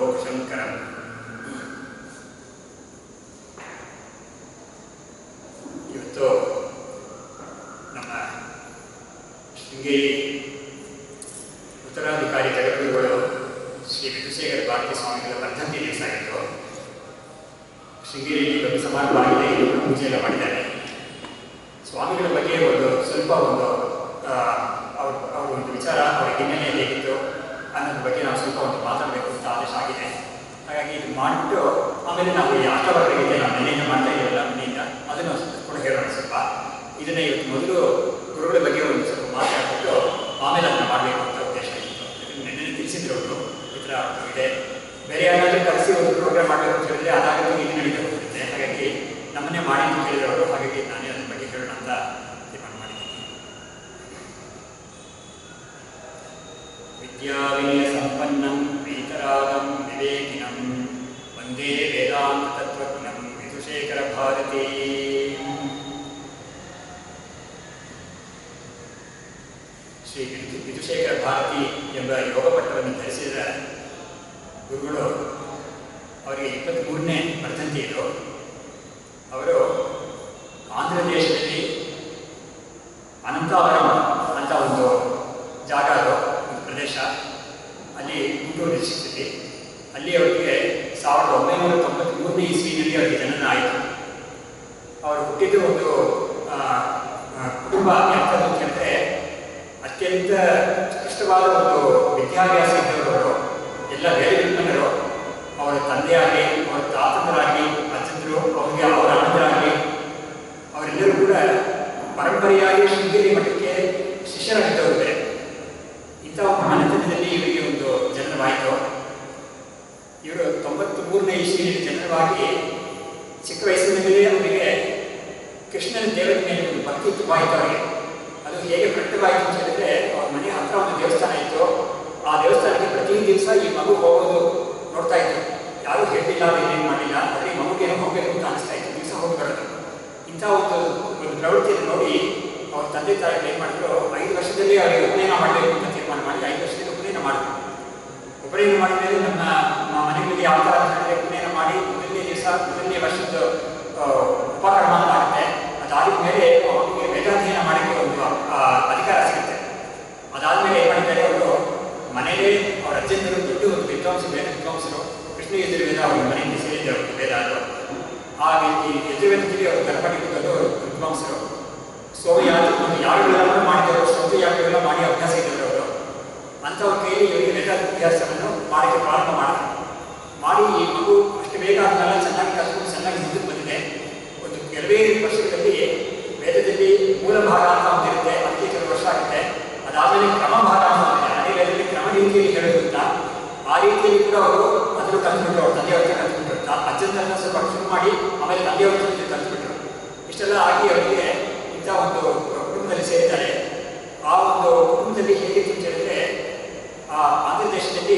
ಶಂಕರಂ ಇವತ್ತು ನಮ್ಮ ಶೃಂಗೇರಿ ಉತ್ತರಾಧಿಕಾರಿ ಜಗದ್ಗುರುಗಳು ಶ್ರೀ ವಿಧುಶೇಖರ ಭಾರತಿ ಸ್ವಾಮಿಗಳ ವರ್ಧಂತಿ ದಿವಸ ಆಗಿತ್ತು ಶೃಂಗೇರಿಯಲ್ಲಿ ದೊಡ್ಡ ಸಮಾರಂಭ ಆಗಿದೆ ಇವರು ಪೂಜೆ ಎಲ್ಲ ಮಾಡಿದ್ದಾರೆ ಸ್ವಾಮಿಗಳ ಬಗ್ಗೆ ಒಂದು ಸ್ವಲ್ಪ ಒಂದು ಆ, ಅವ್ರ ಅವ್ರ ಒಂದು ವಿಚಾರ ಅವರ ಹಿನ್ನೆಲೆ ಹೇಗಿತ್ತು ಅನ್ನೋದ್ರ ಬಗ್ಗೆ ನಾವು ಸ್ವಲ್ಪ ಒಂದು ಮಾತಾಡಬೇಕು ಅಂತ ಆದೇಶ ಆಗಿದೆ ಹಾಗಾಗಿ ಇದು ಮಾಡಿಬಿಟ್ಟು ಆಮೇಲೆ ನಾವು ಈ ಅಷ್ಟವರ್ಗಕ್ಕೆ ನಾವು ಮನೆಯಿಂದ ಮಾಡ್ತಾ ಇದ್ದೀವಲ್ಲ ಮನೆಯಿಂದ ಅದನ್ನು ಕೂಡ ಹೇಳೋಣ ಸ್ವಲ್ಪ ಇದನ್ನ ಇವತ್ತು ಮೊದಲು ಗುರುಗಳ ಬಗ್ಗೆ ಒಂದು ಸ್ವಲ್ಪ ಮಾತಾಡ್ಬಿಟ್ಟು ಆಮೇಲೆ ಅದನ್ನ ಮಾಡಬೇಕು ಅಂತ ಉದ್ದೇಶ ಇತ್ತು ಇದನ್ನ ನೆನ್ನೆ ತಿಳಿಸಿದ್ರು ಅವರು ಈ ಥರ ಇದೆ ಬೇರೆ ಯಾರಾದ್ರೂ ಕರೆಸಿ ಒಂದು ಪ್ರೋಗ್ರಾಮ್ ಮಾಡಬೇಕು ಅಂತ ಹೇಳಿದ್ರೆ ಅದಾಗತ್ತೆ ಇದು ನಡೀತಾ ಹೋಗುತ್ತೆ ಹಾಗಾಗಿ ನಮ್ಮನ್ನೇ ಮಾಡಿ ಅಂತ ಹೇಳಿದ್ರು ಅವರು ಹಾಗಾಗಿ ನಾನೇ ಅದ್ರ ಬಗ್ಗೆ ಹೇಳೋಣ ಅಂತ ತೀರ್ಮಾನ ಮಾಡಿದ್ದೀನಿ ವಿದ್ಯಾವಿನಯ ಸಂಪನ್ನಂ ವೀತರಾಗಂ ವಿವೇಕಿನಂ ವಂದೇ ವೇದಾಂತ ತತ್ವಜ್ಞಂ ವಿಧುಶೇಖರ ಭಾರತೀ ಶ್ರೀ ವಿಧು ವಿಧುಶೇಖರ ಭಾರತಿ ಎಂಬ ಯೋಗ ಪಟ್ಟವನ್ನು ಧರಿಸಿದ ಗುರುಗಳು ಅವರಿಗೆ ಇಪ್ಪತ್ತ್ಮೂರನೇ ವರ್ಧಂತಿ ಇದು ಅವರು ಆಂಧ್ರ ದೇಶದಲ್ಲಿ ಅನಂತಾವರಂ ಅಂತ ಒಂದು ಜಾಗ ಅದು ಒಂದು ಪ್ರದೇಶ ಅಲ್ಲಿ ಗುಂಟೂರು ಡಿಸ್ಟ್ರಿಕ್ಟಲ್ಲಿ ಅಲ್ಲಿ ಅವರಿಗೆ ಸಾವಿರದ ಒಂಬೈನೂರ ತೊಂಬತ್ತ್ಮೂರನೇ ಇಸ್ವಿನಲ್ಲಿ ಅವರಿಗೆ ಜನನ ಆಯಿತು ಅವರು ಹುಟ್ಟಿದ್ದು ಒಂದು ಆ, ಆ, ಕುಟುಂಬ ಎಂಥದ್ದು ಅಂತ ಹೇಳಿದ್ರೆ ಅತ್ಯಂತ ಕಷ್ಟವಾದ ಒಂದು ವಿದ್ಯಾಭ್ಯಾಸ ಇದ್ದವರು ಎಲ್ಲ ಬೇರೆ ವಿಜ್ಞಾನರು ಅವರ ತಂದೆಯಾಗಲಿ ಅವರ ತಾತಂದರಾಗಲಿ ಅಜ್ಜಂದರು ಅವರಿಗೆ ಅವರ ಅಣ್ಣರಾಗಲಿ ಅವರೆಲ್ಲರೂ ಕೂಡ ಪರಂಪರೆಯಾಗಿ ಶೃಂಗೇರಿ ಮಠಕ್ಕೆ ಶಿಷ್ಯರಾಗಿದ್ದವರು ಬೇರೆ ಇಂಥ ಒಂದು ಮನೆತನದಲ್ಲಿ ಇವರಿಗೆ ಒಂದು ಜನನವಾಯಿತು ಇವರು ತೊಂಬತ್ತ್ ಮೂರನೇ ಇಸ್ವಿಯಲ್ಲಿ ಜನನವಾಗಿ ಚಿಕ್ಕ ವಯಸ್ಸಿನಲ್ಲಿ ಅವರಿಗೆ ಕೃಷ್ಣನ ದೇವರ ಮೇಲೆ ಒಂದು ಭಕ್ತಿ ತುಂಬ ಆಯಿತು ಅವರಿಗೆ ಅದು ಹೇಗೆ ಪ್ರಕಟವಾಯಿತು ಅಂತ ಹೇಳಿದ್ರೆ ಅವ್ರ ಮನೆ ಹತ್ರ ಒಂದು ದೇವಸ್ಥಾನ ಇತ್ತು ಆ ದೇವಸ್ಥಾನಕ್ಕೆ ಪ್ರತಿ ದಿವಸ ಈ ಮಗು ಹೋಗೋದು ನೋಡ್ತಾ ಇದ್ರು ಯಾರೂ ಹೇಳಿಲ್ಲ ಏನೇನು ಮಾಡಿಲ್ಲ ಆದರೆ ಈ ಮಗುಗೇನೋ ಹೋಗಬೇಕು ಅಂತ ಅನಿಸ್ತಾ ಇತ್ತು ದಿವಸ ಹೋಗಿ ಬರೋದು ಇಂಥ ಒಂದು ಒಂದು ಪ್ರವೃತ್ತಿಯನ್ನು ನೋಡಿ ಅವ್ರ ತಂದೆ ತಾಯಿಗಳು ಏನು ಮಾಡಿದ್ರು ಐದು ವರ್ಷದಲ್ಲಿ ಅವರಿಗೆ ಉಪನಯನ ಮಾಡಬೇಕು ಅಂತ ತೀರ್ಮಾನ ಮಾಡಿ ಐದು ವರ್ಷದಲ್ಲಿ ಉಪನಯನ ಮಾಡಿದ್ರು ಉಪನಯನ ಮಾಡಿದ ಮೇಲೆ ನಮ್ಮ ನಮ್ಮ ಮನೆಗಳಿಗೆ ಯಾವ ಥರ ಅಂತ ಹೇಳಿದ್ರೆ ಉಪನಯನ ಮಾಡಿ ಮೊದಲನೇ ದಿವಸ ಮೊದಲನೇ ವರ್ಷದ ಆ, ಉಪಕರ್ಮ ಅಂತ ಆಗುತ್ತೆ ಅದಾದ ಮೇಲೆ ಅವರಿಗೆ ವೇದಾಧ್ಯಯನ ಮಾಡೋಕ್ಕೆ ಒಂದು ಆ, ಅಧಿಕಾರ ಸಿಗುತ್ತೆ ಅದಾದಮೇಲೆ ಏನು ಮಾಡಿದ್ದಾರೆ ಅವರು ಮನೇಲಿ ಅವ್ರ ಅಜ್ಜಂದರು ದೊಡ್ಡ ಒಂದು ವಿದ್ವಾಂಸರು ವೇದ ವಿದ್ವಾಂಸರು ಕೃಷ್ಣ ಯಜುರ್ವೇದ ಅವ್ರ ಮನೆಯಲ್ಲಿ ಸೇರಿದ್ರು ಅವರು ವೇದ ಅದು ಆ ಈ ಯಜುರ್ವೇದದಲ್ಲಿ ಅವರು ಗರ್ಭಟಿ ದೊಡ್ಡವರು ವಿದ್ವಾಂಸರು ಸೊ ಯಾರು ಯಾರುಗಳೆಲ್ಲ ಮಾಡಿದವರು ಸ್ವಂತ ಯಾರುಗಳೆಲ್ಲ ಮಾಡಿ ಅಭ್ಯಾಸ ಇದ್ದವರು ಅವರು ಅಂಥವ್ರ ಕೈಯಲ್ಲಿ ಇವರಿಗೆ ವೇದಾಭ್ಯಾಸವನ್ನು ಮಾಡಕ್ಕೆ ಪ್ರಾರಂಭ ಮಾಡಿದ್ರು ಮಾಡಿ ಈ ಮಗು ಅಷ್ಟು ಬೇಗ ಅದನ್ನೆಲ್ಲ ಚೆನ್ನಾಗಿ ಕಲ್ತ್ಕೊಂಡು ಚೆನ್ನಾಗಿ ಮುಂದಕ್ಕೆ ಬಂದಿದೆ ಒಂದು ಕೆಲವೇ ವರ್ಷಗಳಲ್ಲಿ ವೇದದಲ್ಲಿ ಮೂಲ ಭಾಗ ಅಂತ ಒಂದಿರುತ್ತೆ ಅದಕ್ಕೆ ಕೆಲವು ವರ್ಷ ಆಗುತ್ತೆ ಅದಾದಮೇಲೆ ಕ್ರಮ ಭಾಗ ಅಂತ ಒಂದಿದೆ ಅದೇ ವೇದದಲ್ಲಿ ಕ್ರಮ ರೀತಿಯಲ್ಲಿ ಹೇಳೋದು ಅಂತ ಆ ರೀತಿಯಲ್ಲಿ ಕೂಡ ಅವರು ಅದನ್ನು ಕಲ್ತ್ಬಿಟ್ರು ಅವ್ರ ತಂದೆಯವ್ರ ಜೊತೆ ಕಲ್ತ್ಬಿಟ್ರು ತ- ಅಜ್ಜಂದನ್ನ ಸ್ವಲ್ಪ ಶುರು ಮಾಡಿ ಆಮೇಲೆ ತಂದೆಯವ್ರ ಜೊತೆ ಕಲ್ತ್ಬಿಟ್ರು ಇಷ್ಟೆಲ್ಲ ಆಗಿ ಅವರಿಗೆ ಇಂಥ ಒಂದು ಕುಟುಂಬದಲ್ಲಿ ಸೇರಿದ್ದಾರೆ ಆ ಒಂದು ಕುಟುಂಬದಲ್ಲಿ ಹೇಗಿತ್ತು ಅಂತ ಹೇಳಿದ್ರೆ ಆ ಆಂಧ್ರ ದೇಶದಲ್ಲಿ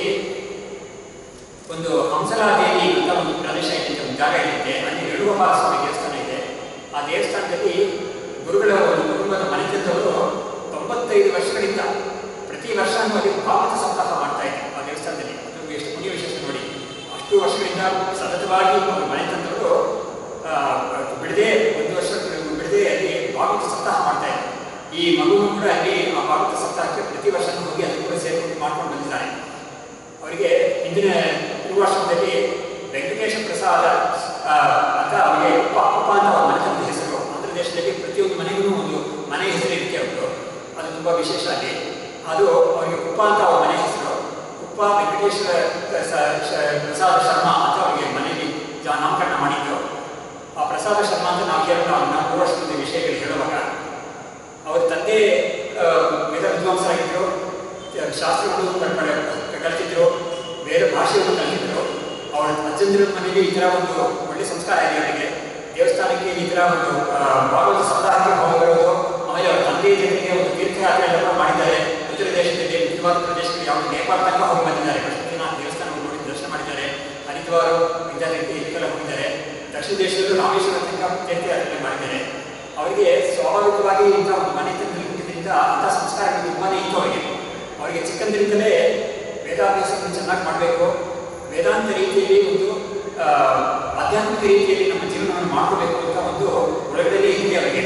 ಒಂದು ಹಂಸಲಾದೇವಿ ಅಂತ ಒಂದು ಪ್ರದೇಶ ಇದೆ ಒಂದು ಜಾಗ ಇದೆ ಅಲ್ಲಿ ರೇಣುಗೋಪಾಲ ಸ್ವಾಮಿ ದೇವಸ್ಥಾನ ಇದೆ ಆ ದೇವಸ್ಥಾನದಲ್ಲಿ ಗುರುಗಳ ಒಂದು ಕುಟುಂಬದ ಮನೆತನದವರು ತೊಂಬತ್ತೈದು ವರ್ಷಗಳಿಂದ ಪ್ರತಿ ವರ್ಷ ಅಲ್ಲಿ ಭಾಗವತ ಸಪ್ತಾಹ ಮಾಡ್ತಾ ಇದ್ದಾರೆ ಆ ದೇವಸ್ಥಾನದಲ್ಲಿ ಅದು ಎಷ್ಟು ಪುಣ್ಯ ವಿಶೇಷ ನೋಡಿ ಅಷ್ಟು ವರ್ಷಗಳಿಂದ ಸತತವಾಗಿ ಒಂದು ಮನೆತನದವರು ಆ, ಬಿಡದೆ ಒಂದು ವರ್ಷ ಬಿಡದೆ ಅಲ್ಲಿ ಭಾಗವತ ಸಪ್ತಾಹ ಮಾಡ್ತಾ ಇದ್ದಾರೆ ಈ ಮಗುವು ಕೂಡ ಅಲ್ಲಿ ಆ ಭಾಗವತ ಸಪ್ತಾಹಕ್ಕೆ ಪ್ರತಿ ವರ್ಷ ಹೋಗಿ ಅದು ಕೂಡ ಸೇರ್ಕೊಂಡು ಮಾಡ್ಕೊಂಡು ಬಂದಿದ್ದಾರೆ ಅವರಿಗೆ ಹಿಂದಿನ ಪೂರ್ವಾಶ್ರಮದಲ್ಲಿ ವೆಂಕಟೇಶ ಪ್ರಸಾದ ಆ, ಅಂತ ಅವರಿಗೆ ಉಪ ಉಪ ಅಂತ ಅವ್ರ ಮನೆತನದ ಹೆಸರು ಆಂಧ್ರ ದೇಶದಲ್ಲಿ ಪ್ರತಿಯೊಂದು ಮನೆಗೂ ಒಂದು ಮನೆ ಹೆಸರು ಇರುತ್ತೆ ಅವರು ಅದು ತುಂಬ ವಿಶೇಷ ಅಲ್ಲಿ ಅದು ಅವರಿಗೆ ಉಪ ಅಂತ ಅವ್ರ ಮನೆ ಹೆಸರು ಉಪ ವೆಂಕಟೇಶ್ವರ ಸ- ಶ- ಪ್ರಸಾದ ಶರ್ಮಾ ಅಂತ ಅವರಿಗೆ ಮನೆಯಲ್ಲಿ ಜಾ ನಾಮಕರಣ ಮಾಡಿದ್ದು ಆ ಪ್ರಸಾದ ಶರ್ಮಾ ಅಂತ ನಾವು ಕೇಳೋಣ ನಾವು ಪೂರ್ವಾಶ್ರಮದ ವಿಷಯಗಳು ಹೇಳುವಾಗ ಅವ್ರ ತಂದೆ ಆ, ವೇದ ವಿದ್ವಾಂಸರಾಗಿದ್ದರು ಆ, ಶಾಸ್ತ್ರಗಳು ಕಲ್- ಕಲ್- ಕಲ್ತಿದ್ರು ಬೇರೆ ಭಾಷೆಯನ್ನು ಕಲಿತಿದ್ರು ಅವರ ಅಜ್ಜಂದಿರ ಮನೆಯಲ್ಲಿ ಈ ಥರ ಒಂದು ಒಳ್ಳೆ ಸಂಸ್ಕಾರ ಇದೆ ಅವರಿಗೆ ದೇವಸ್ಥಾನಕ್ಕೆ ಈ ಥರ ಒಂದು ಆ, ಭಾಗವತ ಸಪ್ತಾಹಕ್ಕೆ ಹೋಗಿ ಬರೋದು ಆಮೇಲೆ ಅವರ ತಂದೆಯ ಜೊತೆಗೆ ಒಂದು ತೀರ್ಥಯಾತ್ರೆ ಎಲ್ಲ ಮಾಡಿದ್ದಾರೆ ಉತ್ತರ ದೇಶದಲ್ಲಿ ಮುಖ್ಯವಾದ ಪ್ರದೇಶದಲ್ಲಿ ಯಾವ ನೇಪಾಳ ತನಕ ಹೋಗಿ ಬಂದಿದ್ದಾರೆ ಪಶುಪತಿನಾಥ ದೇವಸ್ಥಾನವನ್ನು ನೋಡಿ ದರ್ಶನ ಮಾಡಿದ್ದಾರೆ ಹರಿದ್ವಾರ ವಿದ್ಯಾರ್ಥಿ ಇದಕ್ಕೆಲ್ಲ ಹೋಗಿದ್ದಾರೆ ದಕ್ಷಿಣ ದೇಶದಲ್ಲೂ ರಾಮೇಶ್ವರ ತನಕ ತೀರ್ಥಯಾತ್ರೆ ಮಾಡಿದ್ದಾರೆ ಅವರಿಗೆ ಸ್ವಾಭಾವಿಕವಾಗಿ ಇಂಥ ಒಂದು ಮನೆತನದಲ್ಲಿ ಹುಟ್ಟಿದ್ರಿಂದ ಅಂಥ ಸಂಸ್ಕಾರಗಳು ತುಂಬಾನೇ ಇತ್ತು ಅವರಿಗೆ ಅವರಿಗೆ ಚಿಕ್ಕಂದಿನಿಂದಲೇ ವೇದಾಭ್ಯಾಸವನ್ನು ಚೆನ್ನಾಗಿ ಮಾಡಬೇಕು ವೇದಾಂತ ರೀತಿಯಲ್ಲಿ ಒಂದು ಆ, ಆಧ್ಯಾತ್ಮಿಕ ರೀತಿಯಲ್ಲಿ ನಮ್ಮ ಜೀವನವನ್ನು ಮಾಡ್ಕೋಬೇಕು ಅಂತ ಒಂದು ಒಳಗಡೆ ಇದೆ ಅವರಿಗೆ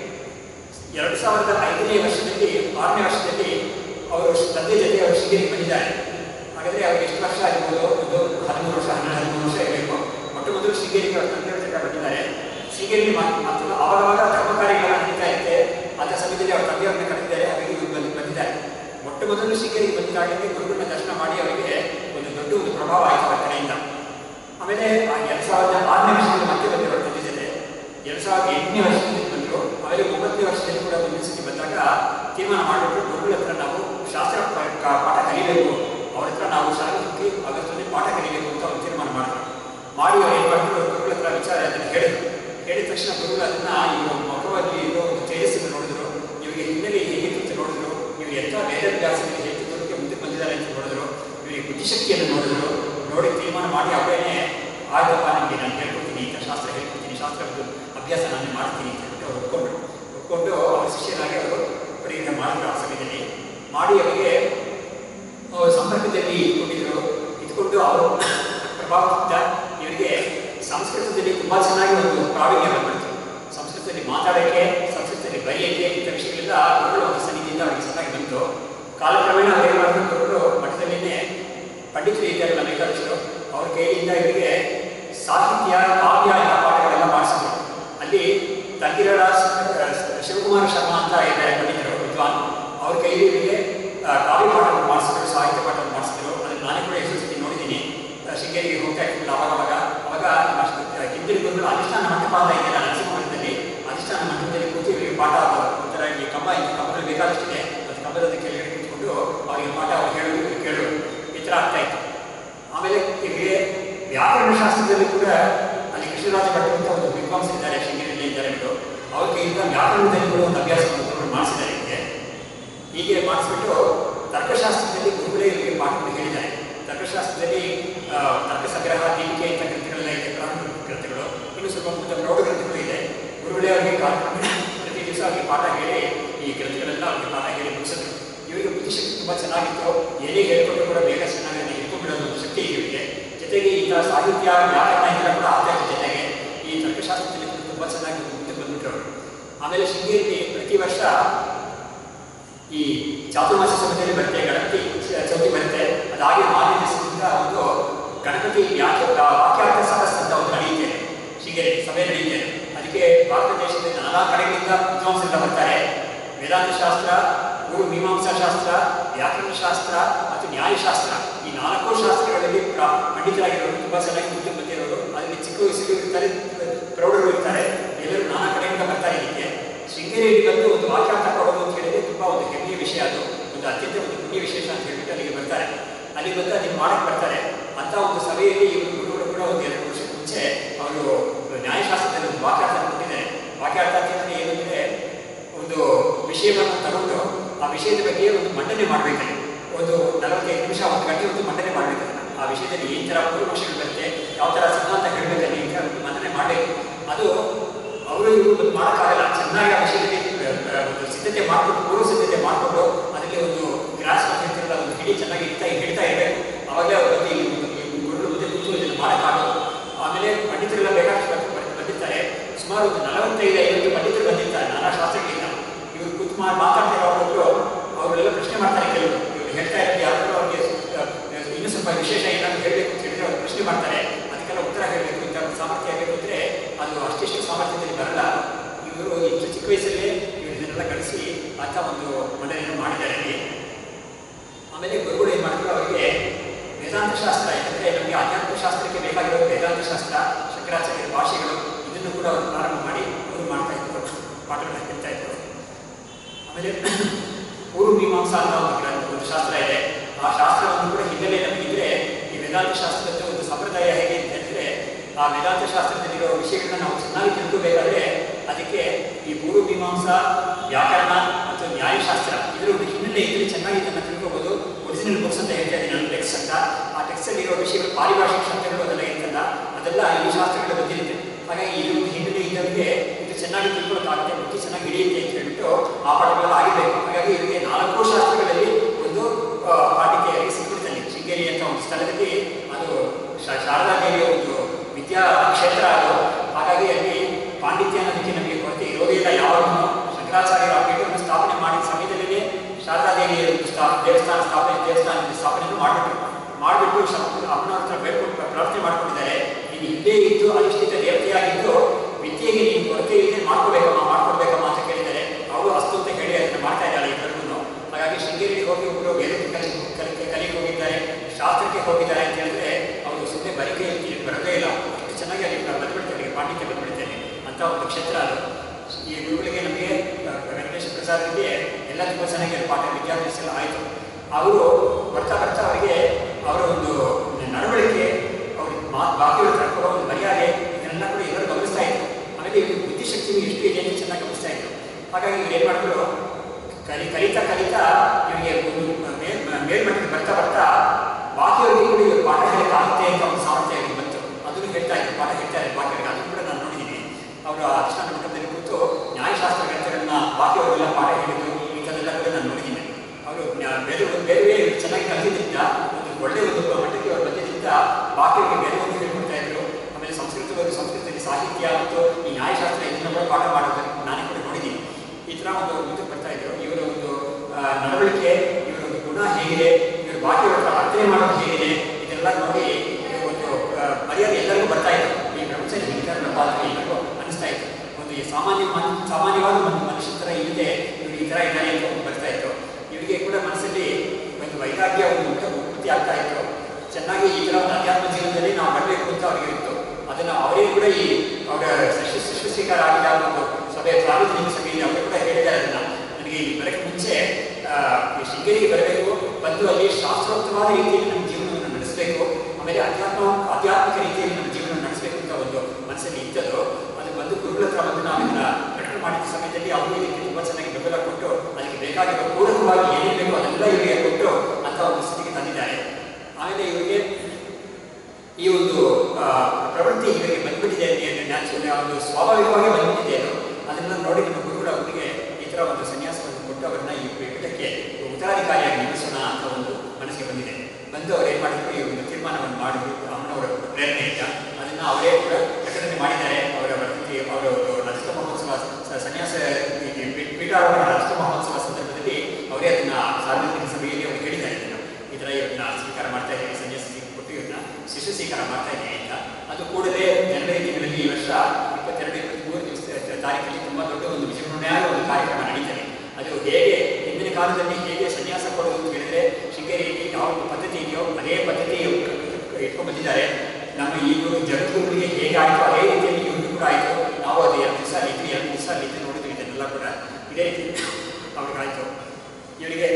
ಎರಡು ಸಾವಿರದ ಐದನೇ ವರ್ಷದಲ್ಲಿ ಆರನೇ ವರ್ಷದಲ್ಲಿ ಅವರು ತಂದೆ ಜೊತೆ ಅವರು ಶೃಂಗೇರಿಗೆ ಬಂದಿದ್ದಾರೆ ಹಾಗಾದ್ರೆ ಅವ್ರಿಗೆ ಎಷ್ಟು ವರ್ಷ ಆಗಿರ್ಬೋದು ಒಂದು ಹದಿಮೂರು ವರ್ಷ ಹನ್ನೆರಡು ಹದಿಮೂರು ವರ್ಷ ಇರಬೇಕು ಮೊಟ್ಟ ಮೊದಲು ಶೃಂಗೇರಿಗೆ ಅವ್ರ ತಂದೆಯವ್ರ ಜೊತೆ ಬಂದಿದ್ದಾರೆ ಶೃಂಗೇರಿಗೆ ಮಾತು ಮಾತು ಆವಾಗ ಧರ್ಮ ಕಾರ್ಯಗಳೆಲ್ಲ ನಡೀತಾ ಇರುತ್ತೆ ಅಂಥ ಸಮಯದಲ್ಲಿ ಅವ್ರ ತಂದೆಯವ್ರನ್ನ ಕರೆದಿದ್ದಾರೆ ಹಾಗಾಗಿ ಇವ್ರು ಬಂದು ಬಂದಿದ್ದಾರೆ ಮೊಟ್ಟ ಮೊದಲು ಶೃಂಗೇರಿಗೆ ಬಂದಿದ್ದಾಗಲೇ ಗುರುಗಳನ್ನ ದರ್ಶನ ಮಾಡಿ ಅವರಿಗೆ ಒಂದು ದೊಡ್ಡ ಒಂದು ಪ್ರಭಾವ ಆಯಿತು ಅವರ ಕಡೆಯಿಂದ ಆಮೇಲೆ ಆ ಎರಡು ಸಾವಿರದ ಆರನೇ ವರ್ಷದಲ್ಲಿ ಮತ್ತೆ ಬಂದಿರೋ ತಂದೆ ಜೊತೆ ಎರಡು ಸಾವಿರದ ಎಂಟನೇ ವರ್ಷದಲ್ಲಿ ಬಂದರು ಆಮೇಲೆ ಒಂಬತ್ತನೇ ವರ್ಷದಲ್ಲಿ ಕೂಡ ಒಂದು ಸತಿ ಬಂದಾಗ ತೀರ್ಮಾನ ಮಾಡಿಬಿಟ್ಟು ಗುರುಗಳ ಹತ್ರ ನಾವು ಶಾಸ್ತ್ರ ಪ- ಕ- ಪಾಠ ಕಲಿಬೇಕು ಅವ್ರ ಹತ್ರ ನಾವು ಶಾಲೆ ಹೋಗಿ ಅಗತ್ಯದಲ್ಲಿ ಪಾಠ ಕಲಿಬೇಕು ಅಂತ ಒಂದು ತೀರ್ಮಾನ ಮಾಡಿದ್ರು ಮಾಡಿ ಅವ್ರು ಏನು ಮಾಡಿದ್ರು ಗುರುಗಳ ಹತ್ರ ವಿಚಾರ ಅದನ್ನು ಹೇಳಿದ್ರು ಹೇಳಿದ ತಕ್ಷಣ ಗುರುಗಳು ಅದನ್ನ ಇವರು ಮುಖವಾಗಿ ಇರೋ ಒಂದು ತೇಜಸ್ಸನ್ನು ನೋಡಿದ್ರು ಇವರಿಗೆ ಹಿನ್ನೆಲೆ ಹೇಗಿತ್ತು ಅಂತ ನೋಡಿದ್ರು ಇವರು ಎಂಥ ವೇದಾಭ್ಯಾಸದಲ್ಲಿ ಹೆಚ್ಚು ದೂರಕ್ಕೆ ಮುಂದೆ ಬಂದಿದ್ದಾರೆ ಅಂತ ನೋಡಿದ್ರು ಇವರಿಗೆ ಬುದ್ಧಿಶಕ್ತಿಯನ್ನು ನೋಡಿದ್ರು ನೋಡಿ ತೀರ್ಮಾನ ಮಾಡಿ ಅವರೇನೆ ಆಯ್ತಪ್ಪ ನಿಮಗೆ ನಾನು ಹೇಳ್ಕೊಡ್ತೀನಿ ಇಂಥ ಶಾಸ್ತ್ರ ಹೇಳ್ಕೊಡ್ತೀನಿ ಶಾಸ್ತ್ರದ ಅಭ್ಯಾಸ ನಾನು ಮಾಡ್ತೀನಿ ಅಂತ ಹೇಳ್ಬಿಟ್ಟು ಅವರು ಒಪ್ಕೊಂಡ್ರು ಒಪ್ಕೊಂಡು ಅವರ ಶಿಷ್ಯರಾಗಿ ಅವರು ಪರಿಗಣನೆ ಮಾಡಿದ್ರು ಆ ಸಮಯದಲ್ಲಿ ಮಾಡಿ ಅವರಿಗೆ ಅವ್ರ ಸಂಪರ್ಕದಲ್ಲಿ ಇಟ್ಕೊಂಡಿದ್ರು ಇಟ್ಕೊಂಡು ಅವರು ಪ್ರಭಾವದಿಂದ ಇವರಿಗೆ ಸಂಸ್ಕೃತದಲ್ಲಿ ತುಂಬ ಚೆನ್ನಾಗಿ ಒಂದು ಪ್ರಾವೀಣ್ಯ ಬಂದ್ಬಿಡ್ತು ಸಂಸ್ಕೃತದಲ್ಲಿ ಮಾತಾಡೋಕ್ಕೆ ಸಂಸ್ಕೃತದಲ್ಲಿ ಬರೆಯೋಕ್ಕೆ ಇಂಥ ವಿಷಯಗಳೆಲ್ಲ ಗುರುಗಳ ಒಂದು ಸನ್ನಿಧಿಯಿಂದ ಅವರಿಗೆ ಚೆನ್ನಾಗಿ ಬಂತು ಕಾಲಕ್ರಮೇಣ ಅವ್ರು ಏನು ಮಾಡಿದ್ರು ಗುರುಗಳು ಮಠದಲ್ಲಿನೇ ಪಂಡಿತರು ಇದ್ದಾರಲ್ಲ ಬೇಕಾದಷ್ಟು ಅವ್ರ ಕೈಯಿಂದ ಇವರಿಗೆ ಸಾಹಿತ್ಯ ಕಾವ್ಯ ಎಲ್ಲ ಪಾಠಗಳೆಲ್ಲ ಮಾಡಿಸಿದ್ರು ಅಲ್ಲಿ ತಂಗಿರರ ಶಿವಕುಮಾರ ಶರ್ಮಾ ಅಂತ ಇದ್ದಾರೆ ಪಂಡಿತರು ವಿದ್ವಾನ್ ಅವ್ರ ಕೈಯಲ್ಲಿ ಇವರಿಗೆ ಆ, ಕಾವ್ಯ ಪಾಠವನ್ನು ಮಾಡಿಸಿದ್ರು ಸಾಹಿತ್ಯ ಪಾಠವನ್ನು ಮಾಡಿಸಿದ್ರು ಅದನ್ನು ನಾನೇ ಕೂಡ ಎಷ್ಟು ಸತಿ ನೋಡಿದ್ದೀನಿ ಆ, ಶೃಂಗೇರಿಗೆ ಹೋಗ್ತಾ ಇರ್ತಿಲ್ಲ ಅವಾಗ ಅವಾಗ ಅವಾಗ ನಮ್ಮ ಶ- ಹಿಂದಿನ ಗುರುಗಳು ಅಧಿಷ್ಠಾನ ಮಂಟಪಾದ ಇದೆಯಲ್ಲ ನರಸಿಂಹಮಠದಲ್ಲಿ ಅಧಿಷ್ಠಾನ ಮಂಟಪದಲ್ಲಿ ಕೂತು ಇವರಿಗೆ ಪಾಠ ಆಗೋದು ಒಂಥರ ಈ ಕಂಬ ಈ ಕಂಬದಲ್ಲಿ ಬೇಕಾದಷ್ಟಿದೆ ಅದು ಕಂಬದ ಕೆಳಗಡೆ ಕೂತ್ಕೊಂಡು ಅವರಿಗೆ ಪಾಠ ಅವ್ರು ಹೇಳೋದು ಇವ್ರು ಕೇಳೋದು ಈ ಥರ ಆಗ್ತಾ ಇತ್ತು ಆಮೇಲೆ ಇವರಿಗೆ ವ್ಯಾಕರಣ ಶಾಸ್ತ್ರದಲ್ಲಿ ಕೂಡ ಅಲ್ಲಿ ಕೃಷ್ಣರಾಜ ಭಟ್ ಅಂತ ಒಂದು ವಿದ್ವಾಂಸರಿದ್ದಾರೆ ಶೃಂಗೇರಿಯಲ್ಲಿ ಇದ್ದಾರೆ ಅವರು ಅವ್ರ ಕೈಯಿಂದ ವ್ಯಾಕರಣದಲ್ಲಿ ಕೂಡ ಒಂದು ಅಭ್ಯಾಸವನ್ನು ಮಾಡಿಸಿದ್ದಾರೆ ಇವರಿಗೆ ಹೀಗೆ ಮಾಡಿಸ್ಬಿಟ್ಟು ತರ್ಕಶಾಸ್ತ್ರದಲ್ಲಿ ಗುರುಗಳೇ ಇವರಿಗೆ ಪಾಠವನ್ನು ಹೇಳಿದ್ದಾರೆ ತರ್ಕಶಾಸ್ತ್ರದಲ್ಲಿ ಆ, ತರ್ಕ ಸಂಗ್ರಹ ದೀಪಿಕೆ ಇಂಥ ಗ್ರಂಥಗಳೆಲ್ಲ ಇದೆ ಪ್ರಾರಂಭ ಗ್ರಂಥಗಳು ಇನ್ನು ಸ್ವಲ್ಪ ಮುಂದೆ ಪ್ರೌಢ ಗ್ರಂಥಗಳು ಇದೆ ಗುರುಗಳೇ ಅವರಿಗೆ ಕಾಲಕ್ರಮ ಪ್ರತಿ ದಿವಸ ಅವರಿಗೆ ಪಾಠ ಹೇಳಿ ಈ ಗ್ರಂಥಗಳೆಲ್ಲ ಅವರಿಗೆ ಪಾಠ ಹೇಳಿ ಮುಗಿಸಿದ್ರು ಇವರಿಗೆ ಬುದ್ಧಿಶಕ್ತಿ ತುಂಬ ಚೆನ್ನಾಗಿತ್ತು ಏನೇ ಹೇಳ್ಕೊಂಡು ಕೂಡ ಬೇಗ ಚೆನ್ನಾಗಿ ಅದನ್ನ ಹಿಡ್ಕೊಂಡ್ಬಿಡೋದು ಒಂದು ಶಕ್ತಿ ಇದೆ ಇವರಿಗೆ ಜೊತೆಗೆ ಈ ಥರ ಸಾಹಿತ್ಯ ವ್ಯಾಕರಣ ಇದೆಲ್ಲ ಕೂಡ ಆಗ್ತಾ ಇತ್ತು ಜೊತೆಗೆ ಈ ತರ್ಕಶಾಸ್ತ್ರದಲ್ಲಿ ಕೂಡ ತುಂಬ ಚೆನ್ನಾಗಿ ಮುಂದೆ ಬಂದ್ಬಿಟ್ರು ಅವರು ಆಮೇಲೆ ಶೃಂಗೇರಿಯಲ್ಲಿ ಪ್ರತಿ ವರ್ಷ ಈ ಚಾತುರ್ಮಾಸ ಸಮಯದಲ್ಲಿ ಬರುತ್ತೆ ಗಣಪತಿ ಚ- ಚೌತಿ ಬರುತ್ತೆ ಅದಾಗಿ ಮಾರನೇ ದಿವಸದಿಂದ ಒಂದು ಗಣಪತಿ ವ್ಯಾಖ್ಯ ವಾಕ್ಯಾರ್ಥ ಸಹಸ್ರ ಅಂತ ಒಂದು ನಡೆಯುತ್ತೆ ಶೃಂಗೇರಿ ಸಭೆ ನಡೆಯುತ್ತೆ ಅದಕ್ಕೆ ಭಾರತ ದೇಶದ ನಾನಾ ಕಡೆಗಳಿಂದ ವಿದ್ವಾಂಸರೆಲ್ಲ ಬರ್ತಾರೆ ವೇದಾಂತ ಶಾಸ್ತ್ರ ಗುರು ಮೀಮಾಂಸಾ ಶಾಸ್ತ್ರ ವ್ಯಾಕರಣ ಶಾಸ್ತ್ರ ಮತ್ತು ನ್ಯಾಯಶಾಸ್ತ್ರ ಈ ನಾಲ್ಕು ಶಾಸ್ತ್ರಗಳಲ್ಲಿ ಪ್ರ- ಪಂಡಿತರಾಗಿರೋರು ತುಂಬ ಚೆನ್ನಾಗಿ ಮುಂದೆ ಬಂದಿರೋರು ಅದರಲ್ಲಿ ಚಿಕ್ಕ ವಯಸ್ಸಲ್ಲಿ ಇರ್ತಾರೆ ಪ್ರೌಢರು ಇರ್ತಾರೆ ಎಲ್ಲರೂ ನಾನಾ ಕಡೆಯಿಂದ ಬರ್ತಾರೆ ಇದಕ್ಕೆ ಶೃಂಗೇರಿಯಲ್ಲಿ ಬಂದು ಒಂದು ವಾಕ್ಯಾರ್ಥ ಕೊಡೋದು ಅಂತ ಹೇಳಿದ್ರೆ ತುಂಬ ಒಂದು ಹೆಮ್ಮೆಯ ವಿಷಯ ಅದು ಒಂದು ಅತ್ಯಂತ ಒಂದು ಪುಣ್ಯ ವಿಶೇಷ ಅಂತ ಹೇಳ್ಬಿಟ್ಟು ಅಲ್ಲಿಗೆ ಬರ್ತಾರೆ ಅಲ್ಲಿ ಬಂದು ಅದನ್ನು ಮಾಡಕ್ಕೆ ಬರ್ತಾರೆ ಅಂತ ಒಂದು ಸಭೆಯಲ್ಲಿ ಇವರು ಗುರುಗಳು ಕೂಡ ಒಂದು ಎರಡು ವರ್ಷದ ಮುಂಚೆ ಅವರು ನ್ಯಾಯಶಾಸ್ತ್ರದಲ್ಲಿ ಒಂದು ವಾಕ್ಯಾರ್ಥ ಕೊಟ್ಟಿದ್ದಾರೆ ವಾಕ್ಯಾರ್ಥ ಅಂತ ಹೇಳಿದ್ರೆ ಏನಂದ್ರೆ ಒಂದು ವಿಷಯವನ್ನು ತಗೊಂಡು ಆ ವಿಷಯದ ಬಗ್ಗೆ ಒಂದು ಮಂಡನೆ ಮಾಡಬೇಕು ಒಂದು ನಲವತ್ತೈದು ನಿಮಿಷ ಒಂದು ಗಂಟೆ ಒಂದು ಮಂಡನೆ ಮಾಡಬೇಕು ಆ ವಿಷಯದಲ್ಲಿ ಈ ಥರ ಪೂರ್ವಪಕ್ಷಗಳು ಬರುತ್ತೆ ಯಾವ ಥರ ಸಿದ್ಧಾಂತ ಹೇಳಬೇಕಲ್ಲಿ ಅಂತ ಒಂದು ಮಂಡನೆ ಮಾಡಬೇಕು ಅದು ಅವರು ಇವರು ಒಂದು ಮಾಡೋಕ್ಕಾಗಲ್ಲ ಚೆನ್ನಾಗಿ ಆ ವಿಷಯದಲ್ಲಿ ಆ, ಒಂದು ಸಿದ್ಧತೆ ಮಾಡಿಕೊಂಡು ಪೂರ್ವ ಸಿದ್ಧತೆ ಮಾಡಿಕೊಂಡು ಅದರಲ್ಲಿ ಒಂದು ಗ್ರಾಸ್ ಹೇಳ್ತಿರಲ್ಲ ಒಂದು ಹಿಡಿ ಚೆನ್ನಾಗಿ ಇಡ್ತಾ ಹಿಡ್ತಾ ಇರಬೇಕು ಅವಾಗಲೇ ಅವ್ರು ಬಂದು ಇಲ್ಲಿ ಒಂದು- ಈ ಗುರುಗಳ ಮುಂದೆ ಕೂತು ಇದನ್ನು ಮಾಡೋಕ್ಕಾಗೋದು ಆಮೇಲೆ ಪಂಡಿತರೆಲ್ಲ ಬೇಕಾದಷ್ಟು ಬಂದು- ಬಂದು- ಬಂದಿರ್ತಾರೆ ಸುಮಾರು ಒಂದು ನಲವತ್ತೈದು ಐವತ್ತು ಪಂಡಿತರು ಬಂದಿರ್ತಾರೆ ನಾನಾ ಶಾಸ್ತ್ರಗಳಿಂದ ಇವರು ಕೂತು ಮಾಡಿ ಮಾತಾಡ್ತಿರೋರು ಅವರೆಲ್ಲ ಪ್ರಶ್ನೆ ಮಾಡ್ತಾರೆ ಕೆಲವರು ಇವರು ಹೇಳ್ತಾ ಇರೋದು ಯಾರು ಅವ್ರಿಗೆ ಆ, ಇನ್ನೂ ಸ್ವಲ್ಪ ವಿಶೇಷ ಏನಾದ್ರು ಹೇಳಬೇಕು ಅಂತ ಹೇಳಿದ್ರೆ ಅವ್ರು ಪ್ರಶ್ನೆ ಮಾಡ್ತಾರೆ ಅದಕ್ಕೆಲ್ಲ ಉತ್ತರ ಹೇಳಬೇಕು ಇಂಥ ಒಂದು ಸಾಮರ್ಥ್ಯ ಆಗಬೇಕು ಅಂದರೆ ಅದು ಅಷ್ಟಿಷ್ಟು ಸಾಮರ್ಥ್ಯದಲ್ಲಿ ಬರಲ್ಲ ಇವರು ಇಷ್ಟು ಚಿಕ್ಕ ವಯಸ್ಸಲ್ಲೇ ಇವರು ಇದನ್ನೆಲ್ಲ ಗಳಿಸಿ ಅಂತ ಒಂದು ಮಂಡನೆಯನ್ನು ಮಾಡಿದ್ದಾರೆ ಅಲ್ಲಿ ಆಮೇಲೆ ಗುರುಗಳು ಏನು ಮಾಡಿದ್ರು ಅವರಿಗೆ ವೇದಾಂತ ಶಾಸ್ತ್ರ ಯಾಕಂದರೆ ನಮಗೆ ಆಧ್ಯಾತ್ಮಿಕ ಶಾಸ್ತ್ರಕ್ಕೆ ಬೇಕಾಗಿರೋದು ವೇದಾಂತ ಶಾಸ್ತ್ರ ಶಂಕರಾಚಾರ್ಯರ ಭಾಷೆಗಳು ಇದನ್ನು ಕೂಡ ಅವರು ಪ್ರಾರಂಭ ಮಾಡಿ ಅವರು ಮಾಡ್ತಾ ಇದ್ರು ಪಾಠಗಳನ್ನ ಹೇಳ್ತಾ ಇದ್ರು ಆಮೇಲೆ ಪೂರ್ವ ಮೀಮಾಂಸಾ ಅಂತ ಒಂದು ಗ್ರಂಥ ಒಂದು ಶಾಸ್ತ್ರ ಇದೆ ಆ ಶಾಸ್ತ್ರವನ್ನು ಕೂಡ ಹಿನ್ನೆಲೆ ನಮಗಿದ್ರೆ ಈ ವೇದಾಂತ ಶಾಸ್ತ್ರದ ಒಂದು ಸಂಪ್ರದಾಯ ಹೇಗೆ ಅಂತ ಹೇಳಿದ್ರೆ ಆ ವೇದಾಂತ ಶಾಸ್ತ್ರದಲ್ಲಿರೋ ವಿಷಯಗಳನ್ನ ನಾವು ಚೆನ್ನಾಗಿ ತಿಳ್ಕೋಬೇಕಾದ್ರೆ ಅದಕ್ಕೆ ಈ ಪೂರ್ವ ಮೀಮಾಂಸಾ ವ್ಯಾಕರಣ ಮತ್ತು ನ್ಯಾಯಶಾಸ್ತ್ರ ಇದರ ಒಂದು ಹಿನ್ನೆಲೆ ಇದ್ರೆ ಚೆನ್ನಾಗಿ ಇದನ್ನು ತಿಳ್ಕೋಬಹುದು ಒರಿಜಿನಲ್ ಬುಕ್ಸ್ ಅಂತ ಹೇಳ್ತಾ ಇದ್ದೀನಿ ನಾನು ಟೆಕ್ಸ್ಟ್ ಅಂತ ಆ ಟೆಕ್ಸ್ಟಲ್ಲಿ ಇರೋ ವಿಷಯಗಳು ಪಾರಿಭಾಷಿಕ ಶಬ್ದಗಳು ಅದೆಲ್ಲ ಇರ್ತಲ್ಲ ಅದೆಲ್ಲ ಈ ಶಾಸ್ತ್ರಗಳು ಬಂದಿರುತ್ತೆ ಹಾಗಾಗಿ ಈ ಒಂದು ಹಿನ್ನೆಲೆ ಇದ್ದವರಿಗೆ ಇದು ಚೆನ್ನಾಗಿ ತಿಳ್ಕೊಳ್ಳೋಕ್ಕಾಗುತ್ತೆ ಬುದ್ಧಿ ಚೆನ್ನಾಗಿ ಹಿಡಿಯುತ್ತೆ ಅಂತ ಹೇಳ್ಬಿಟ್ಟು ಆ ಪಾಠಗಳೆಲ್ಲ ಆಗಿರಬೇಕು ಹಾಗಾಗಿ ಇವರಿಗೆ ನಾಲ್ಕು ಶಾಸ್ತ್ರಗಳಲ್ಲಿ ಒಂದು ಆ, ಪಾಠಿಕೆಯಾಗಿ ಸಿಕ್ಬಿಡ್ತಾನೆ ಶೃಂಗೇರಿ ಅಂತ ಒಂದು ಸ್ಥಳದಲ್ಲಿ ಅದು ಶಾ- ಶಾರದಾ ದೇವಿಯ ಒಂದು ವಿದ್ಯಾ ಕ್ಷೇತ್ರ ಅದು ಹಾಗಾಗಿ ಅಲ್ಲಿ ಪಾಂಡಿತ್ಯ ಅನ್ನೋದಕ್ಕೆ ನಮಗೆ ಕೊರತೆ ಇರೋದೇ ಇಲ್ಲ ಯಾವಾಗಲೂ ಶಂಕರಾಚಾರ್ಯರ ಆ ಪೀಠವನ್ನು ಸ್ಥಾಪನೆ ಮಾಡಿದ ಸಮಯದಲ್ಲೇ ಶಾರದಾ ದೇವಿಯ ಒಂದು ಸ್ಥಾ ದೇವಸ್ಥಾನ ಸ್ಥಾಪನೆ ದೇವಸ್ಥಾನ ಸ್ಥಾಪನೆಯನ್ನು ಮಾಡಿಬಿಟ್ಟು ಮಾಡಿಬಿಟ್ಟು ಅಮ್ಮನವ್ರ ಹತ್ರ ಬೇಡ್ಕೊಂಡು ಪ್ರಾರ್ಥನೆ ಮಾಡ್ಕೊಂಡಿದ್ದಾರೆ ನೀನು ಇಲ್ಲೇ ಇದ್ದು ಅಧಿಷ್ಠಿತ ದೇವತೆಯಾಗಿದ್ದು ವಿದ್ಯೆಗೆ ನೀನು ಕೊರತೆ ಇದೆ ಮಾಡ್ಕೋಬೇಕಮ್ಮ ಮಾಡ್ಕೊಡ್ಬೇಕಮ್ಮ ಅಂತ ಕೇಳಿದ್ದಾರೆ ಅವರು ಅಸ್ತು ಅಂತ ಹೇಳಿ ಅದನ್ನು ಮಾಡ್ತಾ ಇದ್ದಾಳೆ ಇಬ್ಬರಿಗೂ ಹಾಗಾಗಿ ಶೃಂಗೇರಿಗೆ ಹೋಗಿ ಒಬ್ಬರು ಬೇರೆ ಕಲಿ ಕಲಿ ಕಲಿಗೆ ಹೋಗಿದ್ದಾರೆ ಶಾಸ್ತ್ರಕ್ಕೆ ಹೋಗಿದ್ದಾರೆ ಅಂತ ಹೇಳಿದ್ರೆ ಅವರು ಸುಮ್ಮನೆ ಬರಿಕೆ ಬರೋದೇ ಇಲ್ಲ ಅಷ್ಟು ಚೆನ್ನಾಗಿ ಅಲ್ಲಿ ಬಂದ್ಬಿಡ್ತಾರೆ ಅವರಿಗೆ ಪಾಂಡಿತ್ಯ ಬಂದ್ಬಿಡ್ತೇನೆ ಅಂತ ಒಂದು ಕ್ಷೇತ್ರ ಅದು ಈ ಗುರುಗಳಿಗೆ ನಮಗೆ ಆ, ವೆಂಕಟೇಶ ಪ್ರಸಾದ್ರಿಗೆ ಎಲ್ಲ ತುಂಬ ಚೆನ್ನಾಗಿ ಅಲ್ಲಿ ಪಾಠ ವಿದ್ಯಾಭ್ಯಾಸ ಎಲ್ಲ ಆಯಿತು ಅವರು ಬರ್ತಾ ಬರ್ತಾ ಅವರಿಗೆ ಅವರ ಒಂದು ನಡವಳಿಕೆ ಅವ್ರಿಗೆ ಮಾತು ಬಾಕಿಗಳು ತಡ್ಕೊಳ್ಳೋ ಒಂದು ಮರ್ಯಾದೆ ಇದನ್ನೆಲ್ಲ ಕೂಡ ಎಲ್ಲರೂ ಗಮನಿಸ್ತಾ ಇದ್ರು ಆಮೇಲೆ ಇವ್ರಿಗೆ ಬುದ್ಧಿಶಕ್ತಿನೂ ಎಷ್ಟು ಇದೆ ಅಂತ ಚೆನ್ನಾಗಿ ಗಮನಿಸ್ತಾ ಇದ್ರು ಹಾಗಾಗಿ ಇವ್ರು ಏನು ಮಾಡಿದ್ರು ಕಲಿ ಕಲಿತಾ ಕಲಿತಾ ಇವರಿಗೆ ಒಂದು ಮೇಲ್ ಮೇಲ್ಮಟ್ಟಕ್ಕೆ ಬರ್ತಾ ಬರ್ತಾ ಬಾಕಿಯವರಿಗೆ ಕೂಡ ಇವರು ಪಾಠ ಹೇಳಕ್ಕಾಗುತ್ತೆ ಅಂತ ಒಂದು ಸಾಮರ್ಥ್ಯ ಇವರಿಗೆ ಬಂತು ಅದನ್ನು ಹೇಳ್ತಾ ಇದ್ರು ಪಾಠ ಹೇಳ್ತಾ ಇದ್ರು ಬಾಕಿಯವರಿಗೆ ಅದನ್ನು ಕೂಡ ನಾನು ನೋಡಿದ್ದೀನಿ ಅವರು ಅಧಿಷ್ಠಾನ ಮಟ್ಟದಲ್ಲಿ ಕೂತು ನ್ಯಾಯಶಾಸ್ತ್ರ ಗ್ರಂಥಗಳನ್ನ ಬಾಕಿಯವರೆಲ್ಲ ಪಾಠ ಹೇಳಿದ್ರು ಈ ಥರದೆಲ್ಲ ಕೂಡ ನಾನು ನೋಡಿದ್ದೀನಿ ಅವರು ನ್ಯಾ- ಬೇರೆ ಒಂದು ಬೇರೆ ಬೇರೆ ಚೆನ್ನಾಗಿ ಕಲಿತಿದ್ದರಿಂದ ಒಂದು ಒಳ್ಳೆ ಒಂದು ಮಟ್ಟಕ್ಕೆ ಅವರು ಬಂದಿದ್ದರಿಂದ ಬಾಕಿಯವರಿಗೆ ಬೇರೆ ಒಂದು ಹೇಳ್ಕೊಡ್ತಾ ಇದ್ರು ಆಮೇಲೆ ಸಂಸ್ಕೃತವರು ಸಂಸ್ಕೃತದಲ್ಲಿ ಸಾಹಿತ್ಯ ಮತ್ತು ಈ ನ್ಯಾಯಶಾಸ್ತ್ರ ಇದನ್ನ ಕೂಡ ಪಾಠ ಮಾಡೋದು ನಾನೇ ಕೂಡ ನೋಡಿದ್ದೀನಿ ಈ ಥರ ಒಂದು ಮುಂದಕ್ಕೆ ಬರ್ತಾ ಇದ್ರು ಇವರ ಒಂದು ಆ, ನಡವಳಿಕೆ ಇವರ ಒಂದು ಗುಣ ಹೇಗಿದೆ ಇವರು ಬಾಕಿಯವರ ಹತ್ರ ಅರ್ಥನೆ ಮಾಡೋದು ಹೇಗಿದೆ ಇದೆಲ್ಲ ನೋಡಿ ಇವ್ರು ಒಂದು ಆ, ಮರ್ಯಾದೆ ಎಲ್ಲರಿಗೂ ಬರ್ತಾ ಇತ್ತು ಈ ಪ್ರಪಂಚದಲ್ಲಿ ಹಿಂಗಾರನ ಪಾತ್ರ ಎಲ್ಲರಿಗೂ ಅನಿಸ್ತಾ ಇತ್ತು ಒಂದು ಈ ಸಾಮಾನ್ಯ ಮನ್ ಸಾಮಾನ್ಯವಾದ ಒಂದು ಮನುಷ್ಯ ಥರ ಇಲ್ಲದೆ ಇವರು ಈ ಥರ ಇದ್ದಾರೆ ಅಂತ ಒಂದು ಬರ್ತಾ ಇತ್ತು ಇವರಿಗೆ ಕೂಡ ಮನಸ್ಸಲ್ಲಿ ಒಂದು ವೈರಾಗ್ಯ ಒಂದು ಮುಖ್ಯ ಉತ್ಪತ್ತಿ ಆಗ್ತಾ ಇತ್ತು ಚೆನ್ನಾಗಿ ಈ ಥರ ಒಂದು ಅಧ್ಯಾತ್ಮ ಜೀವನದಲ್ಲಿ ನಾವು ಮಾಡಬೇಕು ಅಂತ ಅವ್ರಿಗೆ ಇತ್ತು ಅದನ್ನು ಅವರೇ ಕೂಡ ಈ ಅವರ ಸೃಷ್ಟಿ ಸೃಷ್ಟಿ ಸ್ವೀಕಾರ ಆಗಿದ ಒಂದು ಸಭೆ ಸಾರ್ವಜನಿಕ ಸಭೆಯಲ್ಲಿ ಅವರು ಕೂಡ ಹೇಳಿದ್ದಾರೆ ಅದನ್ನ ನನಗೆ ಇಲ್ಲಿ ಬರೋಕ್ಕೆ ಮುಂಚೆ ಆ, ಈ ಶೃಂಗೇರಿಗೆ ಬರಬೇಕು ಬಂದು ಅಲ್ಲಿ ಶಾಸ್ತ್ರೋಕ್ತವಾದ ರೀತಿಯಲ್ಲಿ ನಮ್ಮ ಜೀವನವನ್ನು ನಡೆಸಬೇಕು ಆಮೇಲೆ ಅಧ್ಯಾತ್ಮ ಆಧ್ಯಾತ್ಮಿಕ ರೀತಿಯಲ್ಲಿ ನಮ್ಮ ಜೀವನವನ್ನು ನಡೆಸಬೇಕು ಅಂತ ಒಂದು ಮನಸ್ಸಲ್ಲಿ ಇದ್ದದು ಅದು ಬಂದು ಗುರುಗಳ ಹತ್ರ ಬಂದು ನಾವು ಇದನ್ನ ಪ್ರಕಟಣೆ ಮಾಡಿದ ಸಮಯದಲ್ಲಿ ಅವರು ಇದಕ್ಕೆ ತುಂಬ ಚೆನ್ನಾಗಿ ಬೆಂಬಲ ಕೊಟ್ಟು ಅದಕ್ಕೆ ಬೇಕಾಗಿರೋ ಪೂರಕವಾಗಿ ಏನೇನು ಬೇಕೋ ಅದೆಲ್ಲ ಇವರಿಗೆ ಕೊಟ್ಟು ಅಂತ ಒಂದು ಸ್ಥಿತಿಗೆ ತಂದಿದ್ದಾರೆ ಆಮೇಲೆ ಇವರಿಗೆ ಈ ಒಂದು ಆ, ಪ್ರವೃತ್ತಿ ಇವರಿಗೆ ಬಂದ್ಬಿಟ್ಟಿದೆ ಅಂತ ನ್ಯಾಚುರಲ್ ಒಂದು ಸ್ವಾಭಾವಿಕವಾಗಿ ಬಂದ್ಬಿಟ್ಟಿದೆ ಅದು ಅದನ್ನ ನೋಡಿ ನಮ್ಮ ಗುರುಗಳು ಅವರಿಗೆ ಈ ಥರ ಒಂದು ಸನ್ಯಾಸವನ್ನು ಕೊಟ್ಟು ಅವರನ್ನ ಈ ಪೀಠಕ್ಕೆ ಉತ್ತರಾಧಿಕಾರಿಯಾಗಿ ನೇಮಿಸೋಣ ಅಂತ ಒಂದು ಮನಸ್ಸಿಗೆ ಬಂದಿದೆ ಬಂದು ಅವ್ರು ಏನು ಮಾಡಿದ್ರು ಈ ಒಂದು ತೀರ್ಮಾನವನ್ನು ಮಾಡಿದ್ರು ಅಮ್ಮನವರ ಪ್ರೇರಣೆಯಿಂದ ಅದನ್ನ ಅವರೇ ಕೂಡ ಪ್ರಕಟಣೆ ಮಾಡಿದ್ದಾರೆ ಅವರ ವೃತ್ತಿ ಅವರ ರಜತ ಮಹೋತ್ಸವ ಸ- ಸನ್ಯಾಸ ಈ ಪೀ- ಪೀಠಾರೋಹಣ ರಜತ ಮಹೋತ್ಸವ ಸಂದರ್ಭದಲ್ಲಿ ಅವರೇ ಅದನ್ನ ಸಾರ್ವಜನಿಕ ಸಭೆಯಲ್ಲಿ ಅವರು ಹೇಳಿದ್ದಾರೆ ಇದನ್ನ ಈ ಥರ ಇವ್ರನ್ನ ಸ್ವೀಕಾರ ಮಾಡ್ತಾ ಇದ್ದೀವಿ ಸನ್ಯಾಸ ಕೊಟ್ಟು ಇವ್ರನ್ನ ಶಿಷ್ಯ ಸ್ವೀಕಾರ ಮಾಡ್ತಾ ಇದ್ದೀವಿ ಅಂತ ಅದು ಕೂಡಲೇ ಜನವರಿ ತಿಂಗಳಲ್ಲಿ ಈ ವರ್ಷ ಇಪ್ಪತ್ತೆರಡು ಇಪ್ಪತ್ತ್ಮೂರು ದಿವಸ ತಾರೀಕಲ್ಲಿ ತುಂಬ ದೊಡ್ಡ ಒಂದು ವಿಜೃಂಭಣೆಯಾದ ಒಂದು ಕಾರ್ಯಕ್ರಮ ನಡೀತದೆ ಅದು ಹೇಗೆ ಹಿಂದಿನ ಕಾಲದಲ್ಲಿ ಹೇಗೆ ಸನ್ಯಾಸ ಕೊಡೋದು ಅಂತ ಹೇಳಿದ್ರೆ ಶೃಂಗೇರಿಯಲ್ಲಿ ಯಾವ ಒಂದು ಪದ್ಧತಿ ಇದೆಯೋ ಅದೇ ಪದ್ಧತಿ ಇಟ್ಕೊಂಡು ಬಂದಿದ್ದಾರೆ ನಮ್ಮ ಈ ಗುರು ಜಗದ್ಗುರುಗಳಿಗೆ ಹೇಗೆ ಆಯಿತು ಅದೇ ರೀತಿಯಲ್ಲಿ ಇವ್ರಿಗೂ ಕೂಡ ಆಯಿತು ನಾವು ಅದು ಎರಡು ದಿವಸ ಇದ್ವಿ ಎರಡು ದಿವಸ ಇದ್ದು ನೋಡಿದ್ವಿ ಇದನ್ನೆಲ್ಲ ಕೂಡ ಇದೇ ರೀತಿ ಅವ್ರಿಗಾಯಿತು ಇವರಿಗೆ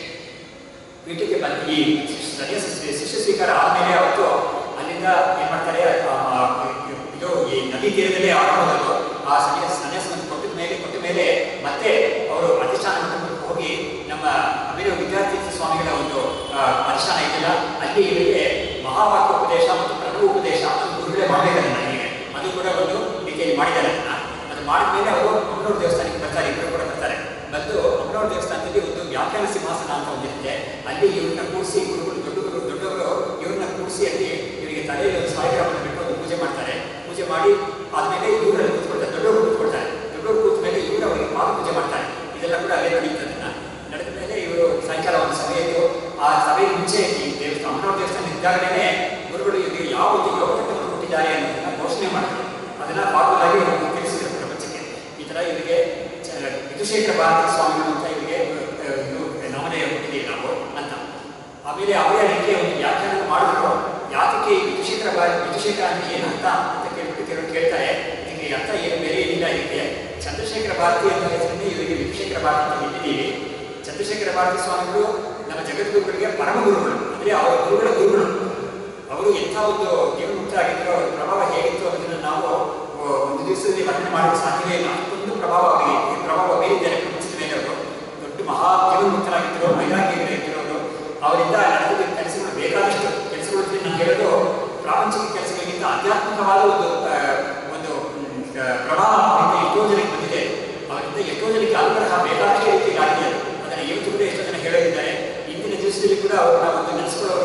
ಪೀಠಕ್ಕೆ ಬಂದು ಈ ಸನ್ಯಾಸ ಸ್ವೀ- ಶಿಷ್ಯ ಸ್ವೀಕಾರ ಆದಮೇಲೆ ಅವತ್ತು ಅಲ್ಲಿಂದ ಏನು ಮಾಡ್ತಾರೆ ಆ, ಆ, ಇದು ಈ ನದಿ ತೀರದಲ್ಲೇ ಆರಂಭದದ್ದು ಆ ಸನ್ಯಾಸ ಸನ್ಯಾಸವನ್ನು ಕೊಟ್ಟ ಮೇಲೆ ಕೊಟ್ಟ ಮೇಲೆ ಮತ್ತೆ ಅವರು ಅಧಿಷ್ಠಾನ ಮಠಕ್ಕೆ ಹೋಗಿ ನಮ್ಮ ಅಭಿನವ ವಿದ್ಯಾರ್ಥಿ ಸ್ವಾಮಿಗಳ ಒಂದು ಆ, ಅಧಿಷ್ಠಾನ ಇದೆಯಲ್ಲ ಅಲ್ಲಿ ಇವರಿಗೆ ಮಹಾವಾಕ್ಯೋಪದೇಶ ಮತ್ತು ಪ್ರಣವೋಪದೇಶ ಅದು ಗುರುಗಳೇ ಮಾಡಬೇಕಾದ್ರೆ ನನಗೆ ಅದು ಕೂಡ ಒಂದು ರೀತಿಯಲ್ಲಿ ಮಾಡಿದ್ದಾರೆ ಅದನ್ನ ಅದು ಮಾಡಿದ್ಮೇಲೆ ಅವರು ಅಮ್ಮನವ್ರ ದೇವಸ್ಥಾನಕ್ಕೆ ಬರ್ತಾರೆ ಇಬ್ಬರು ಕೂಡ ಬರ್ತಾರೆ ಬಂದು ಅಮ್ಮನವ್ರ ದೇವಸ್ಥಾನದಲ್ಲಿ ಒಂದು ವ್ಯಾಖ್ಯಾನ ಸಿಂಹಾಸನ ಅಂತ ಒಂದಿರುತ್ತೆ ಅಲ್ಲಿ ಇವ್ರನ್ನ ಕೂರಿಸಿ ಗುರುಗಳು ದೊಡ್ಡವರು ದೊಡ್ಡವರು ಇವ್ರನ್ನ ಕೂರಿಸಿ ಅಲ್ಲಿ ಇವರಿಗೆ ತಲೆಯಲ್ಲಿ ಒಂದು ಸಾಯಿಗ್ರಾಮನ ಬಿಟ್ಟು ಒಂದು ಪೂಜೆ ಮಾಡ್ತಾರೆ ಪೂಜೆ ಮಾಡಿ ಆದ್ಮೇಲೆ ಇವರಲ್ಲಿ ಕೂತ್ಕೊಳ್ತಾರೆ ದೊಡ್ಡವರು ಕೂತ್ಕೊಳ್ತಾರೆ ದೊಡ್ಡವರು ಕೂತ ಮೇಲೆ ಇವರು ಅವರಿಗೆ ಪಾದ ಪೂಜೆ ಮಾಡ್ತಾರೆ ಇದೆಲ್ಲ ಕೂಡ ಅಲ್ಲೇ ನಡೀತದನ್ನ ನಡೆದ ಮೇಲೆ ಇವರು ಸಾಯಂಕಾಲ ಒಂದು ಸಭೆ ಇತ್ತು ಆ ಸಭೆಯ ಮುಂಚೆ ಈ ದೇವಸ್ಥಾನ ಅಮ್ಮನವ್ರ ದೇವಸ್ಥಾನ ಇದ್ದಾಗಲೇ ಗುರುಗಳು ಇವರಿಗೆ ಯಾವ ಒಂದು ಯೋಗವನ್ನು ಕೊಟ್ಟಿದ್ದಾರೆ ಅನ್ನೋದನ್ನ ಘೋಷಣೆ ಮಾಡಿದ್ರು ಅದನ್ನ ಭಾಗವಾಗಿ ಅವರು ತಿಳಿಸಿದ್ರು ಪ್ರಪಂಚಕ್ಕೆ ಈ ಥರ ಇವರಿಗೆ ಚ- ವಿಧುಶೇಖರ ಭಾರತಿ ಸ್ವಾಮಿಗಳು ಅಂತ ಇವರಿಗೆ ಆ, ಇದು ನಾಮಧೇಯ ಕೊಟ್ಟಿದ್ದೀವಿ ನಾವು ಅಂತ ಆಮೇಲೆ ಅವರೇ ಅದಕ್ಕೆ ಒಂದು ವ್ಯಾಖ್ಯಾನ ಮಾಡಿದ್ರು ಯಾತಕ್ಕೆ ಈ ವಿಧುಶೇಖರ ಭಾರತಿ ವಿಧುಶೇಖರ ಅಂದ್ರೆ ಏನು ಅರ್ಥ ಅಂತ ಕೇಳ್ಬಿಟ್ಟು ಕೆಲವರು ಕೇಳ್ತಾರೆ ಇದಕ್ಕೆ ಅರ್ಥ ಏನು ಬೇರೆ ಏನಿಲ್ಲ ಇದಕ್ಕೆ ಚಂದ್ರಶೇಖರ ಭಾರತಿ ಅನ್ನೋ ಹೆಸರನ್ನೇ ಇವರಿಗೆ ವಿಧುಶೇಖರ ಭಾರತಿ ಅಂತ ಇಟ್ಟಿದ್ದೀವಿ ಚಂದ್ರಶೇಖರ ಭಾರತಿ ಸ್ವಾಮಿಗಳು ನಮ್ಮ ಜಗದ್ಗುರುಗಳಿಗೆ ಪರಮ ಗುರುಗಳು ಅಂದ್ರೆ ಅವರ ಗುರುಗಳ ಗುರುಗಳು ಅವರು ಎಂಥ ಒಂದು ಜೀವನ್ಮುಕ್ತ ಆಗಿದ್ರು ಅವರ ಪ್ರಭಾವ ಹೇಗಿತ್ತು ಅನ್ನೋದನ್ನ ನಾವು ಆ, ಒಂದು ದಿವಸದಲ್ಲಿ ವರ್ಣನೆ ಮಾಡಲು ಸಾಧ್ಯವೇ ಇಲ್ಲ ಅಷ್ಟೊಂದು ಪ್ರಭಾವ ಅವರಿಗೆ ಈ ಪ್ರಭಾವ ಬೀರಿದ್ದಾರೆ ಪ್ರಪಂಚದ ಮೇಲೆ ಅವರು ದೊಡ್ಡ ಮಹಾ ಜೀವನ್ಮುಕ್ತರಾಗಿದ್ದರು ವೈರಾಗ್ಯಗಳಿದ್ದರು ಅವರಿಂದ ನಡೆದ ಕೆಲಸಗಳು ಬೇಕಾದಷ್ಟು ಕೆಲಸಗಳು ಅಂತ ನಾನು ಹೇಳೋದು ಪ್ರಾಪಂಚಿಕ ಕೆಲಸಗಳಿಗಿಂತ ಆಧ್ಯಾತ್ಮಿಕವಾದ ಒಂದು ಆ, ಒಂದು ಮ್, ಆ, ಪ್ರಭಾವ ಅವರಿಂದ ಎಷ್ಟೋ ಜನಕ್ಕೆ ಬಂದಿದೆ ಅವರಿಂದ ಎಷ್ಟೋ ಜನಕ್ಕೆ ಅನುಗ್ರಹ ಬೇಕಾದಷ್ಟೇ ರೀತಿಯಲ್ಲಿ ಆಗಿದೆ ಅದನ್ನು ಇವತ್ತು ಕೂಡ ಎಷ್ಟೋ ಜನ ಹೇಳೋದಿದ್ದಾರೆ ಇಂದಿನ ದಿವಸದಲ್ಲಿ ಕೂಡ ಅವ್ರನ್ನ ಒಂದು ನೆನೆಸ್ಕೊಳ್ಳೋರು ಅವ್ರ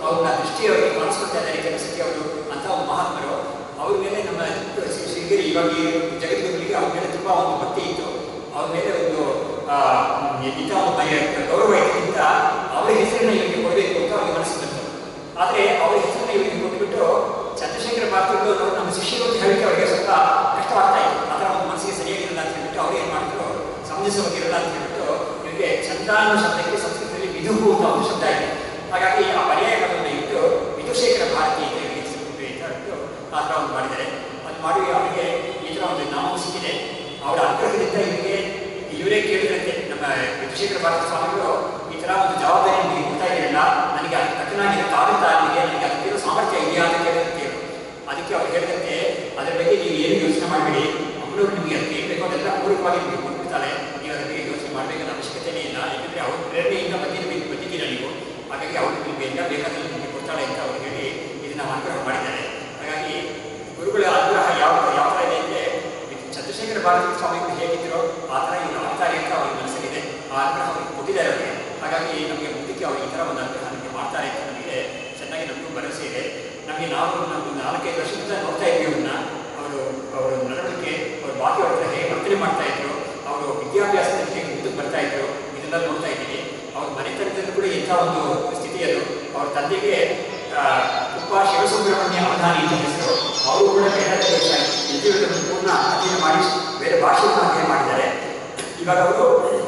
ಅವ್ರನ್ನ ದೃಷ್ಟಿ ಅವರಿಗೆ ಕಾಣಿಸ್ಕೊಳ್ತಾ ಇದ್ದಾರೆ ಕೆಲಸಕ್ಕೆ ಅವರು ಅಂತ ಒಂದು ಮಹಾತ್ಮರು ಅವ್ರ ಮೇಲೆ ನಮ್ಮ ಶ್ರೀ ಶ್ರೀಗಿರಿ ಇವಾಗ ಈ ಜಗದ್ಗುರುಗಳಿಗೆ ಅವ್ರ ಮೇಲೆ ತುಂಬ ಒಂದು ಭಕ್ತಿ ಇತ್ತು ಅವ್ರ ಮೇಲೆ ಒಂದು ಆ, ಇಂಥ ಒಂದು ಭಯ ಗೌರವ ಇದ್ರಿಂದ ಅವರ ಹೆಸರನ್ನ ಇವರಿಗೆ ಕೊಡಬೇಕು ಅಂತ ಅವ್ರಿಗೆ ಮನಸ್ಸು ಬಂತು ಆದರೆ ಅವರ ಹೆಸರನ್ನ ಇವರಿಗೆ ಕೊಟ್ಬಿಟ್ಟು ಚಂದ್ರಶೇಖರ ಭಾರತಿಗಳು ಅವರು ನಮ್ಮ ಶಿಷ್ಯರು ಅಂತ ಹೇಳಿಕ್ಕೆ ಅವರಿಗೆ ಸ್ವಲ್ಪ ಕಷ್ಟವಾಗ್ತಾ ಇತ್ತು ಅದರ ಒಂದು ಮನಸ್ಸಿಗೆ ಸರಿಯಾಗಿರಲ್ಲ ಅಂತ ಹೇಳ್ಬಿಟ್ಟು ಅವ್ರು ಏನು ಮಾಡಿದ್ರು ಸಮಂಜಸವಾಗಿರಲ್ಲ ಅಂತ ಹೇಳ್ಬಿಟ್ಟು ಇವರಿಗೆ ಚಂದ್ರ ಅನ್ನೋ ಶಬ್ದಕ್ಕೆ ಸಂಸ್ಕೃತದಲ್ಲಿ ವಿದುಹು ಅಂತ ಒಂದು ಶಬ್ದ ಇದೆ ಹಾಗಾಗಿ ಆ ಪರ್ಯಾಯ ಪದವನ್ನು ಇಟ್ಟು ವಿಧುಶೇಖರ ಭಾರತಿ ಅಂತ ಇವರಿಗೆ ಹೆಸರಿಟ್ಟು ಅಂತ ಹೇಳ್ಬಿಟ್ಟು ಆ ಥರ ಒಂದು ಮಾಡಿದ್ದಾರೆ ಅದು ಮಾಡಿ ಅವರಿಗೆ ಈ ಥರ ಒಂದು ನಾಮ ಸಿಕ್ಕಿದೆ ಅವರ ಅನುಗ್ರಹದಿಂದ ಇವರಿಗೆ ಇವರೇ ಕೇಳಿದಂತೆ ನಮ್ಮ ವಿಧುಶೇಖರ ಭಾರತಿ ಸ್ವಾಮಿಗಳು ಈ ಥರ ಒಂದು ಜವಾಬ್ದಾರಿ ನಿಮಗೆ ಕೊಡ್ತಾ ಇದೆಯಲ್ಲ ನನಗೆ ಅದಕ್ಕೆ ತಕ್ಕನಾಗಿ ಕಾರಣದ ನನಗೆ ನನಗೆ ಅದಕ್ಕಿರೋ ಸಾಮರ್ಥ್ಯ ಇದೆಯಾ ಅಂತ ಕೇಳಿದಂತೆ ಇವರು. ಅದಕ್ಕೆ ಅವ್ರು ಹೇಳಿದಂತೆ ಅದ್ರ ಬಗ್ಗೆ ನೀವು ಏನು ಯೋಚನೆ ಮಾಡಬೇಡಿ ಅಮ್ಮನವ್ರು ನಿಮಗೆ ಅದಕ್ಕೆ ಏನು ಬೇಕೋ ಅದೆಲ್ಲ ಪೂರಕವಾಗಿ ನಿಮಗೆ ಕೊಟ್ಬಿಡ್ತಾಳೆ ನೀವು ಅದ್ರ ಬಗ್ಗೆ ಯೋಚನೆ ಮಾಡಬೇಕಾದ ಅವಶ್ಯಕತೆನೇ ಇಲ್ಲ ಯಾಕಂದರೆ ಅವ್ರ ಪ್ರೇರಣೆಯಿಂದ ಬಂದಿದ್ದು ಬಂದಿದ್ದೀರಾ ನೀವು ಹಾಗಾಗಿ ಅವ್ರು ನಿಮಗೆ ಎಲ್ಲ ಬೇಕಾದಲ್ಲಿ ನಿಮಗೆ ಕೊಡ್ತಾಳೆ ಅಂತ ಅವ್ರು ಹೇಳಿ ಇದನ್ನ ಅನುಗ್ರಹ ಮಾಡಿದ್ದಾರೆ ಹಾಗಾಗಿ ಗುರುಗಳ ಅನುಗ್ರಹ ಯಾವ ಯಾವ ಥರ ಇದೆ ಅಂದರೆ ಚಂದ್ರಶೇಖರ ಭಾರತಿ ಸ್ವಾಮಿಗಳು ಹೇಗಿದ್ದರೋ ಆ ಥರ ಇವರು ಆಗ್ತಾರೆ ಅಂತ ಅವ್ರಿಗೆ ಮನಸ್ಸಲ್ಲಿದೆ ಆ ಅನುಗ್ರಹ ಅವ್ರಿಗೆ ಕೊಟ್ಟಿದ್ದಾರೆ ಅವರಿಗೆ ಹಾಗಾಗಿ ನಮಗೆ ಮುಂದಕ್ಕೆ ಅವರು ಈ ಥರ ಒಂದು ಅನುಗ್ರಹ ನಮಗೆ ಮಾಡ್ತಾರೆ ಅಂತ ನಮಗೆ ಚೆನ್ನಾಗಿ ನಮಗೂ ಭರವಸೆ ಇದೆ ನಮಗೆ ನಾವು ಒಂದು ನಾಲ್ಕೈದು ವರ್ಷದಿಂದ ನೋಡ್ತಾ ಇದ್ವಿ ಅವ್ರನ್ನ ಅವರು ಅವರ ನಡವಳಿಕೆ ಅವ್ರ ಬಾಕಿ ಅವ್ರ ಹತ್ರ ಹೇಗೆ ವರ್ತನೆ ಮಾಡ್ತಾ ಇದ್ರು ಅವರು ವಿದ್ಯಾಭ್ಯಾಸದಲ್ಲಿ ಹೇಗೆ ಮುಂದಕ್ಕೆ ಬರ್ತಾ ಇದ್ರು ಇದನ್ನೆಲ್ಲ ನೋಡ್ತಾ ಇದ್ದೀವಿ ಅವ್ರ ಮನೆತನದಲ್ಲೂ ಕೂಡ ಇಂಥ ಒಂದು ಸ್ಥಿತಿ ಅದು ಅವ್ರ ತಂದೆಗೆ ಆ, ತುಪ್ಪ ಶಿವಸುಬ್ರಹ್ಮಣ್ಯ ಅವಧಾನಿ ಅಂತ ಹೆಸರು ಅವರು ಕೂಡ ಬೇರೆ ಯಜುರ್ವೇದವನ್ನು ಪೂರ್ಣ ಅಧ್ಯಯನ ಮಾಡಿ ಬೇರೆ ಭಾಷೆಯನ್ನು ಅಧ್ಯಯನ ಮಾಡಿದ್ದಾರೆ ಇವಾಗ ಅವರು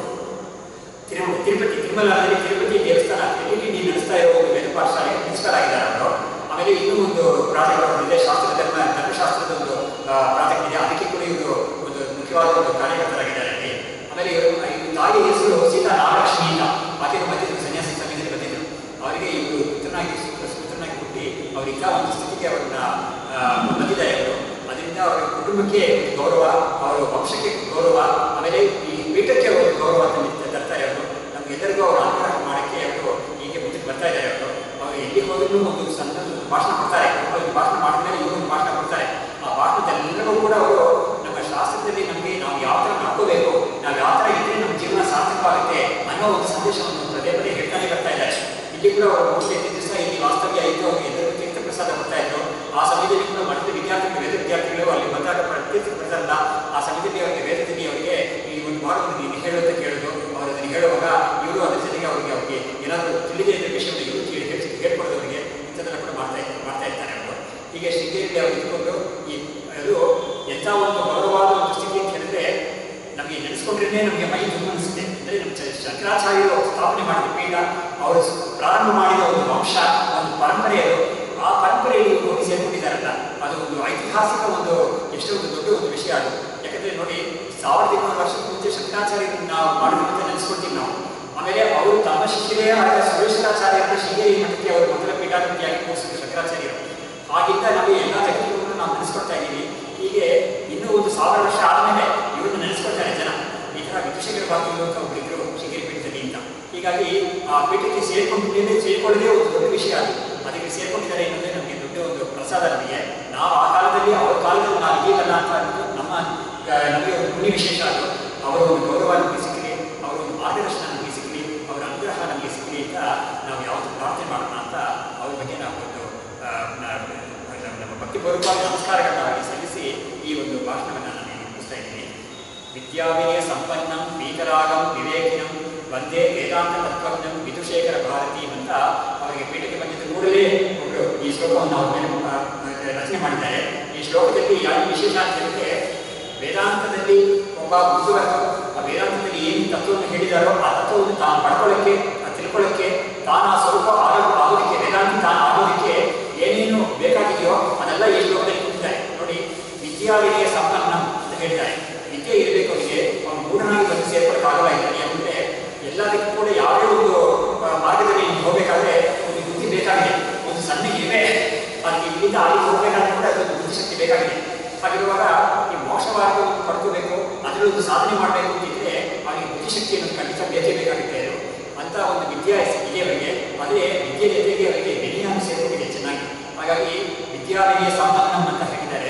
ತಿರು ತಿರುಪತಿ ತಿರುಮಲದಲ್ಲಿ ತಿರುಪತಿ ದೇವಸ್ಥಾನ ಟಿಟಿಡಿ ನಡೆಸ್ತಾ ಇರೋ ಒಂದು ವೇದ ಪಾಠಶಾಲೆ ಪ್ರಿನ್ಸಿಪಲ್ ಆಗಿದ್ದಾರೆ ಅವರು ಆಮೇಲೆ ಇನ್ನೂ ಒಂದು ಪ್ರಾಜೆಕ್ಟ್ ಅವರಿದೆ ಶಾಸ್ತ್ರ ಧರ್ಮ ಧರ್ಮಶಾಸ್ತ್ರದ ಒಂದು ಪ್ರಾಜೆಕ್ಟ್ ಇದೆ ಅದಕ್ಕೆ ಕೂಡ ಇವರು ಒಂದು ಮುಖ್ಯವಾದ ಒಂದು ಕಾರ್ಯಕರ್ತರಾಗಿದ್ದಾರೆ ಅಲ್ಲಿ ಆಮೇಲೆ ಇವರು ಇವ್ರ ತಾಯಿ ಹೆಸರು ಸೀತಾ ನಾಗಲಕ್ಷ್ಮಿ ಅಂತ ಆಕೆಗೆ ಮಧ್ಯದ ಸನ್ಯಾಸಿ ಸಮಯದಲ್ಲಿ ಬಂದಿದ್ದರು ಅವರಿಗೆ ಇವರು ಪುತ್ರನಾಗಿ ಪುತ್ರನಾಗಿ ಹುಟ್ಟಿ ಅವರಿಂದ ಒಂದು ಸ್ಥಿತಿಗೆ ಅವರನ್ನ ಆ, ಬಂದಿದ್ದಾರೆ ಅವರು ಅದರಿಂದ ಅವರ ಕುಟುಂಬಕ್ಕೆ ಗೌರವ ಅವರ ವಂಶಕ್ಕೆ ಗೌರವ ಆಮೇಲೆ ಈ ಪೀಠಕ್ಕೆ ಅವರು ಗೌರವ ಅಂತ ತರ್ತಾರೆ ಅವರು ನಮ್ಗೆಲ್ಲರಿಗೂ ಅವರು ಅನುಗ್ರಹ ಮಾಡೋಕ್ಕೆ ಅವರು ಹೀಗೆ ಮುಂದಕ್ಕೆ ಬರ್ತಾ ಇದ್ದಾರೆ ಅವರು ಅವರು ಎಲ್ಲಿ ಹೋದ್ರೂ ಒಂದು ಸಣ್ಣ ಒಂದು ಭಾಷಣ ಕೊಡ್ತಾರೆ ಒಬ್ಬರು ಭಾಷಣ ಮಾಡಿದ್ಮೇಲೆ ಇವರೊಂದು ಭಾಷಣ ಕೊಡ್ತಾರೆ ಆ ಭಾಷಣದೆಲ್ಲರೂ ಕೂಡ ಅವರು ನಮ್ಮ ಶಾಸ್ತ್ರದಲ್ಲಿ ನಮಗೆ ನಾವು ಯಾವ ಥರ ನಡ್ಕೋಬೇಕು ನಾವು ಯಾವ ಥರ ಇದ್ರೆ ನಮ್ಮ ಜೀವನ ಸಾರ್ಥಕವಾಗುತ್ತೆ ಅನ್ನೋ ಒಂದು ಸಂದೇಶವನ್ನು ಪದೇ ಪದೇ ಹೇಳ್ತಾನೆ ಬರ್ತಾ ಇದ್ದಾರೆ ಇಲ್ಲಿ ಕೂಡ ಅವರು ಮೂವತ್ತೈದು ದಿವಸ ಇಲ್ಲಿ ವಾಸ್ತವ್ಯ ಇದ್ದು ಅವ್ರಿಗೆ ಎಲ್ಲರಿಗೂ ತೀರ್ಥ ಪ್ರಸಾದ ಕೊಡ್ತಾ ಇದ್ರು ಆ ಸಮಯದಲ್ಲಿ ಕೂಡ ಮಠದ ವಿದ್ಯಾರ್ಥಿಗಳು ವೇದ ವಿದ್ಯಾರ್ಥಿಗಳು ಅಲ್ಲಿ ಬಂದಾಗ ಪ್ರ- ತೀರ್ಥ ಪ್ರಸಾದ ಆ ಸಮಯದಲ್ಲಿ ಅವರಿಗೆ ವೇದದಲ್ಲಿ ಅವರಿಗೆ ಈ ಒಂದು ವಾರವನ್ನು ನೀನು ಹೇಳು ಅಂತ ಕೇಳಿದ್ರು ಅವರು ಅದನ್ನು ಹೇಳುವಾಗ ಇವರು ಅದ್ರ ಜೊತೆಗೆ ಅವರಿಗೆ ಅವರಿಗೆ ಏನಾದರೂ ತಿಳಿದೇ ಇದ್ದ ವಿಷಯವನ್ನು ಇವರು ಕೇಳಿ ಹೇಳಿ ಹೇಳ್ಕೊಡೋದು ಅವರಿಗೆ ಇಂಥದ್ದೆಲ್ಲ ಕೂಡ ಮಾಡ್ತಾ ಇರ್ತಾರೆ ಮಾಡ್ತಾ ಇರ್ತಾರೆ ಅವರು ಹೀಗೆ ಶೃಂಗೇರಿಯಲ್ಲಿ ಅವರು ಇಟ್ಕೊಂಡು ಈ ಅದು ಎಂಥ ಒಂದು ಗೌರವವಾದ ಒಂದು ಸ್ಥಿತಿ ಅಂತ ಹೇಳಿದ್ರೆ ನಮಗೆ ನೆನೆಸ್ಕೊಂಡ್ರೆ ನಮಗೆ ಮೈ ತುಂಬ ಅನಿಸುತ್ತೆ ಅಂದರೆ ನಮ್ಮ ಚ- ಶಂಕರಾಚಾರ್ಯರು ಸ್ಥಾಪನೆ ಮಾಡಿದ ಪೀಠ ಅವರು ಸ್- ಪ್ರಾರಂಭ ಮಾಡಿದ ಒಂದು ವಂಶ ಒಂದು ಪರಂಪರೆ ಅದು ಆ ಪರಂಪರೆಯಲ್ಲಿ ಇವರು ಹೋಗಿ ಸೇರ್ಕೊಂಡಿದ್ದಾರಲ್ಲ ಅದು ಒಂದು ಐತಿಹಾಸಿಕ ಒಂದು ಎಷ್ಟೋ ಒಂದು ದೊಡ್ಡ ಒಂದು ವಿಷಯ ಅದು ಯಾಕಂದ್ರೆ ನೋಡಿ ಸಾವಿರದ ಇನ್ನೂರು ವರ್ಷದ ಮುಂಚೆ ಶಂಕರಾಚಾರ್ಯರು ನಾವು ಮಾಡಿದಂತ ನೆನೆಸ್ಕೊಳ್ತೀವಿ ನಾವು ಆಮೇಲೆ ಅವರು ತಮ್ಮ ಶಿಷ್ಯರೇ ಆದ ಸುರೇಶ್ವರಾಚಾರ್ಯರ ಶೃಂಗೇರಿ ಮಠಕ್ಕೆ ಅವರು ಮೊದಲ ಪೀಠಾಧಿಪತಿಯಾಗಿ ಕೂರಿಸಿದ್ರು ಶಂಕರಾಚಾರ್ಯರು ಆಗಿಂದ ನಮಗೆ ಎಲ್ಲ ಜಗತ್ತುಗಳನ್ನು ನಾವು ನೆನೆಸ್ಕೊಳ್ತಾ ಇದ್ದೀವಿ ಹೀಗೆ ಇನ್ನೂ ಒಂದು ಸಾವಿರ ವರ್ಷ ಆದಮೇಲೆ ಇವ್ರನ್ನ ನೆನೆಸ್ಕೊಳ್ತಾರೆ ಜನ ಈ ಥರ ವಿಧುಶೇಖರ ಭಾರತಿಗಳು ಅಂತ ಒಬ್ಬರಿದ್ರು ಶೃಂಗೇರಿ ಪೀಠದಲ್ಲಿ ಅಂತ ಹೀಗಾಗಿ ಆ ಪೀಠಕ್ಕೆ ಸೇರ್ಕೊಂಡಿದ್ದೇನೆ ಸೇರ್ಕೊಳ್ಳೋದೇ ಒಂದು ದೊಡ್ಡ ವಿಷಯ ಅದು ಅದಕ್ಕೆ ಸೇರ್ಕೊಂಡಿದ್ದಾರೆ ಅನ್ನೋದೇ ನಮಗೆ ದೊಡ್ಡ ಒಂದು ಪ್ರಸಾದ ನಮಗೆ ನಾವು ಆ ಕಾಲದಲ್ಲಿ ಅವ್ರ ಕಾಲದಲ್ಲಿ ನಾವು ಇದೀವಲ್ಲ ಅಂತ ಅಂದ್ಬಿಟ್ಟು ನಮ್ಮ ಆ, ನಮಗೆ ಒಂದು ಪುಣ್ಯ ವಿಶೇಷ ಅದು ಅವರ ಒಂದು ಗೌರವ ನಮಗೆ ಸಿಕ್ಕಲಿ ಅವರ ಒಂದು ಮಾರ್ಗದರ್ಶನ ನಮಗೆ ಸಿಕ್ಕಲಿ ಅವರ ಅನುಗ್ರಹ ನಮಗೆ ಸಿಕ್ಕಲಿ ಅಂತ ನಾವು ಯಾವತ್ತೂ ಪ್ರಾರ್ಥನೆ ಮಾಡೋಣ ಅಂತ ಅವ್ರ ಬಗ್ಗೆ ನಾವು ಒಂದು ಆ, ನ- ನಮ್ಮ- ನಮ್ಮ ಭಕ್ತಿಪೂರ್ವಕವಾದ ನಮಸ್ಕಾರಗಳನ್ನ ಅವರಿಗೆ ಸಲ್ಲಿಸಿ ಈ ಒಂದು ಭಾಷಣವನ್ನು ನಾನು ಇಲ್ಲಿ ಮುಗಿಸ್ತಾ ಇದ್ದೀನಿ ವಿದ್ಯಾವಿನಯ ಸಂಪನ್ನಂ ವೀತರಾಗಂ ವಿವೇಕಿನಂ ವಂದೇ ವೇದಾಂತ ತತ್ವಜ್ಞಂ ವಿಧುಶೇಖರ ಭಾರತಿ ಅಂತ ಅವರಿಗೆ ಪೀಠಕ್ಕೆ ಬಂದಿದ್ದ ಕೂಡಲೇ ಒಬ್ಬರು ಈ ಶ್ಲೋಕವನ್ನು ಅವ್ರ ಮೇಲೆ ಆ, ರಚನೆ ಮಾಡಿದ್ದಾರೆ ಈ ಶ್ಲೋಕದಲ್ಲಿ ಯಾವ ವಿಶೇಷ ಅಂತ ಹೇಳಿದ್ರೆ ವೇದಾಂತದಲ್ಲಿ ಒಬ್ಬ ಬುದ್ಧಿವರ್ಗ ಆ ವೇದಾಂತದಲ್ಲಿ ಏನು ತತ್ವವನ್ನು ಹೇಳಿದಾರೋ ಆ ತತ್ವವನ್ನು ತಾನು ಪಡ್ಕೊಳ್ಳೋಕ್ಕೆ ಆ ತಿಳ್ಕೊಳ್ಳೋಕ್ಕೆ ತಾನು ಆ ಸ್ವರೂಪ ಆಗ ಆಗೋದಕ್ಕೆ ವೇದಾಂತಿ ತಾನು ಆಗೋದಕ್ಕೆ ಏನೇನು ಬೇಕಾಗಿದೆಯೋ ಅದೆಲ್ಲ ಈ ಶ್ಲೋಕದಲ್ಲಿ ಕೊಟ್ಟಿದ್ದಾರೆ ನೋಡಿ ವಿದ್ಯಾವಿನಯ ಸಂಪನ್ನ ಅಂತ ಹೇಳಿದ್ದಾರೆ ವಿದ್ಯೆ ಇರಬೇಕು ಅವನಿಗೆ ಅವನು ಮೂಢನಾಗಿ ಬಂದು ಸೇರ್ಕೊಳ್ಳೋಕ್ಕಾಗಲ್ಲ ಇದರಲ್ಲಿ ಅಂದರೆ ಎಲ್ಲದಕ್ಕೂ ಕೂಡ ಯಾವುದೇ ಒಂದು ಆ, ಮಾರ್ಗದಲ್ಲಿ ನೀನು ಹೋಗಬೇಕಾದ್ರೆ ಒಂದು ಬುದ್ಧಿ ಬೇಕಾಗಿದೆ ಒಂದು ಸಣ್ಣ ಇವೆ ಅದಕ್ಕೆ ಇಲ್ಲಿಂದ ಅಲ್ಲಿ ಹೋಗಬೇಕಾದ್ರೆ ಕೂಡ ಅದೊಂದು ಬುದ್ಧಿಶಕ್ತಿ ಬೇಕಾಗಿದೆ ಹಾಗಿರುವಾಗ ಈ ಮೋಕ್ಷ ಮಾರ್ಗವನ್ನು ಪಡ್ಕೋಬೇಕು ಅದರಲ್ಲಿ ಒಂದು ಸಾಧನೆ ಮಾಡಬೇಕು ಅಂತಿದ್ರೆ ಅವನಿಗೆ ಬುದ್ಧಿಶಕ್ತಿಯನ್ನು ಖಂಡಿತ ಬೇಕೇ ಬೇಕಾಗುತ್ತೆ ಅದು ಅಂತ ಒಂದು ವಿದ್ಯೆ ಇದೆ ಅವರಿಗೆ ಅದೇ ವಿದ್ಯೆ ಜೊತೆಗೆ ಅವರಿಗೆ ವಿನಯ ಸೇರ್ಕೊಂಡಿದೆ ಚೆನ್ನಾಗಿ ಹಾಗಾಗಿ ವಿದ್ಯಾವಿನಯ ಸಂಪನ್ನಂ ಅಂತ ಹೇಳಿದ್ದಾರೆ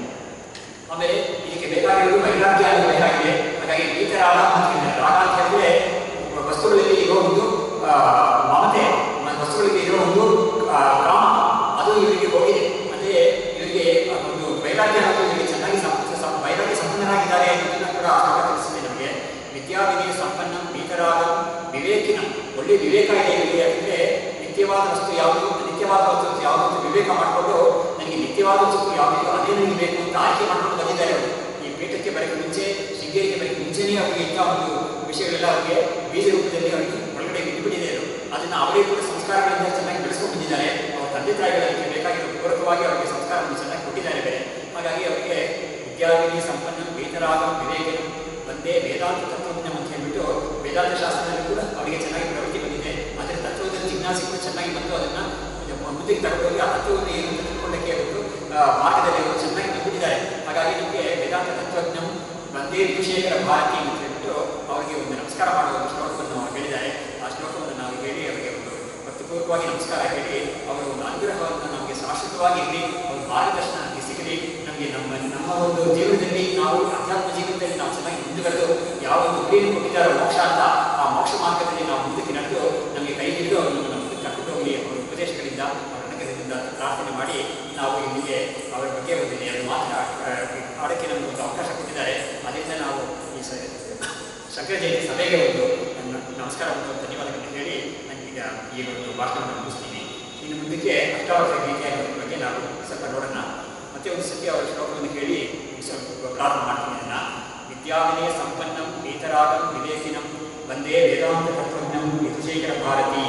ಆಮೇಲೆ ಇದಕ್ಕೆ ಬೇಕಾಗಿರೋದು ವೈರಾಗ್ಯ ಅನ್ನೋದು ಬೇಕಾಗಿದೆ ಹಾಗಾಗಿ ಈ ಥರ ರಾಗ ಅಂತ ಹೇಳಿದ್ದಾರೆ ರಾಗ ಅಂತ ಹೇಳಿದ್ರೆ ವಸ್ತುಗಳಲ್ಲಿ ಇರೋ ಒಂದು ಆ, ಮಮತೆ ಮ- ವಸ್ತುಗಳಿಗೆ ಇರೋ ಒಂದು ಆ, ಆ, ಕಾಮ ಅದು ಇವರಿಗೆ ಹೋಗಿದೆ ಮತ್ತೆ ಇವರಿಗೆ ಒಂದು ವೈರಾಗ್ಯ ಅನ್ನೋದು ಇವರಿಗೆ ಚೆನ್ನಾಗಿ ಸಂ- ಸಂ- ವೈರಾಗ್ಯ ಸಂಪನ್ನರಾಗಿದ್ದಾರೆ ಅನ್ನೋದನ್ನ ಕೂಡ ಆ ಶ್ಲೋಕ ತಿಳಿಸಿದೆ ನಮಗೆ ವಿದ್ಯಾವಿನಯ ಸಂಪನ್ನ ವೀತರಾಗ ವಿವೇಕಿನ ಒಳ್ಳೆ ವಿವೇಕ ಇದೆ ಇವರಿಗೆ ಯಾಕಂದ್ರೆ ನಿತ್ಯವಾದ ವಸ್ತು ಯಾವುದು ನಿತ್ಯವಾದ ವಸ್ತು ಯಾವುದು ಅಂತ ವಿವೇಕ ಮಾಡಿಕೊಂಡು ನನಗೆ ನಿತ್ಯವಾದ ವಸ್ತು ಯಾವುದು ಅದೇ ನನಗೆ ಬೇಕು ಅಂತ ಆಯ್ಕೆ ಮಾಡ್ಕೊಂಡು ಬಂದಿದ್ದಾರೆ ಅವರು ಈ ಪೀಠಕ್ಕೆ ಬರೋಕ್ಕೆ ಮುಂಚೆ ಶೃಂಗೇರಿಗೆ ಬರೋಕ್ಕೆ ಮುಂಚೆನೇ ಅವರಿಗೆ ಇಂಥ ಒಂದು ವಿಷಯಗಳೆಲ್ಲ ಅವರಿಗೆ ಬೀಜ ರೂಪದಲ್ಲಿ ಅವರಿಗೆ ಒಳಗಡೆ ಬಿಟ್ಬಿಟ್ಟಿದೆ ಅದು ಅದನ್ನು ಅವರೇ ಕೂಡ ಸಂಸ್ಕಾರಗಳಿಂದ ಚೆನ್ನಾಗಿ ಬೆಳೆಸ್ಕೊಂಡು ಬಂದಿದ್ದಾರೆ ಅವರ ತಂದೆ ತಾಯಿಗಳಿಗೆ ಬೇಕಾಗಿರೋ ಪೂರಕವಾಗಿ ಅವರಿಗೆ ಸಂಸ್ಕಾರವನ್ನು ಚೆನ್ನಾಗಿ ಕೊಟ್ಟಿದ್ದಾರೆ ಬೇರೆ ಹಾಗಾಗಿ ಅವರಿಗೆ ವಿದ್ಯಾವಿನಿ ಸಂಪನ್ನ ವೇದರಾಗ ವಿವೇಕನ ಒಂದೇ ವೇದಾಂತ ತತ್ವಜ್ಞ ಅಂತ ಹೇಳ್ಬಿಟ್ಟು ವೇದಾಂತ ಶಾಸ್ತ್ರದಲ್ಲಿ ಕೂಡ ಅವರಿಗೆ ಚೆನ್ನಾಗಿ ಪ್ರವೃತ್ತಿ ಬಂದಿದೆ ಅದರ ತತ್ವದ ಜಿಜ್ಞಾಸೆ ಕೂಡ ಚೆನ್ನಾಗಿ ಬಂದು ಅದನ್ನ ಮುಂದಕ್ಕೆ ತಗೊಂಡೋಗಿ ಆ ತತ್ವವನ್ನು ಏನು ಅಂತ ತಿಳ್ಕೊಳ್ಳಕ್ಕೆ ಒಂದು ಆ, ಮಾರ್ಗದಲ್ಲಿ ಅವರು ಚೆನ್ನಾಗಿ ಬಂದ್ಬಿಟ್ಟಿದ್ದಾರೆ ಹಾಗಾಗಿ ನಮಗೆ ವೇದಾಂತ ತತ್ವಜ್ಞ ಒಂದೇ ವಿಷಯಗಳ ಭಾರತಿ ಅಂತ ಹೇಳ್ಬಿಟ್ಟು ಅವರಿಗೆ ಒಂದು ನಮಸ್ಕಾರ ಮಾಡುವ ಒಂದು ಶ್ಲೋಕವನ್ನು ಅವರು ಹೇಳಿದ್ದಾರೆ ಆ ಶ್ಲೋಕವನ್ನು ನಾವು ಹೇಳಿ ಅವರಿಗೆ ಒಂದು ಭಕ್ತಿಪೂರ್ವಕವಾಗಿ ನಮಸ್ಕಾರ ಹೇಳಿ ಅವರ ಒಂದು ಅನುಗ್ರಹವನ್ನು ನಮಗೆ ಶಾಶ್ವತವಾಗಿ ಇರಲಿ ಅವ್ರ ಮಾರ್ಗದರ್ಶನ ನಮಗೆ ಸಿಗಲಿ ನಮಗೆ ನಮ್ಮ ನಮ್ಮ ಒಂದು ಜೀವನದಲ್ಲಿ ನಾವು ಅಧ್ಯಾತ್ಮ ಜೀವನದಲ್ಲಿ ನಾವು ಚೆನ್ನಾಗಿ ಮುಂದುವರೆದು ಯಾವ ಒಂದು ಗುರಿಯನ್ನು ಕೊಟ್ಟಿದ್ದಾರೋ ಮೋಕ್ಷ ಅಂತ ಆ ಮೋಕ್ಷ ಮಾರ್ಗದಲ್ಲಿ ನಾವು ಮುಂದಕ್ಕೆ ನಡೆದು ನಮಗೆ ಕೈ ಹಿಡಿದು ಅವರು ನಮ್ಮನ್ನು ಮುಂದಕ್ಕೆ ಕರ್ಕೊಂಡು ಹೋಗಲಿ ಅವರ ಉಪದೇಶಗಳಿಂದ ಅವರ ಅನುಗ್ರಹದಿಂದ ಅಂತ ಪ್ರಾರ್ಥನೆ ಮಾಡಿ ನಾವು ಇಲ್ಲಿಗೆ ಅವರ ಬಗ್ಗೆ ಒಂದು ಎರಡು ಮಾತ್ರ ಆಡಕ್ಕೆ ನಮಗೆ ಒಂದು ಅವಕಾಶ ಕೊಟ್ಟಿದ್ದಾರೆ ಅದರಿಂದ ನಾವು ಈ ಸ ಶಂಕರ ಜಯಂತಿ ಸಭೆಗೆ ಒಂದು ನನ್ನ ನಮಸ್ಕಾರ ಮತ್ತು ಧನ್ಯವಾದಗಳನ್ನು ಹೇಳಿ ನನಗೀಗ ಈ ಒಂದು ಭಾಷಣವನ್ನು ಮುಗಿಸ್ತೀನಿ ಇನ್ನು ಮುಂದಕ್ಕೆ ಅಷ್ಟಾವಕ್ರ ಗೀತೆ ಅನ್ನೋದ್ರ ಬಗ್ಗೆ ನಾವು ಸ್ವಲ್ಪ ನೋಡೋಣ ಮತ್ತೆ ಒಂದು ಸತಿ ಅವರ ಶ್ಲೋಕವನ್ನು ಹೇಳಿ ಸ್ವಲ್ಪ ಪ್ರಾರಂಭ ಮಾಡ್ತೀನಿ ಅದನ್ನ ವಿದ್ಯಾವಿನಯ ಸಂಪನ್ನಂ ವೇತರಾಗಂ ವಿವೇಕಿನಂ ಒಂದೇ ವೇದಾಂತ ತತ್ವಜ್ಞಂ ವಿಧುಶೇಖರ ಭಾರತಿ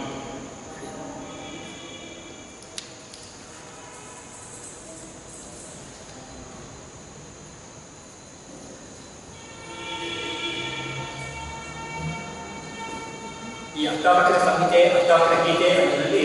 ಈ ಅಷ್ಟಾವಕ್ರ ಸಂಹಿತೆ ಅಷ್ಟಾವಕ್ರ ಗೀತೆ ಅನ್ನೋದ್ರಲ್ಲಿ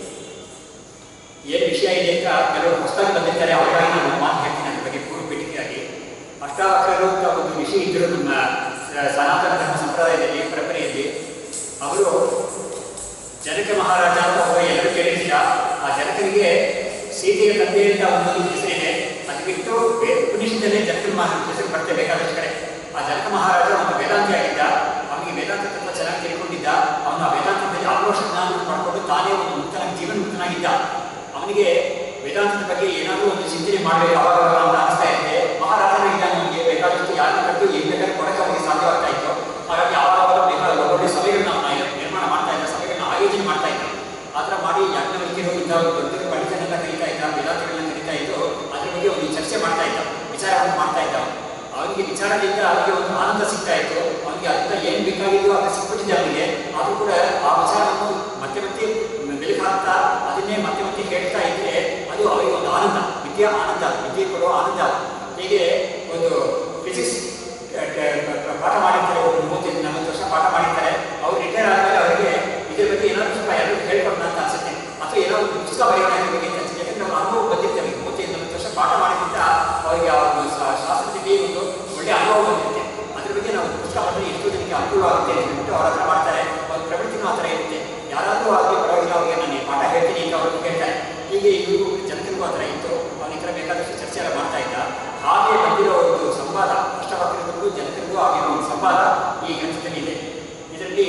ಏನು ವಿಷಯ ಇದೆ ಅಂತ ಕೆಲವರು ಹೊಸದಾಗಿ ಬಂದಿರ್ತಾರೆ ಅವರಿಗಾಗಿ ನಾನು ಒಂದು ಮಾತು ಹೇಳ್ತೀನಿ ಅದ್ರ ಬಗ್ಗೆ ಪೂರ್ವ ಪೀಠಿಕೆಯಾಗಿ ಅಷ್ಟಾವಕ್ರರು ಅಂತ ಒಂದು ವಿಷಯ ಇದ್ದರು ನಮ್ಮ ಆ, ಸನಾತನ ಧರ್ಮ ಸಂಪ್ರದಾಯದಲ್ಲಿ ಪರಂಪರೆಯಲ್ಲಿ ಅವರು ಜನಕ ಮಹಾರಾಜ ಅಂತ ಒಬ್ಬ ಎಲ್ಲರೂ ಕೇಳಿದ್ದೀರ ಆ ಜನಕನಿಗೆ ಸೀತೆಯ ತಂದೆಯಿಂದ ಒಂದು ಹೆಸರಿದೆ ಅದು ಬಿಟ್ಟು ಬೇರೆ ಉಪನಿಷತ್ತಲ್ಲೇ ಜನಕನ ಮಹಾರಾಜ ಹೆಸರು ಬರ್ತೇ ಬೇಕಾದಷ್ಟು ಕಡೆ ಆ ಜನಕ ಮಹಾರಾಜ ಒಂದು ವೇದಾಂತಿ ಆಗಿದ್ದ ಅವನಿಗೆ ವೇದಾಂತ ತತ್ವ ಚೆನ್ನಾಗಿ ತಿಳ್ಕೊಂಡಿದ್ದ ಅವನು ಆ ವೇದಾಂತದಲ್ಲಿ ಆಕ್ರೋಶ ಜ್ಞಾನವನ್ನು ಪಡ್ಕೊಂಡು ತಾನೇ ಒಂದು ಮುಕ್ತನಾಗಿ ಜೀವನ ಮುಕ್ತನಾಗಿದ್ದ ಅವನಿಗೆ ವೇದಾಂತದ ಬಗ್ಗೆ ಏನಾದರೂ ಒಂದು ಚಿಂತನೆ ಮಾಡಬೇಕು ಅವಾಗ ಅಂತ ಅನಿಸ್ತಾ ಇದೆ ಮಹಾರಾಜನಾಗಿದ್ದ ಅವನಿಗೆ ಬೇಕಾದಷ್ಟು ಯಾರನ್ನ ಕರೆದು ಏನ್ ಬೇಕಾದ್ರೂ ಕೊಡಕ್ಕೆ ಅವನಿಗೆ ಸಾಧ್ಯವಾಗ್ತಾ ಇತ್ತು ಹಾಗಾಗಿ ಆವಾಗ ಬೇಕಾದ ಒಳ್ಳೊಳ್ಳೆ ಸಭೆಗಳನ್ನ ಅವನ ನಿರ್ಮಾಣ ಮಾಡ್ತಾ ಇದ್ದ ಸಭೆಗಳನ್ನ ಆಯೋಜನೆ ಮಾಡ್ತಾ ಇದ್ದ ಆ ಥರ ಮಾಡಿ ಯಾಜ್ಞವಲ್ಕಿರು ಇದ್ದ ದೊಡ್ಡ ದೊಡ್ಡ ಪಂಡಿತನೆಲ್ಲ ಕರೀತಾ ಇದ್ದ ವೇದಾಂತಗಳನ್ನ ಕರೀತಾ ಇದ್ದು ಅದ್ರ ಬಗ್ಗೆ ಒಂದು ಚರ್ಚೆ ಮಾಡ್ತಾ ಇದ್ದ ವಿಚಾರವನ್ನು ಮಾಡ್ತಾ ಇದ್ದ ಅವನಿಗೆ ವಿಚಾರದಿಂದ ಅವನಿಗೆ ಒಂದು ಆನಂದ ಸಿಗ್ತಾ ಇತ್ತು ಅವನಿಗೆ ಅದರಿಂದ ಏನು ಬೇಕಾಗಿದ್ದು ಅದು ಸಿಕ್ಬಿಟ್ಟಿದೆ ಅವನಿಗೆ ಆದರೂ ಕೂಡ ಆ ವಿಚಾರವನ್ನು ಮತ್ತೆ ಮತ್ತೆ ಬೆಳಕು ಹಾಕ್ತಾ ಅದನ್ನೇ ಮತ್ತೆ ಮತ್ತೆ ಹೇಳ್ತಾ ಇದ್ರೆ ಅದು ಅವರಿಗೆ ಒಂದು ಆನಂದ ವಿದ್ಯಾ ಆನಂದ ವಿದ್ಯೆ ಕೊಡುವ ಆನಂದ ಹೀಗೆ ಒಂದು ಫಿಸಿಕ್ಸ್ ಪಾಠ ಮಾಡಿರ್ತಾರೆ ಒಂದು ಮೂವತ್ತೈದು ನಲವತ್ತು ವರ್ಷ ಪಾಠ ಮಾಡಿರ್ತಾರೆ ಅವ್ರು ರಿಟೈರ್ ಆದಮೇಲೆ ಅವರಿಗೆ ಇದ್ರ ಬಗ್ಗೆ ಏನಾದ್ರು ಸ್ವಲ್ಪ ಎಲ್ಲರೂ ಹೇಳ್ಕೊಡೋಣ ಅಂತ ಅನ್ಸುತ್ತೆ ಅಥವಾ ಏನೋ ಒಂದು ಪುಸ್ತಕ ಬರೆಯೋಣ ಇದ್ರ ಬಗ್ಗೆ ಅಂತ ಅನ್ಸುತ್ತೆ ಯಾಕಂದ್ರೆ ಅವ್ರ ಅನುಭವ ಬಂದಿರ್ತವೆ ಮೂವತ್ತೈದು ನಲವತ್ತು ವರ್ಷ ಪಾಠ ಮಾಡಿದ್ರಿಂದ ಅವರಿಗೆ ಆ ಒಂದು ಶಾ- ಶಾಸ್ತ್ರದಲ್ಲಿ ಒಂದು ಒಳ್ಳೆ ಅನುಭವ ಬಂದಿರುತ್ತೆ ಅದ್ರ ಬಗ್ಗೆ ನಾವು ಪುಸ್ತಕ ಬರೆದ್ರೆ ಎಷ್ಟೋ ಜನಕ್ಕೆ ಅನುಕೂಲ ಆಗುತ್ತೆ ಅಂತ ಹೇಳ್ಬಿಟ್ಟು ಅವ್ರ ಹತ್ರ ಮಾಡ್ತಾರೆ ಅವ್ರ ಪ್ರವೃತ್ತಿನೂ ಆ ಥರ ಇರುತ್ತೆ ಯಾರಾದರೂ ಆಗಲಿ ಪರವಾಗಿಲ್ಲ ಅವ್ರಿಗೆ ನಾನು ಈ ಪಾಠ ಹೇಳ್ತೀನಿ ಅಂತ ಅವ್ರಿಗೆ ಹೇಳ್ತಾರೆ ಹೀಗೆ ಇವರು ಜನಕರಿಗೂ ಆ ಥರ ಇತ್ತು ಅವನ ಹತ್ರ ಬೇಕಾದಷ್ಟು ಚರ್ಚೆ ಎಲ್ಲ ಮಾಡ್ತಾ ಇದ್ದ ಹಾಗೆ ಬಂದಿರೋ ಒಂದು ಸಂವಾದ ಅಷ್ಟವಕ್ರಿಗೂ ಜನಕರಿಗೂ ಆಗಿರೋ ಒಂದು ಸಂವಾದ ಈ ಗ್ರಂಥದಲ್ಲಿ ಇದೆ ಇದರಲ್ಲಿ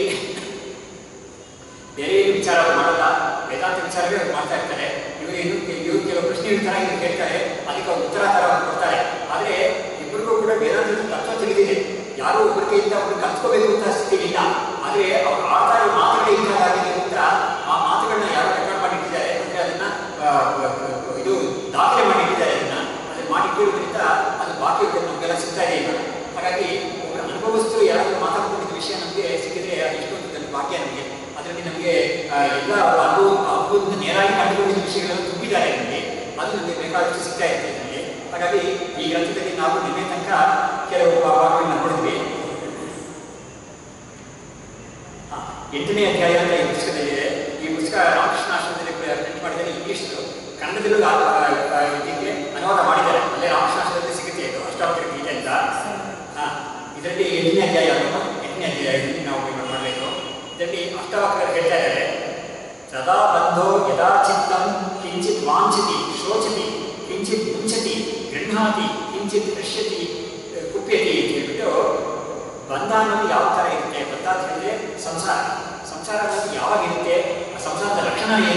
ಬೇರೆ ಏನು ವಿಚಾರ ಅವ್ರು ಮಾಡಲ್ಲ ವೇದಾಂತ ವಿಚಾರವೇ ಅವ್ರು ಮಾಡ್ತಾ ಇರ್ತಾರೆ ಇವರು ಏನು ಇವರು ಕೆಲವು ಪ್ರಶ್ನೆ ತರ ಇವ್ರು ಕೇಳ್ತಾರೆ ಅದಕ್ಕೆ ಅವ್ರು ಉತ್ತರ ತರ ಅವ್ರು ಕೊಡ್ತಾರೆ ಆದರೆ ಇಬ್ಬರಿಗೂ ಕೂಡ ವೇದಾಂತದ ತತ್ವ ತಿಳಿದಿದೆ ಯಾರು ಒಬ್ಬರಿಗೆಯಿಂದ ಒಬ್ಬರಿಗೆ ಕಲ್ತ್ಕೋಬೇಕು ಅಂತ ಸ್ಥಿತಿ ಇಲ್ಲ ಆದರೆ ಅವ್ರು ಆಡ್ತಾ ಇರೋ ಮಾತುಗಳೇ ಇದ್ದಾಗಿದೆ ಅಂತ ಆ ಮಾತುಗಳನ್ನ ಯಾರು ರೆಕಾರ್ಡ್ ಮಾಡಿಟ್ಟಿದ್ದಾರೆ ಅಂದ್ರೆ ಅದನ್ನ ಆ, ಆ, ಇದು ದಾಖಲೆ ಮಾಡಿಟ್ಟಿದ್ದಾರೆ ಅದನ್ನ ಅದನ್ನ ಮಾಡಿಟ್ಟಿರೋದ್ರಿಂದ ಅದು ಬಾಕಿ ಇರೋದು ನಮಗೆಲ್ಲ ಸಿಗ್ತಾ ಇದೆ ಇವಾಗ ಹಾಗಾಗಿ ಒಬ್ಬರು ಅನುಭವಿಸ್ತು ಯಾರಾದರೂ ಮಾತಾಡ್ಕೊಂಡಿದ್ದ ವಿಷಯ ನಮಗೆ ಸಿಕ್ಕಿದ್ರೆ ಅದು ಎಷ್ಟೊಂದು ದೊಡ್ಡ ಭಾಗ್ಯ ನಮಗೆ ಅದರಲ್ಲಿ ನಮಗೆ ಆ, ಎಲ್ಲ ಅನುಭವ ಅನುಭವದಿಂದ ನೇರಾಗಿ ಕಂಡುಕೊಂಡಿದ್ದ ವಿಷಯಗಳನ್ನು ತುಂಬಿದ್ದಾರೆ ನಮಗೆ ಅದು ನಮಗೆ ಬೇಕಾದಷ್ಟು ಸಿಗ್ತಾ ಇರ್ತದೆ ನಮಗೆ ಹಾಗಾಗಿ ಈ ಗ್ರಂಥದಲ್ಲಿ ನಾವು ನಿನ್ನೆ ತನಕ ಕೆಲವು ಭಾಗಗಳನ್ನ ನೋಡಿದ್ವಿ ಹಾ, ಎಂಟನೇ ಅಧ್ಯಾಯ ಅಂತ ಈ ಪುಸ್ತಕದಲ್ಲಿದೆ ಈ ಪುಸ್ತಕ ರಾಮಕೃಷ್ಣ ಆಶ್ರಮದಲ್ಲಿ ಪ್ರಿಂಟ್ ಮಾಡಿದ್ದಾರೆ ಇಂಗ್ಲಿಷ್ ಕನ್ನಡದಲ್ಲೂ ಆ- ಆ- ಆ ಇದಕ್ಕೆ ಅನುವಾದ ಮಾಡಿದ್ದಾರೆ ಅಲ್ಲೇ ರಾಮಕೃಷ್ಣ ಆಶ್ರಮದಲ್ಲಿ ಸಿಗುತ್ತೆ ಇದು ಅಷ್ಟಾವಕ್ರ ಗೀತೆ ಅಂತ ಹಾ, ಇದರಲ್ಲಿ ಎಂಟನೇ ಅಧ್ಯಾಯ ಅಲ್ವಾ? ಎಂಟನೇ ಅಧ್ಯಾಯ ಇದರಲ್ಲಿ ನಾವು ಇವಾಗ ಮಾಡಬೇಕು ಇದರಲ್ಲಿ ಅಷ್ಟಾವಕ್ರರು ಹೇಳ್ತಾ ಇದ್ದಾರೆ ಸದಾ ಬಂಧೋ ಯದಾ ಚಿತ್ತಂ ಕಿಂಚಿತ್ ವಾಂಛತಿ ಶೋಚತಿ ಕಿಂಚಿತ್ ಮುಂಚತಿ ಗೃಹಾತಿ ಕಿಂಚಿತ್ ದೃಶ್ಯತಿ ಕುಪ್ಯತಿ ಅಂತ ಹೇಳ್ಬಿಟ್ಟು ಬಂಧ ಅನ್ನೋದು ಯಾವ ಥರ ಇರುತ್ತೆ ಬಂಧ ಅಂತ ಹೇಳಿದ್ರೆ ಸಂಸಾರ ಸಂಸಾರ ಅನ್ನೋದು ಯಾವಾಗ ಇರುತ್ತೆ ಆ ಸಂಸಾರದ ಲಕ್ಷಣ ಏನು ಅಂತ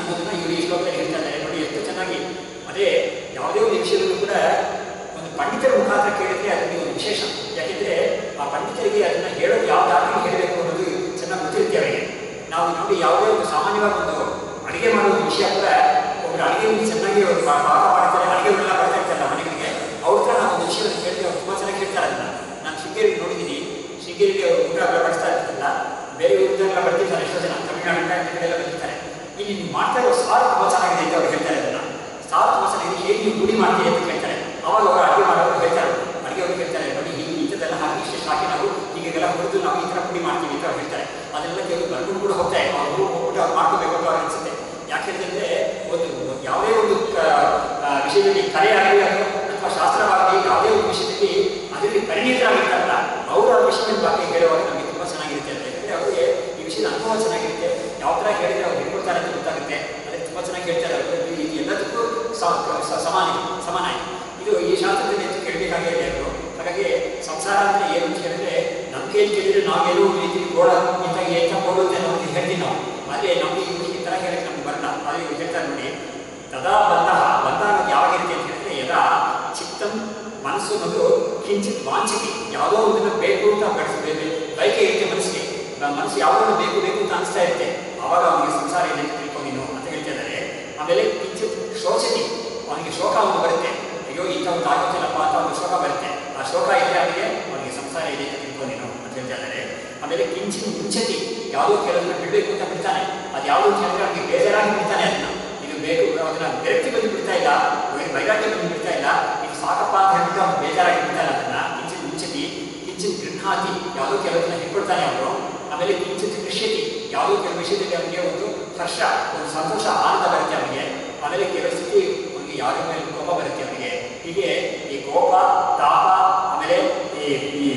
ಅನ್ನೋದನ್ನ ಇವರು ಈ ಶ್ಲೋಕದಲ್ಲಿ ಹೇಳ್ತಾ ಇದ್ದಾರೆ ನೋಡಿ ಎಷ್ಟು ಚೆನ್ನಾಗಿ ಅದೇ ಯಾವುದೇ ಒಂದು ವಿಷಯದಲ್ಲೂ ಕೂಡ ಒಂದು ಪಂಡಿತರ ಮುಖಾಂತರ ಕೇಳಿದ್ರೆ ಅದರಲ್ಲಿ ಒಂದು ವಿಶೇಷ ಯಾಕೆಂದ್ರೆ ಆ ಪಂಡಿತರಿಗೆ ಅದನ್ನ ಹೇಳೋದು ಯಾವ ದಾರಿಯಲ್ಲಿ ಹೇಳಬೇಕು ಅನ್ನೋದು ಚೆನ್ನಾಗಿ ಗೊತ್ತಿರುತ್ತೆ ಅವರಿಗೆ ನಾವು ನೋಡಿ ಯಾವುದೇ ಒಂದು ಸಾಮಾನ್ಯವಾಗಿ ಒಂದು ಅಡಿಗೆ ಮಾಡೋ ಒಂದು ವಿಷಯ ಕೂಡ ಒಬ್ಬರು ಅಡಿಗೆ ಚೆನ್ನಾಗಿ ಅವ್ರು ಪಾ- ಪಾಕ ಮಾಡ್ತಾರೆ ಅಡಿಗೆಗಳೆಲ್ಲ ಬರ್ತಾ ಇರ್ತಾರಲ್ಲ ಮನೆಗಳಿಗೆ ಅವ್ರ ಹತ್ರ ನಾವು ಒಂದು ವಿಷಯವನ್ನು ಕೇಳಿದ್ರೆ ಅವ್ರು ತುಂಬ ಚೆನ್ನಾಗಿ ಹೇಳ್ತಾರೆ ಅದನ್ನ ನಾನು ಶೃಂಗೇರಿ ನೋಡಿದ್ದೀನಿ ಶೃಂಗೇರಿಗೆ ಅವರು ಊಟ ಎಲ್ಲ ಬಡಿಸ್ತಾ ಇರ್ತಾರಲ್ಲ ಬೇರೆ ಊರಿಗೆಲ್ಲ ಬರ್ತಿರ್ತಾರೆ ಎಷ್ಟೋ ಜನ ತಮಿಳುನಾಡು ಕಡೆ ಎಲ್ಲ ಬರ್ತಿರ್ತಾರೆ ಇಲ್ಲಿ ನೀವು ಮಾಡ್ತಾ ಇರೋ ಸಾರು ತುಂಬ ಚೆನ್ನಾಗಿದೆ ಅಂತ ಅವ್ರು ಹೇಳ್ತಾರೆ ಅದನ್ನ ಸಾರು ತುಂಬ ಚೆನ್ನಾಗಿದೆ ಹೇಗೆ ನೀವು ಗುಡಿ ಮಾಡ್ತೀರಿ ಅಂತ ಕೇಳ್ತಾರೆ ಅವಾಗ ಅವರು ಅಡುಗೆ ಮಾಡೋರು ಹೇಳ್ತಾರೆ ಅಡುಗೆ ಅವ್ರು ಹೇಳ್ತಾರೆ ನೋಡಿ ಈ ಇಂಥದ್ದೆಲ್ಲ ಹಾಕಿ ಇಷ್ಟು ಹಾಕಿ ನಾವು ಹೀಗೆಲ್ಲ ಹುರಿದು ನಾವು ಈ ಥರ ಪುಡಿ ಮಾಡ್ತೀವಿ ಅಂತ ಅವ್ರು ಹೇಳ್ತಾರೆ ಅದನ್ನೆಲ್ಲ ಕೆಲವು ಬರ್ಕೊಂಡು ಕೂಡ ಹೋಗ್ತಾರೆ ಅವರು ಹೋಗ್ಬಿಟ್ಟು ಅವ್ರು ಮಾಡ್ಕೋಬೇಕು ಅಂತ ಅವ್ರು ಅನ್ಸುತ್ತೆ ಯಾಕೆ ಹೇಳಿದ್ರೆ ಒಂದು ಯಾವುದೇ ಒಂದು ಕ- ಆ, ವಿಷಯದಲ್ಲಿ ಕಲೆ ಆಗಲಿ ಅಥವಾ ಶಾಸ್ತ್ರವಾಗಲಿ ಯಾವುದೇ ಒಂದು ವಿಷಯದಲ್ಲಿ ಅದರಲ್ಲಿ ಪರಿಣಿತರಾಗಿರ್ತಾರಲ್ಲ ಅವರ ಆ ವಿಷಯದ ಬಗ್ಗೆ ಹೇಳುವಾಗ ನಮಗೆ ತುಂಬ ಚೆನ್ನಾಗಿರುತ್ತೆ ಅಂತ ಯಾಕಂದ್ರೆ ಅವರಿಗೆ ಈ ವಿಷಯದ ಅನುಭವ ಚೆನ್ನಾಗಿರುತ್ತೆ ಯಾವ ಥರ ಹೇಳಿದ್ರೆ ಅವ್ರು ಹೇಳ್ಕೊಡ್ತಾರೆ ಅಂತ ಗೊತ್ತಾಗುತ್ತೆ ಅದಕ್ಕೆ ತುಂಬ ಚೆನ್ನಾಗಿ ಹೇಳ್ತಾರೆ ಅವರು ಇದು ಎಲ್ಲದಕ್ಕೂ ಸ- ಸ- ಸಮಾನ ಸಮಾನ ಇದು ಈ ಶಾಸ್ತ್ರದಲ್ಲಿ ಹೆಚ್ಚು ಕೇಳಬೇಕಾಗಿ ಅವರು ಹಾಗಾಗಿ ಸಂಸಾರ ಅಂದ್ರೆ ಏನು ಅಂತ ಹೇಳಿದ್ರೆ ನಮ್ಮ ಕೈಯಲ್ಲಿ ಕೇಳಿದ್ರೆ ನಾವೇನೋ ಒಂದು ರೀತಿ ಗೋಳ ಇಂಥ ಏಕ ಗೋಳು ಅಂತ ನಮಗೆ ಹೇಳ್ತೀವಿ ನಾವು ಆದರೆ ನಮಗೆ ಈ ಥರ ಹೇಳಕ್ಕೆ ನಮ್ಗೆ ಬರಲ್ಲ ಆದರೆ ಇವ್ರು ಹೇಳ್ತಾರೆ ನೋಡಿ ತದಾ ಬಂಧ ಬಂಧ ಅನ್ನೋದು ಯಾವಾಗ ಇರುತ್ತೆ ಅಂತ ಹೇಳಿದ್ರೆ ಯದಾ ಚಿತ್ತಂ ಮನಸ್ಸು ಅನ್ನೋದು ಕಿಂಚಿತ್ ವಾಂಛಿತಿ ಯಾವುದೋ ಒಂದನ್ನು ಬೇಕು ಅಂತ ಬಯಸಬೇಕು ಬಯಕೆ ಇರುತ್ತೆ ಮನಸ್ಸಿಗೆ ಆ ಮನಸ್ಸು ಯಾವುದನ್ನು ಬೇಕು ಬೇಕು ಅಂತ ಅನಿಸ್ತಾ ಇರುತ್ತೆ ಆವಾಗ ಅವನಿಗೆ ಸಂಸಾರ ಇದೆ ಅಂತ ತಿಳ್ಕೊ ನೀನು ಅಂತ ಹೇಳ್ತಾ ಇದ್ದಾರೆ ಆಮೇಲೆ ಕಿಂಚಿತ್ ಶೋಚತಿ ಅವನಿಗೆ ಶೋಕ ಒಂದು ಬರುತ್ತೆ ಅಯ್ಯೋ ಇಂಥ ಒಂದು ಆಗೋದಿಲ್ಲಪ್ಪ ಅಂತ ಒಂದು ಶೋಕ ಬರುತ್ತೆ ಆ ಶೋಕ ಇದ್ರೆ ಅವನಿಗೆ ಅವನಿಗೆ ಸಂಸಾರ ಇದೆ ಅಂತ ತಿಳ್ಕೊ ನೀನು ಅಂತ ಹೇಳ್ತಾ ಇದ್ದಾರೆ ಆಮೇಲೆ ಕಿಂಚಿತ್ ಮುಂಚತಿ ಯಾವುದೋ ಕೆಲವನ್ನ ಬಿಡಬೇಕು ಅಂತ ಬಿಡ್ತಾನೆ ಅದು ಯಾವುದು ಅಂತ ಹೇಳಿದ್ರೆ ಅವನಿಗೆ ಬೇಜಾರಾಗಿ ಬಿಡ್ತಾನೆ ಅದನ್ನ ಇದು ಬೇಕು ಅದನ್ನ ಬೆರತಿ ಬಂದು ಬಿಡ್ತಾ ಇಲ್ಲ ಅವನಿಗೆ ವೈರಾಗ್ಯ ಬಂದು ಬಿಡ್ತಾ ಇಲ್ಲ ಇದು ಸಾಕಪ್ಪ ಅಂತ ಹೇಳ್ಬಿಟ್ಟು ಅವ್ನು ಬೇಜಾರಾಗಿ ಬಿಡ್ತಾನೆ ಅದನ್ನ ಕಿಂಚಿತ್ ಮುಂಚತಿ ಕಿಂಚಿತ್ ಗೃಹಾತಿ ಯಾವುದೋ ಕೆಲವನ್ನ ಹಿಡ್ಕೊಳ್ತಾನೆ ಅವನು ಆಮೇಲೆ ಕಿಂಚಿತ್ ಕೃಷ್ಯತಿ ಯಾವುದೋ ಕೆಲವು ವಿಷಯದಲ್ಲಿ ಅವನಿಗೆ ಒಂದು ಹರ್ಷ ಒಂದು ಸಂತೋಷ ಆನಂದ ಬರುತ್ತೆ ಅವನಿಗೆ ಆಮೇಲೆ ಕೆಲವು ಸ್ಥಿತಿ ಅವನಿಗೆ ಯಾರ ಮೇಲೆ ಕೋಪ ಬರುತ್ತೆ ಅವನಿಗೆ ಹೀಗೆ ಈ ಕೋಪ ತಾಪ ಆಮೇಲೆ ಈ ಈ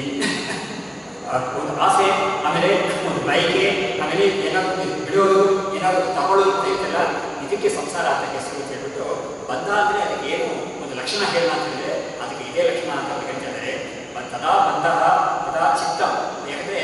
ಆ, ಒಂದು ಆಸೆ ಆಮೇಲೆ ಒಂದು ಬೈಕೆ ಆಮೇಲೆ ಏನಾದ್ರು ಬಿಡೋದು ಏನಾದ್ರು ತಗೊಳ್ಳೋದು ಇದೆಲ್ಲ ಇದಕ್ಕೆ ಸಂಸಾರ ಅಂತ ಹೆಸರು ಅಂತ ಹೇಳ್ಬಿಟ್ಟು ಬಂಧ ಅಂದ್ರೆ ಅದಕ್ಕೆ ಏನು ಒಂದು ಲಕ್ಷಣ ಹೇಳೋಣ ಅಂತ ಹೇಳಿದ್ರೆ ಅದಕ್ಕೆ ಇದೇ ಲಕ್ಷಣ ಅಂತ ಅವ್ರು ಹೇಳ್ತಾ ಇದ್ದಾರೆ ಬ- ತದಾ ಬಂಧ ತದಾ ಚಿತ್ತಂ ಯಾಕಂದ್ರೆ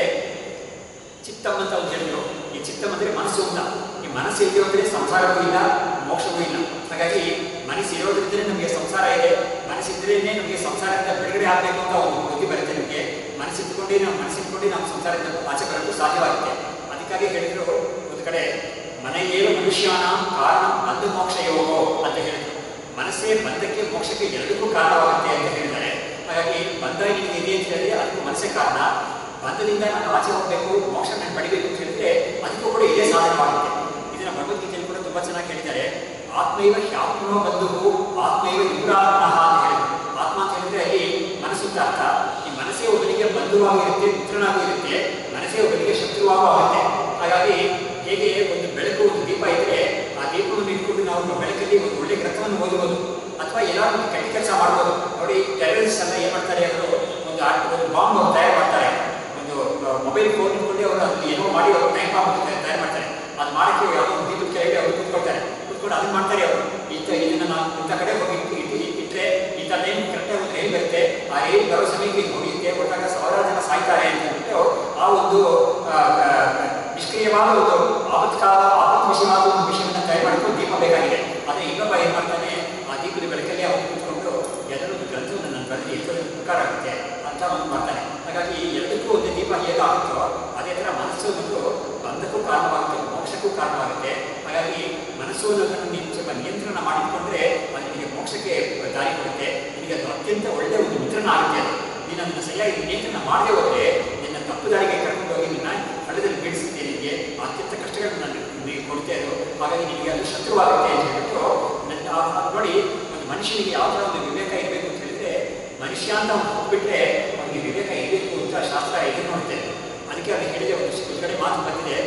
ಚಿತ್ತಂ ಅಂತ ಒಂದು ಹೇಳಿದ್ರು ಈ ಚಿತ್ತಂ ಅಂದ್ರೆ ಮನಸ್ಸು ಅಂತ ಈ ಮನಸ್ಸು ಇರೋದ್ರೆ ಸಂಸಾರವೂ ಇಲ್ಲ ಮೋಕ್ಷವೂ ಇಲ್ಲ ಹಾಗಾಗಿ ಮನಸ್ಸು ಇರೋದ್ರಿಂದಲೇ ನಮಗೆ ಸಂಸಾರ ಇದೆ ಮನಸ್ಸಿದ್ರೇನೆ ನಮಗೆ ಸಂಸಾರದಿಂದ ಬಿಡುಗಡೆ ಆಗಬೇಕು ಅಂತ ಒಂದು ಬುದ್ಧಿ ಬರುತ್ತೆ ನಮಗೆ ಮನಸ್ಸಿಟ್ಕೊಂಡೇ ನಾವು ಮನಸ್ಸಿಟ್ಕೊಂಡೇ ನಾವು ಸಂಸಾರದಿಂದ ಆಚೆ ಬರಲು ಸಾಧ್ಯವಾಗುತ್ತೆ ಅದಕ್ಕಾಗಿ ಹೇಳಿದ್ರು ಒಂದು ಕಡೆ ಮನೆಯೇನು ಮನುಷ್ಯನ ಕಾರಣ ಬಂಧ ಮೋಕ್ಷ ಯೋಗೋ ಅಂತ ಹೇಳಿದ್ರು ಮನಸ್ಸೇ ಬಂಧಕ್ಕೆ ಮೋಕ್ಷಕ್ಕೆ ಎರಡಕ್ಕೂ ಕಾರಣವಾಗುತ್ತೆ ಅಂತ ಹೇಳಿದ್ದಾರೆ ಹಾಗಾಗಿ ಬಂಧ ನಿಮಗೆ ಇದೆ ಅಂತ ಹೇಳಿದ್ರೆ ಅದಕ್ಕೂ ಮನಸ್ಸೇ ಕಾರಣ ಬಂಧದಿಂದ ನಾನು ಆಚೆ ಹೋಗಬೇಕು ಮೋಕ್ಷ ನಾನು ಪಡಿಬೇಕು ಅಂತ ಹೇಳಿದ್ರೆ ಅದಕ್ಕೂ ಕೂಡ ಇದೇ ಸಾಧನವಾಗುತ್ತೆ ಇದನ್ನ ಭಗವದ್ಗೀತೆಯಲ್ಲಿ ಕೂಡ ತುಂಬಾ ಚೆನ್ನಾಗಿ ಹೇಳಿದ್ದಾರೆ ಆತ್ಮೈವ ಹ್ಯಾತ್ಮನೋ ಬಂಧುವು ಆತ್ಮೈವ ಯುವರಾತ್ಮಃ ಅಂತ ಹೇಳಿದ್ರು ಆತ್ಮ ಅಂತ ಹೇಳಿದ್ರೆ ಅಲ್ಲಿ ಮನಸ್ಸು ಅಂತ ಅರ್ಥ ಈ ಮನಸ್ಸೇ ಒಬ್ಬನಿಗೆ ಬಂಧುವಾಗಿರುತ್ತೆ ಮಿತ್ರನಾಗೂ ಇರುತ್ತೆ ಮನಸ್ಸೇ ಒಬ್ಬನಿಗೆ ಶತ್ರುವಾಗೂ ಆಗುತ್ತೆ ಹಾಗಾಗಿ ಹೇಗೆ ಒಂದು ಬೆಳಕು ಒಂದು ದೀಪ ಇದ್ರೆ ಆ ದೀಪವನ್ನು ಇಟ್ಕೊಂಡು ನಾವು ಬೆಳಕಲ್ಲಿ ಒಂದು ಒಳ್ಳೆ ಗ್ರಂಥವನ್ನು ಓದಬಹುದು ಅಥವಾ ಏನಾದ್ರು ಒಂದು ಕೆಟ್ಟ ಕೆಲಸ ಮಾಡ್ಬೋದು ನೋಡಿ ಟೆರರಿಸ್ಟ್ ಎಲ್ಲ ಏನ್ ಮಾಡ್ತಾರೆ ಅವರು ಒಂದು ಆ- ಒಂದು ಬಾಂಬ್ ತಯಾರು ಮಾಡ್ತಾರೆ ಒಂದು ಮೊಬೈಲ್ ಫೋನ್ ಇಟ್ಕೊಂಡು ಅವರು ಅದನ್ನ ಏನೋ ಮಾಡಿ ಅವರು ಟೈಮ್ ಬಾಂಬ್ ತಯಾರು ಮಾಡ್ತಾರೆ ಅದು ಮಾಡಕ್ಕೆ ಯಾವುದೋ ಒಂದು ದೀಪದ ಕೆಳಗೆ ಅವರು ಕೂತ್ಕೊಳ್ತಾರೆ ಕೂತ್ಕೊಂಡು ಅದನ್ನ ಮಾಡ್ತಾರೆ ಅವರು ಇಂಥ ಇದನ್ನ ನಾವು ಇಂಥ ಕಡೆ ಹೋಗಿ ಇಟ್ಟು ಇಟ್ಟು ಇಟ್ಟರೆ ಇಂಥ ಟೈಮ್ ಕರೆಕ್ಟಾಗಿ ಒಂದು ರೈಲ್ ಬರುತ್ತೆ ಆ ರೈಲ್ ಬರೋ ಸಮಯಕ್ಕೆ ಇದು ಹೋಗಿ ಇಟ್ಟೆ ಕೊಟ್ಟಾಗ ಸಾವಿರಾರು ಜನ ಸಾಯ್ತಾರೆ ಅಂತ ಹೇಳ್ಬಿಟ್ಟು ಆ ಒಂದು ಆ, ಆ, ನಿಷ್ಕ್ರಿಯವಾದ ಒಂದು ಆಪತ್ಕಾಲ ಆಪತ್ ವಿಷಯವಾದ ಒಂದು ವಿಷಯವನ್ನು ತಯಾರು ಮಾಡಿಕೊಂಡು ದೀಪ ಬೇಕಾಗಿದೆ ಆದರೆ ಇನ್ನೊಬ್ಬ ಏನು ಮಾಡ್ತಾನೆ ಆ ದೀಪದ ಬೆಳಕಲ್ಲಿ ಅವನು ಕೂತ್ಕೊಂಡು ಎಲ್ಲರೂ ಒಂದು ಗ್ರಂಥವನ್ನು ನನ್ನ ಬರೆದು ಎಷ್ಟೊಂದು ಉಪಕಾರ ಆಗುತ್ತೆ ಅಂತ ಒಂದು ಮಾಡ್ತಾನೆ ಹಾಗಾಗಿ ಈ ಎರಡಕ್ಕೂ ಒಂದು ದೀಪ ಹೇಗಾಗುತ್ತೋ ಅದೇ ಥರ ಮನಸ್ಸು ಒಂದು ಬಂಧಕ್ಕೂ ಕಾರಣವಾಗುತ್ತೆ ಮೋಕ್ಷಕ್ಕೂ ಕಾರಣವಾಗುತ್ತೆ ಹಾಗಾಗಿ ಮನಸ್ಸು ಅನ್ನೋದನ್ನು ನೀವು ಸ್ವಲ್ಪ ನಿಯಂತ್ರಣ ಮಾಡಿಕೊಂಡ್ರೆ ಅದು ನಿಮಗೆ ಮೋಕ್ಷಕ್ಕೆ ದಾರಿ ಕೊಡುತ್ತೆ ನಿಮಗೆ ಅದು ಅತ್ಯಂತ ಒಳ್ಳೆಯ ಒಂದು ಮಿತ್ರನ ಆಗುತ್ತೆ ಅದು ನೀನು ಅದನ್ನು ಸರಿಯಾಗಿ ನಿಯಂತ್ರಣ ಮಾಡದೆ ಹೋದರೆ ನಿನ್ನ ತಪ್ಪು ದಾರಿಗೆ ಕರ್ಕೊಂಡು ಹೋಗಿ ನಿನ್ನ ಹಳ್ಳದಲ್ಲಿ ಬೀಳಿಸುತ್ತೆ ನಿನಗೆ ಅತ್ಯಂತ ಕಷ್ಟಗಳನ್ನು ನಾನು ನಿನಗೆ ಕೊಡ್ತೇ ಅದು ಹಾಗಾಗಿ ನಿನಗೆ ಅದು ಶತ್ರುವಾಗುತ್ತೆ ಅಂತ ಹೇಳ್ಬಿಟ್ಟು ನನ್ನ ಆ- ಆ ನೋಡಿ ಒಂದು ಮನುಷ್ಯನಿಗೆ ಯಾವ ಥರ ಒಂದು ವಿವೇಕ ಇರಬೇಕು ಅಂತ ಹೇಳಿದ್ರೆ ಮನುಷ್ಯ ಅಂತ ಅವ್ನು ಹೋಗ್ಬಿಟ್ರೆ ಅವನಿಗೆ ವಿವೇಕ ಇರಬೇಕು ಅಂತ ಶಾಸ್ತ್ರ ಎದುರು ನೋಡುತ್ತೆ ಅದಕ್ಕೆ ಅದು ಹೇಳಿದೆ ಒಂದು ಒಂದು ಕಡೆ ಮಾತು ಬಂದಿದೆ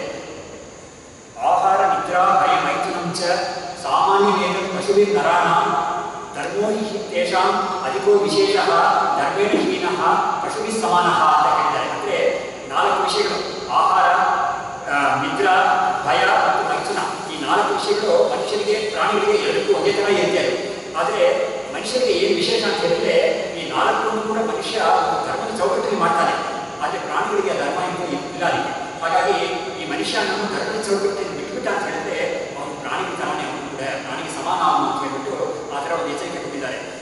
ಆಹಾರ ನಿದ್ರಾ ಭಯ ಮೈಥುನಂ ಚ ಸಾಮಾನ್ಯವೇನ ಪಶುವಿನ್ ನರಾಣಾಂ ಧರ್ಮೋ ಹಿ ತೇಷಾಂ ಅಧಿಕೋ ವಿಶೇಷ ಧರ್ಮೇಣ ಹೀನಃ ಪಶುವಿ ಸಮಾನಃ ಅಂತ ಹೇಳಿದ್ದಾರೆ ಅಂದ್ರೆ ನಾಲ್ಕು ವಿಷಯಗಳು ಆಹಾರ ಆ, ನಿದ್ರಾ ಭಯ ಮತ್ತು ಮೈಥುನ ಈ ನಾಲ್ಕು ವಿಷಯಗಳು ಮನುಷ್ಯನಿಗೆ ಪ್ರಾಣಿಗಳಿಗೆ ಎರಡಕ್ಕೂ ಒಂದೇ ಥರ ಇರುತ್ತೆ ಅದು ಆದರೆ ಮನುಷ್ಯನಿಗೆ ಏನು ವಿಶೇಷ ಅಂತ ಹೇಳಿದ್ರೆ ಈ ನಾಲ್ಕನ್ನು ಕೂಡ ಮನುಷ್ಯ ಒಂದು ಧರ್ಮದ ಚೌಕಟ್ಟಲ್ಲಿ ಮಾಡ್ತಾನೆ ಆದರೆ ಪ್ರಾಣಿಗಳಿಗೆ ಆ ಧರ್ಮ ಅಂತ ಇಲ್ಲ ಅದಕ್ಕೆ ಹಾಗಾಗಿ ಈ ಮನುಷ್ಯ ನಮ್ಮ ಧರ್ಮದ ಚೌಕಟ್ಟಲ್ಲಿ ಬಿಟ್ಬಿಟ್ಟ ಅಂತ ಹೇಳಿದ್ರೆ ಅವನು ಪ್ರಾಣಿ ತನವೇ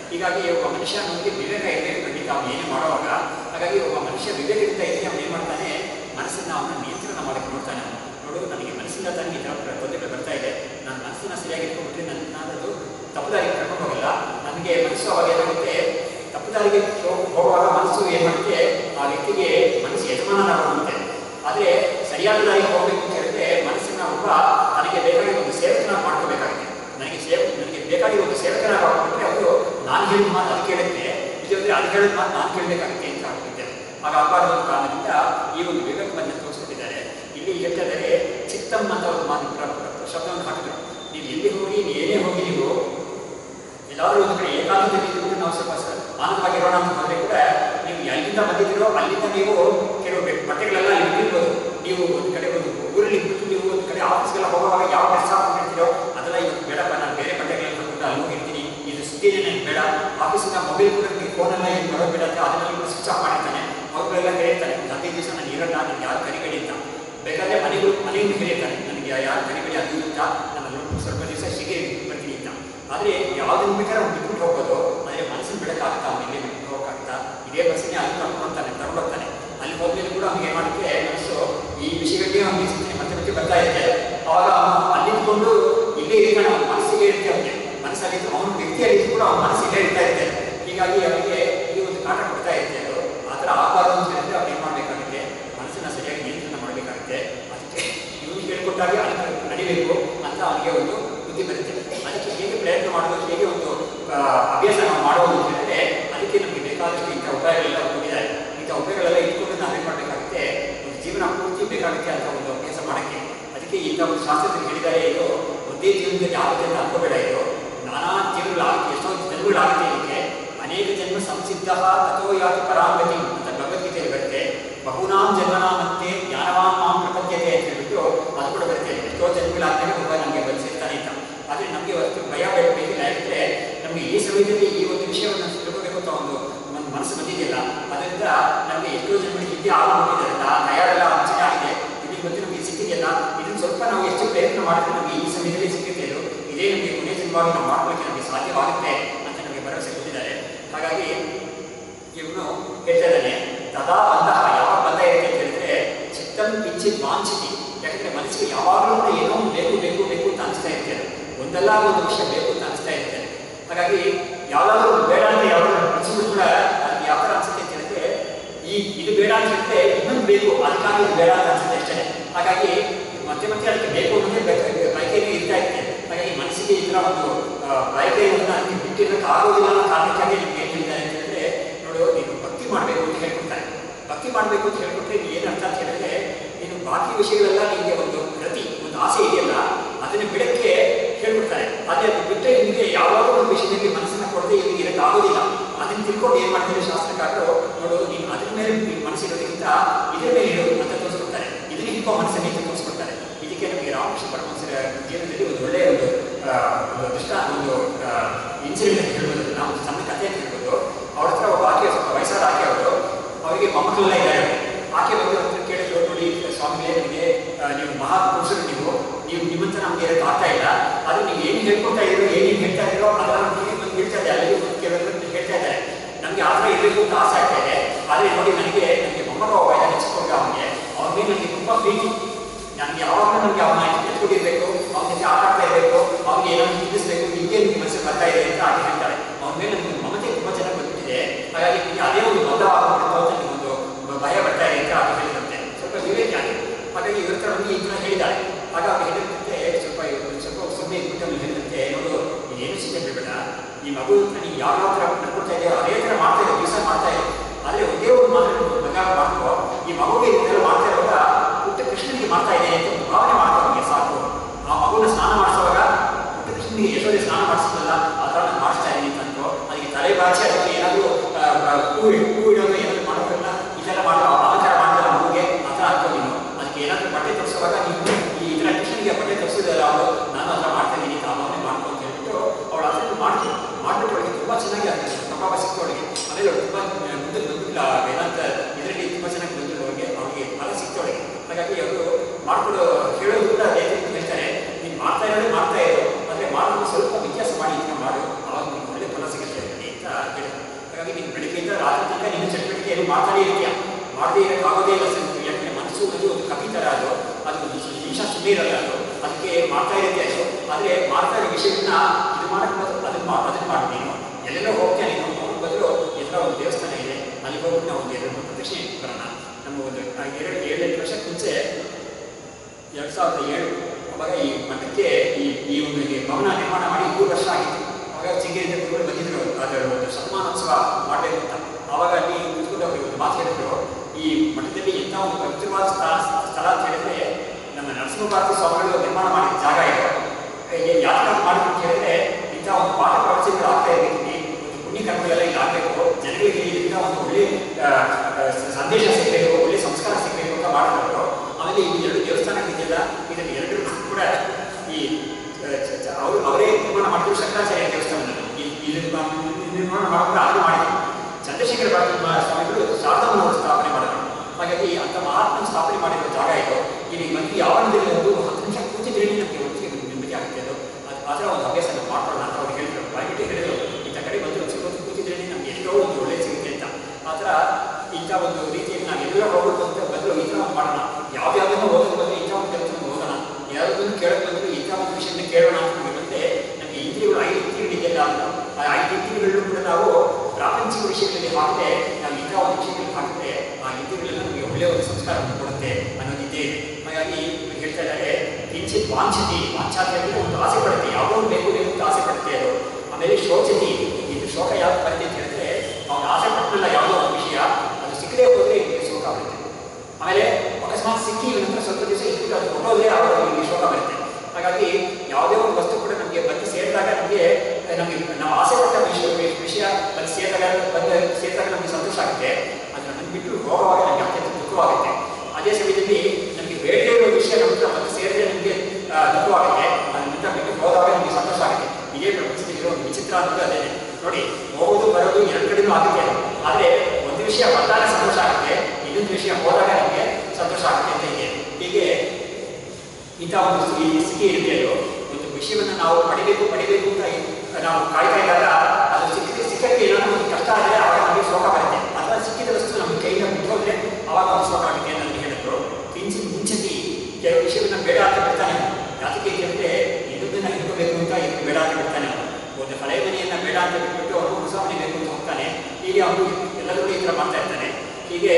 ಹೀಗಾಗಿ ಒಬ್ಬ ಮನುಷ್ಯ ನಮಗೆ ವಿವೇಕ ಇರಬೇಕು ಖಂಡಿತ ಅವನು ಏನೇ ಮಾಡುವಾಗ ಹಾಗಾಗಿ ಒಬ್ಬ ಮನುಷ್ಯ ವಿವೇಕದಿಂದ ಇದ್ದರೆ ಅವನು ಏನು ಮಾಡ್ತಾನೆ ಮನಸ್ಸನ್ನು ಅವನ ನಿಯಂತ್ರಣ ಮಾಡಕ್ಕೆ ನೋಡ್ತಾನೆ ಅವನು. ನೋಡು ನನಗೆ ಮನಸ್ಸಿಂದ ತಾನೇ ಈ ಥರ ತೊಂದರೆಗಳು ಬರ್ತಾ ಇದೆ ನನ್ನ ಮನಸ್ಸನ್ನ ಸರಿಯಾಗಿ ಇಟ್ಕೊಂಡ್ಬಿಟ್ರೆ ನನ್ನ ನಾನದು ತಪ್ಪು ದಾರಿಗೆ ಕರ್ಕೊಂಡು ಹೋಗಲ್ಲ ನನಗೆ ಮನಸ್ಸು ಅವಾಗ ಏನಾಗುತ್ತೆ ತಪ್ಪು ದಾರಿಗೆ ಹೋಗ್- ಹೋಗುವಾಗ ಮನಸ್ಸು ಏನು ಮಾಡುತ್ತೆ ಆ ವ್ಯಕ್ತಿಗೆ ಮನಸ್ಸು ಯಜಮಾನನಾಗುತ್ತೆ ಆದರೆ ಸರಿಯಾದ ದಾರಿಗೆ ಹೋಗಬೇಕು ಅಂತ ಹೇಳಿದ್ರೆ ಮನಸ್ಸನ್ನ ಒಬ್ಬ ನನಗೆ ಬೇಕಾಗಿ ಒಂದು ಸೇವಕನ ಮಾಡ್ಕೋಬೇಕಾಗಿದೆ ನನಗೆ ಸೇವ ನನಗೆ ಬೇಕಾಗಿ ಒಂದು ಸೇವಕನ ಮಾಡ್ಕೊಂಡ್ರೆ ಅದು ನಾನು ಹೇಳಿದ ಮಾತು ಅದು ಕೇಳುತ್ತೆ ಇಲ್ಲದ್ರೆ ಅದು ಹೇಳಿದ ಮಾತು ನಾನು ಕೇಳಬೇಕಾಗುತ್ತೆ ಅಂತ ಆಗ್ತಿದ್ದೆ ಆಗ ಆಗಬಾರ್ದು ಅನ್ನೋ ಕಾರಣದಿಂದ ಈ ಒಂದು ವಿವೇಕವನ್ನು ತೋರಿಸ್ಕೊಟ್ಟಿದ್ದಾರೆ ಇಲ್ಲಿ ಹೇಳ್ತಾ ಇದ್ದಾರೆ ಚಿತ್ತಂ ಅಂತ ಒಂದು ಮಾತು ಪ್ರ- ಪ್ರ- ಶಬ್ದವನ್ನು ಹಾಕಿದ್ರು ನೀವು ಎಲ್ಲಿ ಹೋಗಿ ನೀವು ಏನೇ ಹೋಗಿ ನೀವು ಎಲ್ಲಾದ್ರೂ ಒಂದು ಕಡೆ ಏಕಾಂತದಲ್ಲಿ ಇದ್ಬಿಟ್ಟು ನಾವು ಸ್ವಲ್ಪ ಸ- ಆನಂದವಾಗಿರೋಣ ಅಂತ ಹೋದ್ರೆ ಕೂಡ ನೀವು ಎಲ್ಲಿಂದ ಬಂದಿದ್ದೀರೋ ಅಲ್ಲಿಂದ ನೀವು ಕೆಲವು ಬೆ- ಬಟ್ಟೆಗಳೆಲ್ಲ ಇಲ್ಲಿ ಇಟ್ಟಿರ್ಬೋದು ನೀವು ಒಂದು ಕಡೆ ಒಂದು ಊರಲ್ಲಿ ಬಿಟ್ಟು ನೀವು ಒಂದು ಕಡೆ ಆಫೀಸ್ಗೆಲ್ಲ ಹೋಗುವಾಗ ಯಾವ ಡ್ರೆಸ್ ಹಾಕೊಂಡಿರ್ತೀರೋ ಅದೆಲ್ಲ ಇವತ್ತು ಬೇಡಪ್ಪ ನಾನು ಬೇರೆ ಬಟ್ಟೆಗಳನ್ನ ಹಾಕೊಂಡು ಅಲ್ಲಿ ಹೋಗಿರ್ತೀನಿ ಇದು ಸುದ್ದಿನೇ ನನಗೆ ಬೇಡ ಆಫೀಸಿನ ಮೊಬೈಲ್ ಕೂಡ ನನಗೆ ಫೋನೆಲ್ಲ ಏನು ಬರೋದು ಬೇಡ ಅಂತ ಅದನ್ನೆಲ್ಲ ಕೂಡ ಸ್ವಿಚ್ ಆಫ್ ಮಾಡಿರ್ತಾನೆ ಮಕ್ಕಳೆಲ್ಲ ಕರೀತಾರೆ ಒಂದು ಹದಿನೈದು ದಿವಸ ನಾನು ಇರೋಲ್ಲ ನನಗೆ ಯಾರು ಕರಿಬೇಡಿ ಅಂತ ಬೇಕಾದ್ರೆ ಮನೆಗಳು ಮನೆಯಿಂದ ಕರೀತಾನೆ ನನಗೆ ಯಾರು ಕರಿಬೇಡಿ ಅದು ಇದು ಅಂತ ನಾನು ಸ್ವಲ್ಪ ದಿವಸ ಸಿಗಿ ಬರ್ತೀನಿ ಅಂತ ಆದರೆ ಯಾವುದನ್ನು ಬೇಕಾದ್ರೆ ಅವ್ನು ಬಿಟ್ಬಿಟ್ಟು ಹೋಗೋದು ಆದರೆ ಮನಸ್ಸನ್ನು ಬಿಡಕ್ಕಾಗ್ತಾ ಅವನಿಗೆ ಬಿಟ್ಟು ಹೋಗಕ್ಕಾಗ್ತಾ ಇದೇ ಬಸ್ಸನ್ನೇ ಅಲ್ಲಿ ಕರ್ಕೊಂಡು ಹೋಗ್ತಾನೆ ತಗೊಂಡು ಹೋಗ್ತಾನೆ ಅಲ್ಲಿ ಹೋದ್ಮೇಲೆ ಕೂಡ ಅವ್ನಿಗೆ ಏನು ಮಾಡುತ್ತೆ ಮನಸ್ಸು ಈ ವಿಷಯಗಳಿಗೆ ಅವನಿಗೆ ಚಿಂತನೆ ಮತ್ತೆ ಮತ್ತೆ ಬರ್ತಾ ಇರುತ್ತೆ ಅವಾಗ ಅವನು ಅಲ್ಲಿ ನಿಂತ್ಕೊಂಡು ಇಲ್ಲೇ ಇರ್ತಾನೆ ಅವನ ಮನಸ್ಸಿಗೆ ಇರುತ್ತೆ ಅವನಿಗೆ ಮನಸ್ಸಲ್ಲಿ ಅವನ ವ್ಯಕ್ತಿಯಲ್ಲಿ ಕೂಡ ಅವನ ಮನಸ್ಸಿಗೆ ಇರ್ತಾ ಇರುತ್ತೆ ಹೀಗಾಗಿ ಅವನಿಗೆ ಈ ಒಂದು ಕಾಟ ಕೊಡ್ತಾ ಇರುತ್ತೆ ಅದು ಆ ಥರ ಆಗಬಾರ್ದು ಅಂತ ಹೇಳಿದ್ರೆ ಅವ್ನು ಏನು ಮಾಡಬೇಕಾಗುತ್ತೆ ಮನಸ್ಸನ್ನ ಸರಿಯಾಗಿ ನಿಯಂತ್ರಣ ಮಾಡಬೇಕಾಗುತ್ತೆ ಅದಕ್ಕೆ ಇವ್ರು ಹೇಳ್ಕೊಟ್ಟಾಗೆ ಅಲ್ಲಿ ನಡಿಬೇಕು ಅಂತ ಅವನಿಗೆ ಒಂದು ಬುದ್ಧಿ ಬರುತ್ತೆ ಅದಕ್ಕೆ ಹೇಗೆ ಪ್ರಯತ್ನ ಮಾಡೋದು ಹೇಗೆ ಒಂದು ಆ, ಅಭ್ಯಾಸ ನಾವು ಮಾಡೋದು ಅಂತ ಹೇಳಿದ್ರೆ ಅದಕ್ಕೆ ನಮಗೆ ಬೇಕಾದಷ್ಟು ಇಂಥ ಉಪಾಯಗಳೆಲ್ಲ ಕೊಟ್ಟಿದ್ದಾರೆ ಇಂಥ ಉಪಾಯಗಳೆಲ್ಲ ಇಟ್ಕೊಂಡು ನಾವೇನು ಮಾಡಬೇಕಾಗುತ್ತೆ ಒಂದು ಜೀವನ ಪೂರ್ತಿ ಬೇಕಾಗುತ್ತೆ ಅಂತ ಒಂದು ಅಭ್ಯಾಸ ಮಾಡೋಕ್ಕೆ ಅದಕ್ಕೆ ಇಂಥ ಒಂದು ಶಾಸ್ತ್ರದಲ್ಲಿ ಹೇಳಿದ್ದಾರೆ ಇದು ಒಂದೇ ಜೀವನದಲ್ಲಿ ಆಗುತ್ತೆ ಅಂತ ಅನ್ಕೋಬೇಡ ಇದು ನಾನಾ ಜೀವಗಳಾಗುತ್ತೆ ಎಷ್ಟೋ ಜನ್ಮಗಳಾಗುತ್ತೆ ಇದಕ್ಕೆ ಅನೇಕ ಜನ್ಮ ಸಂಸಿದ್ಧ ತಥೋ ಯಾತಿ ಪರಾಂಗತಿ ಅಂತ ಭಗವದ್ಗೀತೆಯಲ್ಲಿ ಬರುತ್ತೆ ಬಹುನಾಂ ಜನ್ಮನಾಂ ಮತ್ತೆ ಜ್ಞಾನವಾನ್ ಮಾಂ ಪ್ರಪಂಚತೆ ಅಂತ ಹೇಳ್ಬಿಟ್ಟು ಅದು ಕೂಡ ಬರುತ್ತೆ ಎಷ್ಟೋ ಜನ್ಮಗಳಾದ್ಮೇಲೆ ಒಬ್ಬ ನಮಗೆ ಬಲಿಸಿರ್ತಾನೆ ಅಂತ ಆದರೆ ನಮಗೆ ಅಷ್ಟು ಭಯ ಬೇಕಿಲ್ಲ ಯಾಕಂದ್ರೆ ನಮಗೆ ಈ ಸಮಯದಲ್ಲಿ ಈ ಒಂದು ವಿಷಯವನ್ನು ತಿಳ್ಕೋಬೇಕು ಅಂತ ಒಂದು ಒಂದು ಮನಸ್ಸು ಬಂದಿದೆಯಲ್ಲ ಅದರಿಂದ ನಮಗೆ ಎಷ್ಟೋ ಜನ್ಮಗಳು ಹಿಂದೆ ಆಗೋಗ್ಬಿಟ್ಟಿದ್ದಾರಲ್ಲ ತಯಾರೆಲ್ಲ ಮುಂಚೆನೇ ಆಗಿದೆ ಇದಕ್ಕೆ ಮತ್ತೆ ನಮಗೆ ಸಿಕ್ಕಿದೆಯಲ್ಲ ಇದನ್ನು ಸ್ವಲ್ಪ ನಾವು ಎಷ್ಟು ಪ್ರಯತ್ನ ಮಾಡಿದ್ರೆ ನಮಗೆ ಈ ಸಮಯದಲ್ಲಿ ಸಿಗುತ್ತೆ ಇದು ಇದೇ ನಮಗೆ ಕೊನೆ ಜನ್ಮವಾಗಿ ನಾವು ಮಾಡ್ಕೊಳ್ಳೋಕೆ ನಮಗೆ ಸಾಧ್ಯವಾಗುತ್ತೆ ಅಂತ ನಮಗೆ ಭರವಸೆ ಕೊಟ್ಟಿದ್ದಾರೆ ಹಾಗಾಗಿ ಇವನು ಹೇಳ್ತಾ ಇದ್ದಾನೆ ತದಾ ಬಂಧ ಯಾವಾಗ ಬಂಧ ಇರುತ್ತೆ ಅಂತ ಹೇಳಿದ್ರೆ ಚಿತ್ತಂ ಕಿಂಚಿತ್ ವಾಂಛಿತಿ ಯಾಕಂದ್ರೆ ಮನಸ್ಸಿಗೆ ಯಾವಾಗಲೂ ಕೂಡ ಏನೋ ಒಂದು ಬೇಕು ಬೇಕು ಬೇಕು ಅಂತ ಅನಿಸ್ತಾ ಇರುತ್ತೆ ಅದು. ಒಂದಲ್ಲ ಒಂದು ವಿಷಯ ಬೇಕು ಅಂತ ಅನಿಸ್ತಾ ಇರುತ್ತೆ ಹಾಗಾಗಿ ಯಾವ್ದಾದ್ರು ಒಂದು ಬೇಡ ಅಂತ ಯಾವ್ದಾದ್ರು ಅನಿಸಿದ್ರು ಕೂಡ ಅದು ಯಾವ ಥರ ಅನ್ಸುತ್ತೆ ಅಂತ ಹೇಳಿದ್ರೆ ಈ ಇದು ಬೇಡ ಅಂತ ಹೇಳಿದ್ರೆ ಇನ್ನೊಂದು ಬೇಕು ಅದಕ್ಕಾಗಿ ಇದು ಬೇಡ ಅಂತ ಅನ್ಸುತ್ತೆ ಅಷ್ಟೇ ಹಾಗಾಗಿ ಮತ್ತೆ ಮತ್ತೆ ಅದಕ್ಕೆ ಬೇಕು ಅನ್ನೋದೇ ಬಯಕೆನೇ ಇರ್ತಾ ಇರುತ್ತೆ ಹಾಗಾಗಿ ಮನಸ್ಸಿಗೆ ಈ ಥರ ಒಂದು ಆ, ಬಯಕೆಯನ್ನು ಅದಕ್ಕೆ ಬಿಟ್ಟಿರೋಕೆ ಆಗೋದಿಲ್ಲ ಅನ್ನೋ ಕಾರಣಕ್ಕಾಗಿ ನಿಮ್ಗೆ ಏನು ಹೇಳ್ತಾರೆ ಅಂತ ಹೇಳಿದ್ರೆ ನೋಡು ನೀನು ಭಕ್ತಿ ಮಾಡಬೇಕು ಅಂತ ಹೇಳ್ಕೊಡ್ತಾರೆ ಭಕ್ತಿ ಮಾಡಬೇಕು ಅಂತ ಹೇಳ್ಕೊಟ್ರೆ ನೀನು ಏನು ಅರ್ಥ ಅಂತ ಹೇಳಿದ್ರೆ ನೀನು ಬಾಕಿ ವಿಷಯಗಳೆಲ್ಲ ನಿಮಗೆ ಒಂದು ಪ್ರತಿ ಒಂದು ಆಸೆ ಇದೆಯಲ್ಲ ಅದನ್ನು ಬಿಡಕ್ಕೆ ಹೇಳ್ಕೊಡ್ತಾರೆ ಅದೇ ಅದು ಬಿಟ್ಟರೆ ನಿಮಗೆ ಯಾವಾಗಲೂ ಒಂದು ವಿಷಯದಲ್ಲಿ ಮನಸ್ಸನ್ನ ಕೊಡದೆ ಇಲ್ಲಿಗೆ ಇರಕ್ಕೆ ಆಗೋದಿಲ್ಲ ಅದನ್ನು ತಿಳ್ಕೊಂಡು ಏನು ಮಾಡ್ತಾರೆ ಶಾಸ್ತ್ರಕಾರರು ನೋಡು ನೀನು ಅದ್ರ ಮೇಲೆ ನಿನ್ ಮನಸ್ಸಿರೋದಕ್ಕಿಂತ ಇದ್ರ ಮೇಲೆ ಇಡು ಅಂತ ತೋರಿಸ್ಕೊಡ್ತಾರೆ ಇದನ್ನ ಹಿಡ್ಕೋ ಮನಸ್ಸನ್ನು ಅಂತ ತೋರಿಸ್ಕೊಡ್ತಾರೆ ಇದಕ್ಕೆ ನಮಗೆ ರಾಮಕೃಷ್ಣ ಪರಮಹಂಸರ ಜೀವನದಲ್ಲಿ ಒಂದು ಒಳ್ಳೆಯ ಒಂದು ಆ, ಒಂದು ದೃಷ್ಟ ಒಂದು ಇನ್ಸಿಡೆಂಟ್ ಅಂತ ಹೇಳ್ಬೋದು ನಾವು ಒಂದು ಸಣ್ಣ ಕಥೆ ಅಂತ ಹೇಳ್ಬೋದು ಅವ್ರ ಹತ್ರ ಒಬ್ಬ ಆಕೆ ಸ್ವಲ್ಪ ವಯಸ್ಸಾದ ಆಕೆ ಅವರು ಅವರಿಗೆ ಮೊಮ್ಮಕ್ಕಳೆಲ್ಲ ಇದ್ದಾರೆ ಆಕೆ ಬಂದು ಅವ್ರ ಹತ್ರ ಕೇಳಿದ್ರು ನೋಡಿ ಸ್ವಾಮಿಗಳೇ ನಿಮಗೆ ಆ, ನೀವು ಮಹಾಪುರುಷರು ನೀವು ನೀವು ನಿಮ್ಮಂತ ನಮ್ಗೆ ಇರಕ್ಕೆ ಆಗ್ತಾ ಇಲ್ಲ ಆದ್ರೆ ನೀವು ಏನು ಹೇಳ್ಕೊತಾ ಇರೋ ಏನೇನು ಹೇಳ್ತಾ ಇರೋ ಅದೆಲ್ಲ ನಮಗೆ ಬಂದು ಹೇಳ್ತಾ ಇದೆ ಅಲ್ಲಿ ಕೆಲವರು ಹೇಳ್ತಾ ಇದ್ದಾರೆ ನಮಗೆ ಆ ಥರ ಇರಬೇಕು ಅಂತ ಆಸೆ ಆಗ್ತಾ ಇದೆ ಆದರೆ ನೋಡಿ ನನಗೆ ನನಗೆ ಮೊಮ್ಮಗ ಒಬ್ಬ ಇದ್ದಾನೆ ಚಿಕ್ಕ ಅವನಿಗೆ ಅವ್ರ ಮೇಲೆ ನನಗೆ ತುಂಬ ಪ್ರೀತಿ ನನಗೆ ಯಾವಾಗಲೂ ನನಗೆ ಅವನ ಎತ್ಕೊಂಡಿರ್ಬೇಕು ಅವನ ಜೊತೆ ಆಟ ಆಡ್ತಾ ಇರಬೇಕು ಅವ್ನಿಗೆ ಏನಾದ್ರು ತಿಳಿಸ್ಬೇಕು ಹಿಂಗೆ ನಿಮ್ಗೆ ಮನಸ್ಸಿಗೆ ಬರ್ತಾ ಇದೆ ಅಂತ ಆಕೆ ಹೇಳ್ತಾಳೆ ಅವನ ಮೇಲೆ ನನಗೆ ಮಮತೆ ತುಂಬ ಚೆನ್ನಾಗಿ ಬಂದ್ಬಿಟ್ಟಿದೆ ಹಾಗಾಗಿ ನಿಮಗೆ ಅದೇ ಒಂದು ಬಂಧವಾಗ್ಬಿಟ್ಟು ಅಂತ ನನಗೆ ಒಂದು ಭಯ ಬರ್ತಾ ಇದೆ ಅಂತ ಆಕೆ ಹೇಳಿದಂತೆ ಸ್ವಲ್ಪ ವಿವೇಕ ಆಗಿ ಹಾಗಾಗಿ ಇವ್ರ ಹತ್ರ ಬಂದು ಈ ಥರ ಹೇಳಿದ್ದಾಳೆ ಆಗ ಅವ್ರು ಹೇಳಿದಂತೆ ಸ್ವಲ್ಪ ಇವ್ರು ಸ್ವಲ್ಪ ಸುಮ್ಮನೆ ಇಟ್ಬಿಟ್ಟು ಅವ್ನು ಹೇಳಿದಂತೆ ನೋಡು ನೀನೇನು ಚಿಂತೆ ಬಿಡಬೇಡ ಈ ಮಗು ನನಗೆ ಯಾವ ಯಾವ ಥರ ನಡ್ಕೊಳ್ತಾ ಇದೆಯೋ ಅದೇ ಥರ ಮಾಡ್ತಾ ಇದೆ ದಿವಸ ಮಾಡ್ತಾ ಇದೆ ಆದರೆ ಒಂದೇ ಒಂದು ಮಾತ್ರ ಮಗ ಮಾಡ್ಕೋ ಈ ಮಗುಗೆ ಇದೆಲ್ಲ ಮಾಡ್ತಾ ಇರುವಾಗ ಪುಟ್ಟ ಕೃಷ್ಣನಿಗೆ ಮಾಡ್ತಾ ಇದೆ ಅಂತ ಒಂದು ಭಾವನೆ ಮಾಡ್ತಾ ಅವನಿಗೆ ಸಾಕು ಆ ಮಗುನ ಸ್ನಾನ ಮಾಡಿಸುವಾಗ ಪುಟ್ಟ ಕೃಷ್ಣನಿಗೆ ಯಶೋದೆ ಸ್ನಾನ ಮಾಡಿಸೋದಲ್ಲ ಆ ಥರ ನಾನು ಮಾಡಿಸ್ತಾ ಇದ್ದೀನಿ ಅಂತ ಅನ್ಕೋ ಅದಕ್ಕೆ ತಲೆ ಬಾಚಿ ಅದಕ್ಕೆ ಏನಾದರೂ ಹೂ ಹೂ ಇಡೋದು ಏನಾದರೂ ಮಾಡೋದ್ರಲ್ಲ ಇದೆಲ್ಲ ಮಾಡೋ ಅಲಂಕಾರ ಮಾಡಿದ್ರೆ ಮಗುಗೆ ಆ ಥರ ಅನ್ಕೋ ನೀನು ಅದಕ್ಕೆ ಏನಾದರೂ ಬಟ್ಟೆ ತೋರಿಸುವಾಗ ನೀವು ಈ ಇದರ ಕೃಷ್ಣನಿಗೆ ಬಟ್ಟೆ ತೋರಿಸೋದಲ್ಲ ಅವಳು ನಾನು ಅದನ್ನ ಮಾಡ್ತಾ ಇದ್ದೀನಿ ಅಂತ ಆ ಭಾವನೆ ಮಾಡ್ಕೊ ಅಂತ ಹೇಳ್ಬಿಟ್ಟು ಅವಳು ಅದನ್ನು ಮಾಡ್ತೀನಿ ಮಾಡ್ಬಿಟ್ಟು ಅವಳಿಗೆ ತುಂಬ ಚೆನ್ನಾಗಿ ಅದಕ್ಕೆ ಪ್ರಭಾವ ಸಿಕ್ತು ಅವಳಿಗೆ ಆಮೇಲೆ ಅವಳು ತುಂಬ ಮುಂದೆ ಬಂದಿಲ್ಲ ವೇದಾಂತ ಇದರಲ್ಲಿ ತುಂಬ ಚೆನ್ನಾಗಿ ಬಂದಿಲ್ಲ ಅವಳಿಗೆ ಅವಳಿಗೆ ಫಲ ಸಿಕ್ತು ಅವಳಿಗೆ ಹಾಗಾಗಿ ಅವರು ಮಾಡ್ಕೊಡೋ ಹೇಳೋದು ಕೂಡ ಅದೇ ರೀತಿ ಹೇಳ್ತಾರೆ ನೀನು ಮಾಡ್ತಾ ಇರೋದೇ ಮಾಡ್ತಾ ಇರೋ ಆದರೆ ಮಾಡೋದು ಸ್ವಲ್ಪ ವ್ಯತ್ಯಾಸ ಮಾಡಿ ಇದನ್ನ ಮಾಡು ಅವಾಗ ನಿಮ್ಗೆ ಒಳ್ಳೆ ಫಲ ಸಿಗುತ್ತೆ ಅಂತ ಮಾಡ್ತಾನೆ ಇರ್ತೀಯ ಮಾಡದೇ ಇರೋಕ್ಕಾಗೋದೇ ಇಲ್ಲ ಸರ್ ಯಾಕಂದ್ರೆ ಮನಸ್ಸು ಅನ್ನೋದು ಒಂದು ಕಪಿ ಥರ ಅದು ಅದು ಒಂದು ನಿಮಿಷ ಸುಮ್ಮನೆ ಇರಲ್ಲ ಅದು ಅದಕ್ಕೆ ಮಾಡ್ತಾ ಇರುತ್ತೆ ಅದು ಆದರೆ ಮಾಡ್ತಾ ಇರೋ ವಿಷಯವನ್ನ ಇದು ಮಾಡಕ್ಕೆ ಬದಲು ಅದನ್ನ ಮಾ ಅದನ್ನ ಮಾಡಿ ನೀನು ಎಲ್ಲೆಲ್ಲೋ ಹೋಗ್ತೀಯ ನೀನು ಹೋಗೋ ಬದಲು ಎಲ್ಲ ಒಂದು ದೇವಸ್ಥಾನ ಇದೆ ಅಲ್ಲಿ ಹೋಗ್ಬಿಟ್ಟು ನಾವು ಒಂದು ಎರಡು ಮೂರು ಪ್ರದಕ್ಷಿಣೆ ಬರೋಣ ನಮ್ಮ ಒಂದು ಆ ಎರಡು ಏಳೆಂಟು ವರ್ಷಕ್ಕೆ ಮುಂಚೆ ಎರಡು ಸಾವಿರದ ಏಳು ಅವಾಗ ಈ ಮಠಕ್ಕೆ ಈ ಈ ಒಂದು ಈ ಭವನ ನಿರ್ಮಾಣ ಮಾಡಿ ಮೂರು ವರ್ಷ ಆಗಿತ್ತು ಅವಾಗ ಚಿಂಗೇರಿಯಿಂದ ಗುರುಗಳು ಬಂದಿದ್ರು ಅದರ ಒಂದು ಶತಮಾನೋತ್ಸವ ಮಾಡಬೇಕು ಅಂತ ಅವಾಗ ಅಲ್ಲಿ ಕುತ್ಕೊಂಡು ಅವರು ಒಂದು ಮಾತು ಹೇಳಿದ್ರು ಈ ಮಠದಲ್ಲಿ ಎಂಥ ಒಂದು ಪವಿತ್ರವಾದ ಸ್ಥಳ ಸ್ಥಳ ಅಂತ ಹೇಳಿದ್ರೆ ನಮ್ಮ ನರಸಿಂಹ ಭಾರತಿ ಸ್ವಾಮಿಗಳು ನಿರ್ಮಾಣ ಮಾಡಿದ ಜಾಗ ಇದು ಇಲ್ಲಿ ಯಾಕೆ ಮಾಡಿ ಅಂತ ಹೇಳಿದ್ರೆ ಇಂಥ ಒಂದು ಪಾಠ ಪ್ರವಚನಗಳು ಆಗ್ತಾ ಇರಬೇಕು ಇಲ್ಲಿ ಒಂದು ಪುಣ್ಯ ಕರ್ಮಗಳೆಲ್ಲ ಇಲ್ಲಿ ಆಗಬೇಕು ಜನಗಳಿಗೆ ಇದರಿಂದ ಒಂದು ಒಳ್ಳೆ ಆ, ಆ, ಸಂದೇಶ ಸಿಗಬೇಕು ಒಳ್ಳೆ ಸಂಸ್ಕಾರ ಸಿಗಬೇಕು ಅಂತ ಮಾಡಿದ್ರು ಆಮೇಲೆ ಈ ಎರಡು ದೇವಸ್ಥಾನಗಳಿದೆಯಲ್ಲ ಇದನ್ನು ಎರಡು ಕೂಡ ಈ ಅವರು ಅವರೇ ನಿರ್ಮಾಣ ಮಾಡಿದ್ರು ಶಂಕರಾಚಾರ್ಯ ದೇವಸ್ಥಾನ ಇದನ್ನು ನಿರ್ಮಾಣ ಮಾಡಿದ್ರೆ ಅದು ಮಾಡಿದ್ರು ಚಂದ್ರಶೇಖರ ಭಾರತಿ ಸ್ವಾಮಿಗಳು ಶಾರದಾಮನವರು ಸ್ಥಾಪನೆ ಮಾಡಿದ್ರು ಹಾಗಾಗಿ ಅಂತ ಮಹಾತ್ಮ ಸ್ಥಾಪನೆ ಮಾಡಿರೋ ಜಾಗ ಇದು ಇಲ್ಲಿ ಮಂದಿ ಯಾವನದಲ್ಲಿ ಒಂದು ಹತ್ತು ನಿಮಿಷ ಕೂತಿದ್ರೆ ನಮಗೆ ಒಟ್ಟಿಗೆ ನೆಮ್ಮದಿ ಆಗುತ್ತೆ ಅದು ಅದು ಆ ಥರ ಒಂದು ಅಭ್ಯಾಸ ನಾವು ಮಾಡ್ಕೊಳ್ಳೋಣ ಅಂತ ಅವ್ರು ಹೇಳಿದ್ರು ಬಾಯ್ಬಿಟ್ಟು ಹೇಳಿದ್ರು ಇಂಥ ಕಡೆ ಬಂದು ಒಂದು ಸ್ವಲ್ಪ ಹೊತ್ತು ಕೂತಿದ್ರೆ ನಮ್ಗೆ ಎಷ್ಟೋ ಒಂದು ಒಳ್ಳೆ ಸಿಗುತ್ತೆ ಅಂತ ಆ ಥರ ಇಂಥ ಒಂದು ರೀತಿಯಲ್ಲಿ ನಾವು ಎಲ್ಲರೂ ಹೋಗ್ಬೇಕು ಅಂತ ಬಂದರೂ ಈ ಥರ ಒಂದು ಮಾಡೋಣ ಯಾವ್ಯಾವುದನ್ನು ಹೋಗೋದು ಬಂದರೆ ಇಂಥ ಒಂದು ಕೆಲಸ ಹೋಗೋಣ ಯಾವುದನ್ನು ಕೇಳೋದು ಬಂದರೂ ಇಂಥ ಒಂದು ವಿಷಯನ ಕೇಳೋಣ ಅಂತ ನಮಗೆ ಬಂದರೆ ನಮಗೆ ಇಂದ್ರಿಯಗಳು ಐದು ಇಂದ್ರಿಯಗಳಿದೆಯಲ್ಲ ಅಂತ ಆ ಐದು ಇಂದ್ರಿಯಗಳನ್ನು ಕೂಡ ನಾವು ಪ್ರಾಪಂಚಿಕ ವಿಷಯಗಳಲ್ಲಿ ಹಾಕಿದ್ರೆ ನಾವು ಇಂಥ ಒಂದು ವಿಷಯಗಳಲ್ಲಿ ಹಾಕಿದ್ರೆ ಆ ಇಂದ್ರಿಯಗಳೆಲ್ಲ ನಮಗೆ ಒಳ್ಳೆಯ ಒಂದು ಸಂಸ್ಕಾರವನ್ನು ಕೊಡುತ್ತೆ ಅನ್ನೋದಿದೆ ಹಾಗಾಗಿ ಇವ್ರು ಹೇಳ್ತಾ ಇದ್ದಾರೆ ಕಿಂಚಿತ್ ವಾಂಛತಿ ವಾಂಛ ಅಂತ ಹೇಳಿದ್ರೆ ಒಂದು ಆಸೆ ಪಡುತ್ತೆ ಯಾವುದೋ ಒಂದು ಬೇಕು ಬೇಕು ಅಂತ ಆಸೆ ಪಡುತ್ತೆ ಅದು ಆಮೇಲೆ ಶೋಚತಿ ಇದು ಶೋಕ ಯಾವ್ದು ಬರುತ್ತೆ ಅಂತ ಹೇಳಿದ್ರೆ ಅವನು ಆಸೆ ಪಟ್ಟಲ್ಲ ಯಾವುದೋ ಒಂದು ವಿಷಯ ಅದು ಸಿಕ್ಕದೇ ಹೋದ್ರೆ ಇವನಿಗೆ ಶೋಕ ಬರುತ್ತೆ ಆಮೇಲೆ ಅಕಸ್ಮಾತ್ ಸಿಕ್ಕಿ ಇವ್ರ ಹತ್ರ ಸ್ವಲ್ಪ ದಿವಸ ಇಟ್ಬಿಟ್ಟು ಅದು ಕೊಟ್ಟೋದ್ರೆ ಆವಾಗ ಇವನಿಗೆ ಶೋಕ ಬರುತ್ತೆ ಹಾಗಾಗಿ ಯಾವುದೇ ಒಂದು ವಸ್ತು ಕೂಡ ನಮಗೆ ಬಂದು ಸೇರಿದಾಗ ನಮಗೆ ನಮಗೆ ನಾವು ಆಸೆ ಪಟ್ಟ ವಿಷಯ ವಿಷಯ ಬಂದು ಸೇರಿದಾಗ ಬಂದು ಸೇರಿದಾಗ ನಮಗೆ ಸಂತೋಷ ಆಗುತ್ತೆ ಅದು ನಮ್ಮನ್ನು ಬಿಟ್ಟು ಹೋಗುವಾಗ ನಮಗೆ ಅತ್ಯಂತ ದುಃಖವಾಗುತ್ತೆ ಅದೇ ಸಮಯದಲ್ಲಿ ನಮಗೆ ಬೇಡದೇ ಇರೋ ವಿಷಯ ನಮ್ಮ ಹತ್ರ ಬಂದು ಸೇರಿದ್ರೆ ನಮಗೆ ಆ, ದುಃಖವಾಗುತ್ತೆ ಅದನ್ನ ಬಿಟ್ಟು ಹೋದಾಗ ನಮಗೆ ಸಂತೋಷ ಆಗುತ್ತೆ ಇದೇ ಪ್ರಪಂಚದಲ್ಲಿ ಇರೋ ಒಂದು ವಿಚಿತ್ರ ಅನ್ನೋದು ಅದೇ ನೋಡಿ ಹೋಗೋದು ಬರೋದು ಎರಡು ಕಡೆನೂ ಆಗುತ್ತೆ ಆದರೆ ಒಂದು ವಿಷಯ ಬಂದಾಗ ಸಂತೋಷ ಆಗುತ್ತೆ ಇನ್ನೊಂದು ವಿಷಯ ಹೋದಾಗ ನಮಗೆ ಸಂತೋಷ ಆಗುತ್ತೆ ಅಂತ ಇದೆ ಹೀಗೆ ಇಂಥ ಒಂದು ಈ ಸ್ಥಿತಿ ಇರುತ್ತೆ ಅದು ಒಂದು ವಿಷಯವನ್ನು ನಾವು ಪಡಿಬೇಕು ಪಡಿಬೇಕು ಅಂತ ಈ- ನಾವು ಕಾಯ್ತಾ ಇದ್ದಾಗ ಅದು ಸಿಕ್ಕ ಸಿಕ್ಕಕ್ಕೆ ಏನಾದರೂ ಒಂದು ಕಷ್ಟ ಆದರೆ ಆವಾಗ ನಮಗೆ ಶೋಕ ಬರುತ್ತೆ ಅಥವಾ ಸಿಕ್ಕಿದ ವಸ್ತು ನಮ್ಮ ಕೈಯಿಂದ ಬಿಟ್ಟೋದ್ರೆ ಆವಾಗ ಒಂದು ಶೋಕ ಆಗುತ್ತೆ ಅಂತ ನನಗೆ ಹೇಳಿದ್ರು ಕಿಂಚಿತ್ ಮುಂಚತಿ ಕೆಲವು ವಿಷಯವನ್ನು ಬೇಡ ಅಂತ ಬಿಡ್ತಾನೆ ಯಾತಕ್ಕೆ ಕೇಳಿದ್ರೆ ಇನ್ನೊಂದನ್ನ ಹಿಡ್ಕೋಬೇಕು ಅಂತ ಇದು ಬೇಡ ಅಂತ ಬಿಡ್ತಾನೆ ಅವನು. ಒಂದು ಹಳೆ ಮನೆಯನ್ನ ಬೇಡ ಅಂತ ಬಿಟ್ಬಿಟ್ಟು ಅವನು ಹೊಸ ಮನೆ ಬೇಕು ಅಂತ ಹೋಗ್ತಾನೆ ಹೀಗೆ ಅವನು ಎಲ್ಲರೂ ಈ ಥರ ಮಾಡ್ತಾ ಇರ್ತಾನೆ ಹೀಗೆ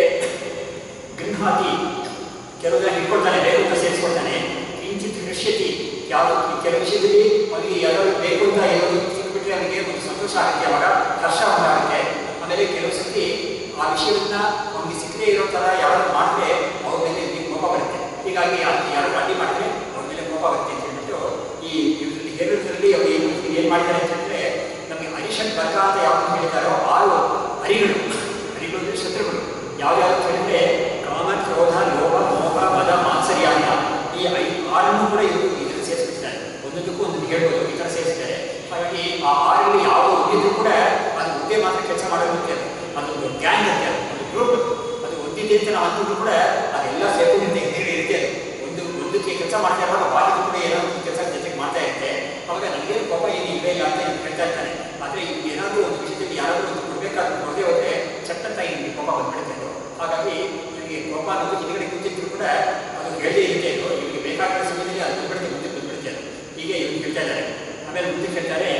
ಗೃಹಾತಿ ಕೆಲವುದನ್ನ ಹಿಡ್ಕೊಳ್ತಾನೆ ಬೇಕು ಅಂತ ಸೇರಿಸ್ಕೊಳ್ತಾನೆ ಕಿಂಚಿತ್ ದೃಶ್ಯತಿ ಯಾವುದು ಕೆಲವು ವಿಷಯದಲ್ಲಿ ಅವನಿಗೆ ಯಾವ್ದಾದ್ರು ಬೇಕು ಅಂತ ಏನಾದ್ರು ಸಿಕ್ಬಿಟ್ರೆ ಅವನಿಗೆ ಒಂದು ಸಂತೋಷ ಆಗುತ್ತೆ ಅವಾಗ ಹರ್ಷ ಉಂಟಾಗುತ್ತೆ ಆಮೇಲೆ ಕೆಲವು ಸರ್ತಿ ಆ ವಿಷಯವನ್ನ ಅವನಿಗೆ ಸಿಕ್ಕದೇ ಇರೋ ಥರ ಯಾರಾದ್ರು ಮಾಡಿದ್ರೆ ಅವ್ರ ಮೇಲೆ ಇವನಿಗೆ ಕೋಪ ಬರುತ್ತೆ ಹೀಗಾಗಿ ಅದಕ್ಕೆ ಯಾರು ಅಡ್ಡಿ ಮಾಡಿದ್ರೆ ಅವ್ರ ಮೇಲೆ ಕೋಪ ಬರುತ್ತೆ ಅಂತ ಹೇಳ್ಬಿಟ್ಟು ಈ ಇದರಲ್ಲಿ ಹೇರೋದ್ರಲ್ಲಿ ಅವ್ರು ಏನು ಏನು ಮಾಡಿದ್ದಾರೆ ಅಂತ ಹೇಳಿದ್ರೆ ನಮಗೆ ಅರಿಷಟ್ ವರ್ಗ ಅಂತ ಯಾವ್ದು ಹೇಳಿದಾರೋ ಆರು ಹರಿಗಳು ಹರಿಗಳು ಅಂದ್ರೆ ಶತ್ರುಗಳು ಯಾವ್ಯಾವ್ದು ಹೇಳಿದ್ರೆ ಕಾಮ ಕ್ರೋಧ ಲೋಭ ಮೋಹ ಮದ ಮಾತ್ಸರ್ಯ ಅಂತ ಈ ಐದು ಆರನ್ನು ಕೂಡ ಇವರು ಇದರಲ್ಲಿ ಸೇರಿಸ್ಬಿಟ್ಟಿದ್ದಾರೆ ಒಂದೊಂದಕ್ಕೂ ಒಂದೊಂದು ಹೇಳ್ಬೋದು ಈ ಥರ ಸೇರಿಸಿದ್ದಾರೆ ಹಾಗಾಗಿ ಆ ಆರಲ್ಲಿ ಯಾವ ಒಂದಿದ್ರು ಕೂಡ ಅದು ಒಂದೇ ಮಾತ್ರ ಕೆಲಸ ಮಾಡೋದು ಅಂತ ಅದು ಅದೊಂದು ಗ್ಯಾಂಗ್ ಅಂತ ಅದು ಒಂದು ಗ್ರೂಪ್ ಅದು ಒಂದಿದೆ ಅಂತ ನಾವು ಅಂದ್ರೂ ಕೂಡ ಅದೆಲ್ಲ ಸೇರ್ಕೊಂಡಿರುತ್ತೆ ಇಂದ್ರಿಯ ಇರುತ್ತೆ ಅದು ಒಂದು ಒಂದಕ್ಕೆ ಕೆಲಸ ಮಾಡ್ತಾ ಇರುವಾಗ ಬಾಕಿದು ಕೂಡ ಏನೋ ಒಂದು ಕೆಲಸ ಜೊತೆಗೆ ಮಾಡ್ತಾ ಇರುತ್ತೆ ಅವಾಗ ನನಗೆ ಕೋಪ ಏನು ಇಲ್ಲೇ ಇಲ್ಲ ಅಂತ ಇವ್ನು ಹೇಳ್ತಾ ಇರ್ತಾನೆ ಆದರೆ ಏನಾದರೂ ಒಂದು ವಿಷಯದಲ್ಲಿ ಯಾರಾದರೂ ಒಂದು ಕೊಡಬೇಕಾದ ಕೊಡದೆ ಹೋದ್ರೆ ಚಟ್ಟಂತ ನಿಮಗೆ ಕೋಪ ಬಂದ್ಬಿಡುತ್ತೆ ಅದು ಹಾಗಾಗಿ ಇವನಿಗೆ ಕೋಪ ಅನ್ನೋದು ಹಿಂದ್ಗಡೆ ಕೂತಿದ್ರು ಕೂಡ ಅದು ಹೇಳದೇ ಇರುತ್ತೆ ಅದು ಇವನಿಗೆ ಬೇಕಾಗಿರೋ ಸಮಯದಲ್ಲಿ ಅದು ಬಂದ್ಬಿಡುತ್ತೆ ಮುಂದೆ ಬಂದ್ಬಿಡುತ್ತೆ ಅದು ಹೀಗೆ ಇವನು ಹೇಳ್ತಾ ಇದ್ದಾರೆ ಆಮೇಲೆ ಮುಂದೆ ಹೇಳ್ತಾರೆ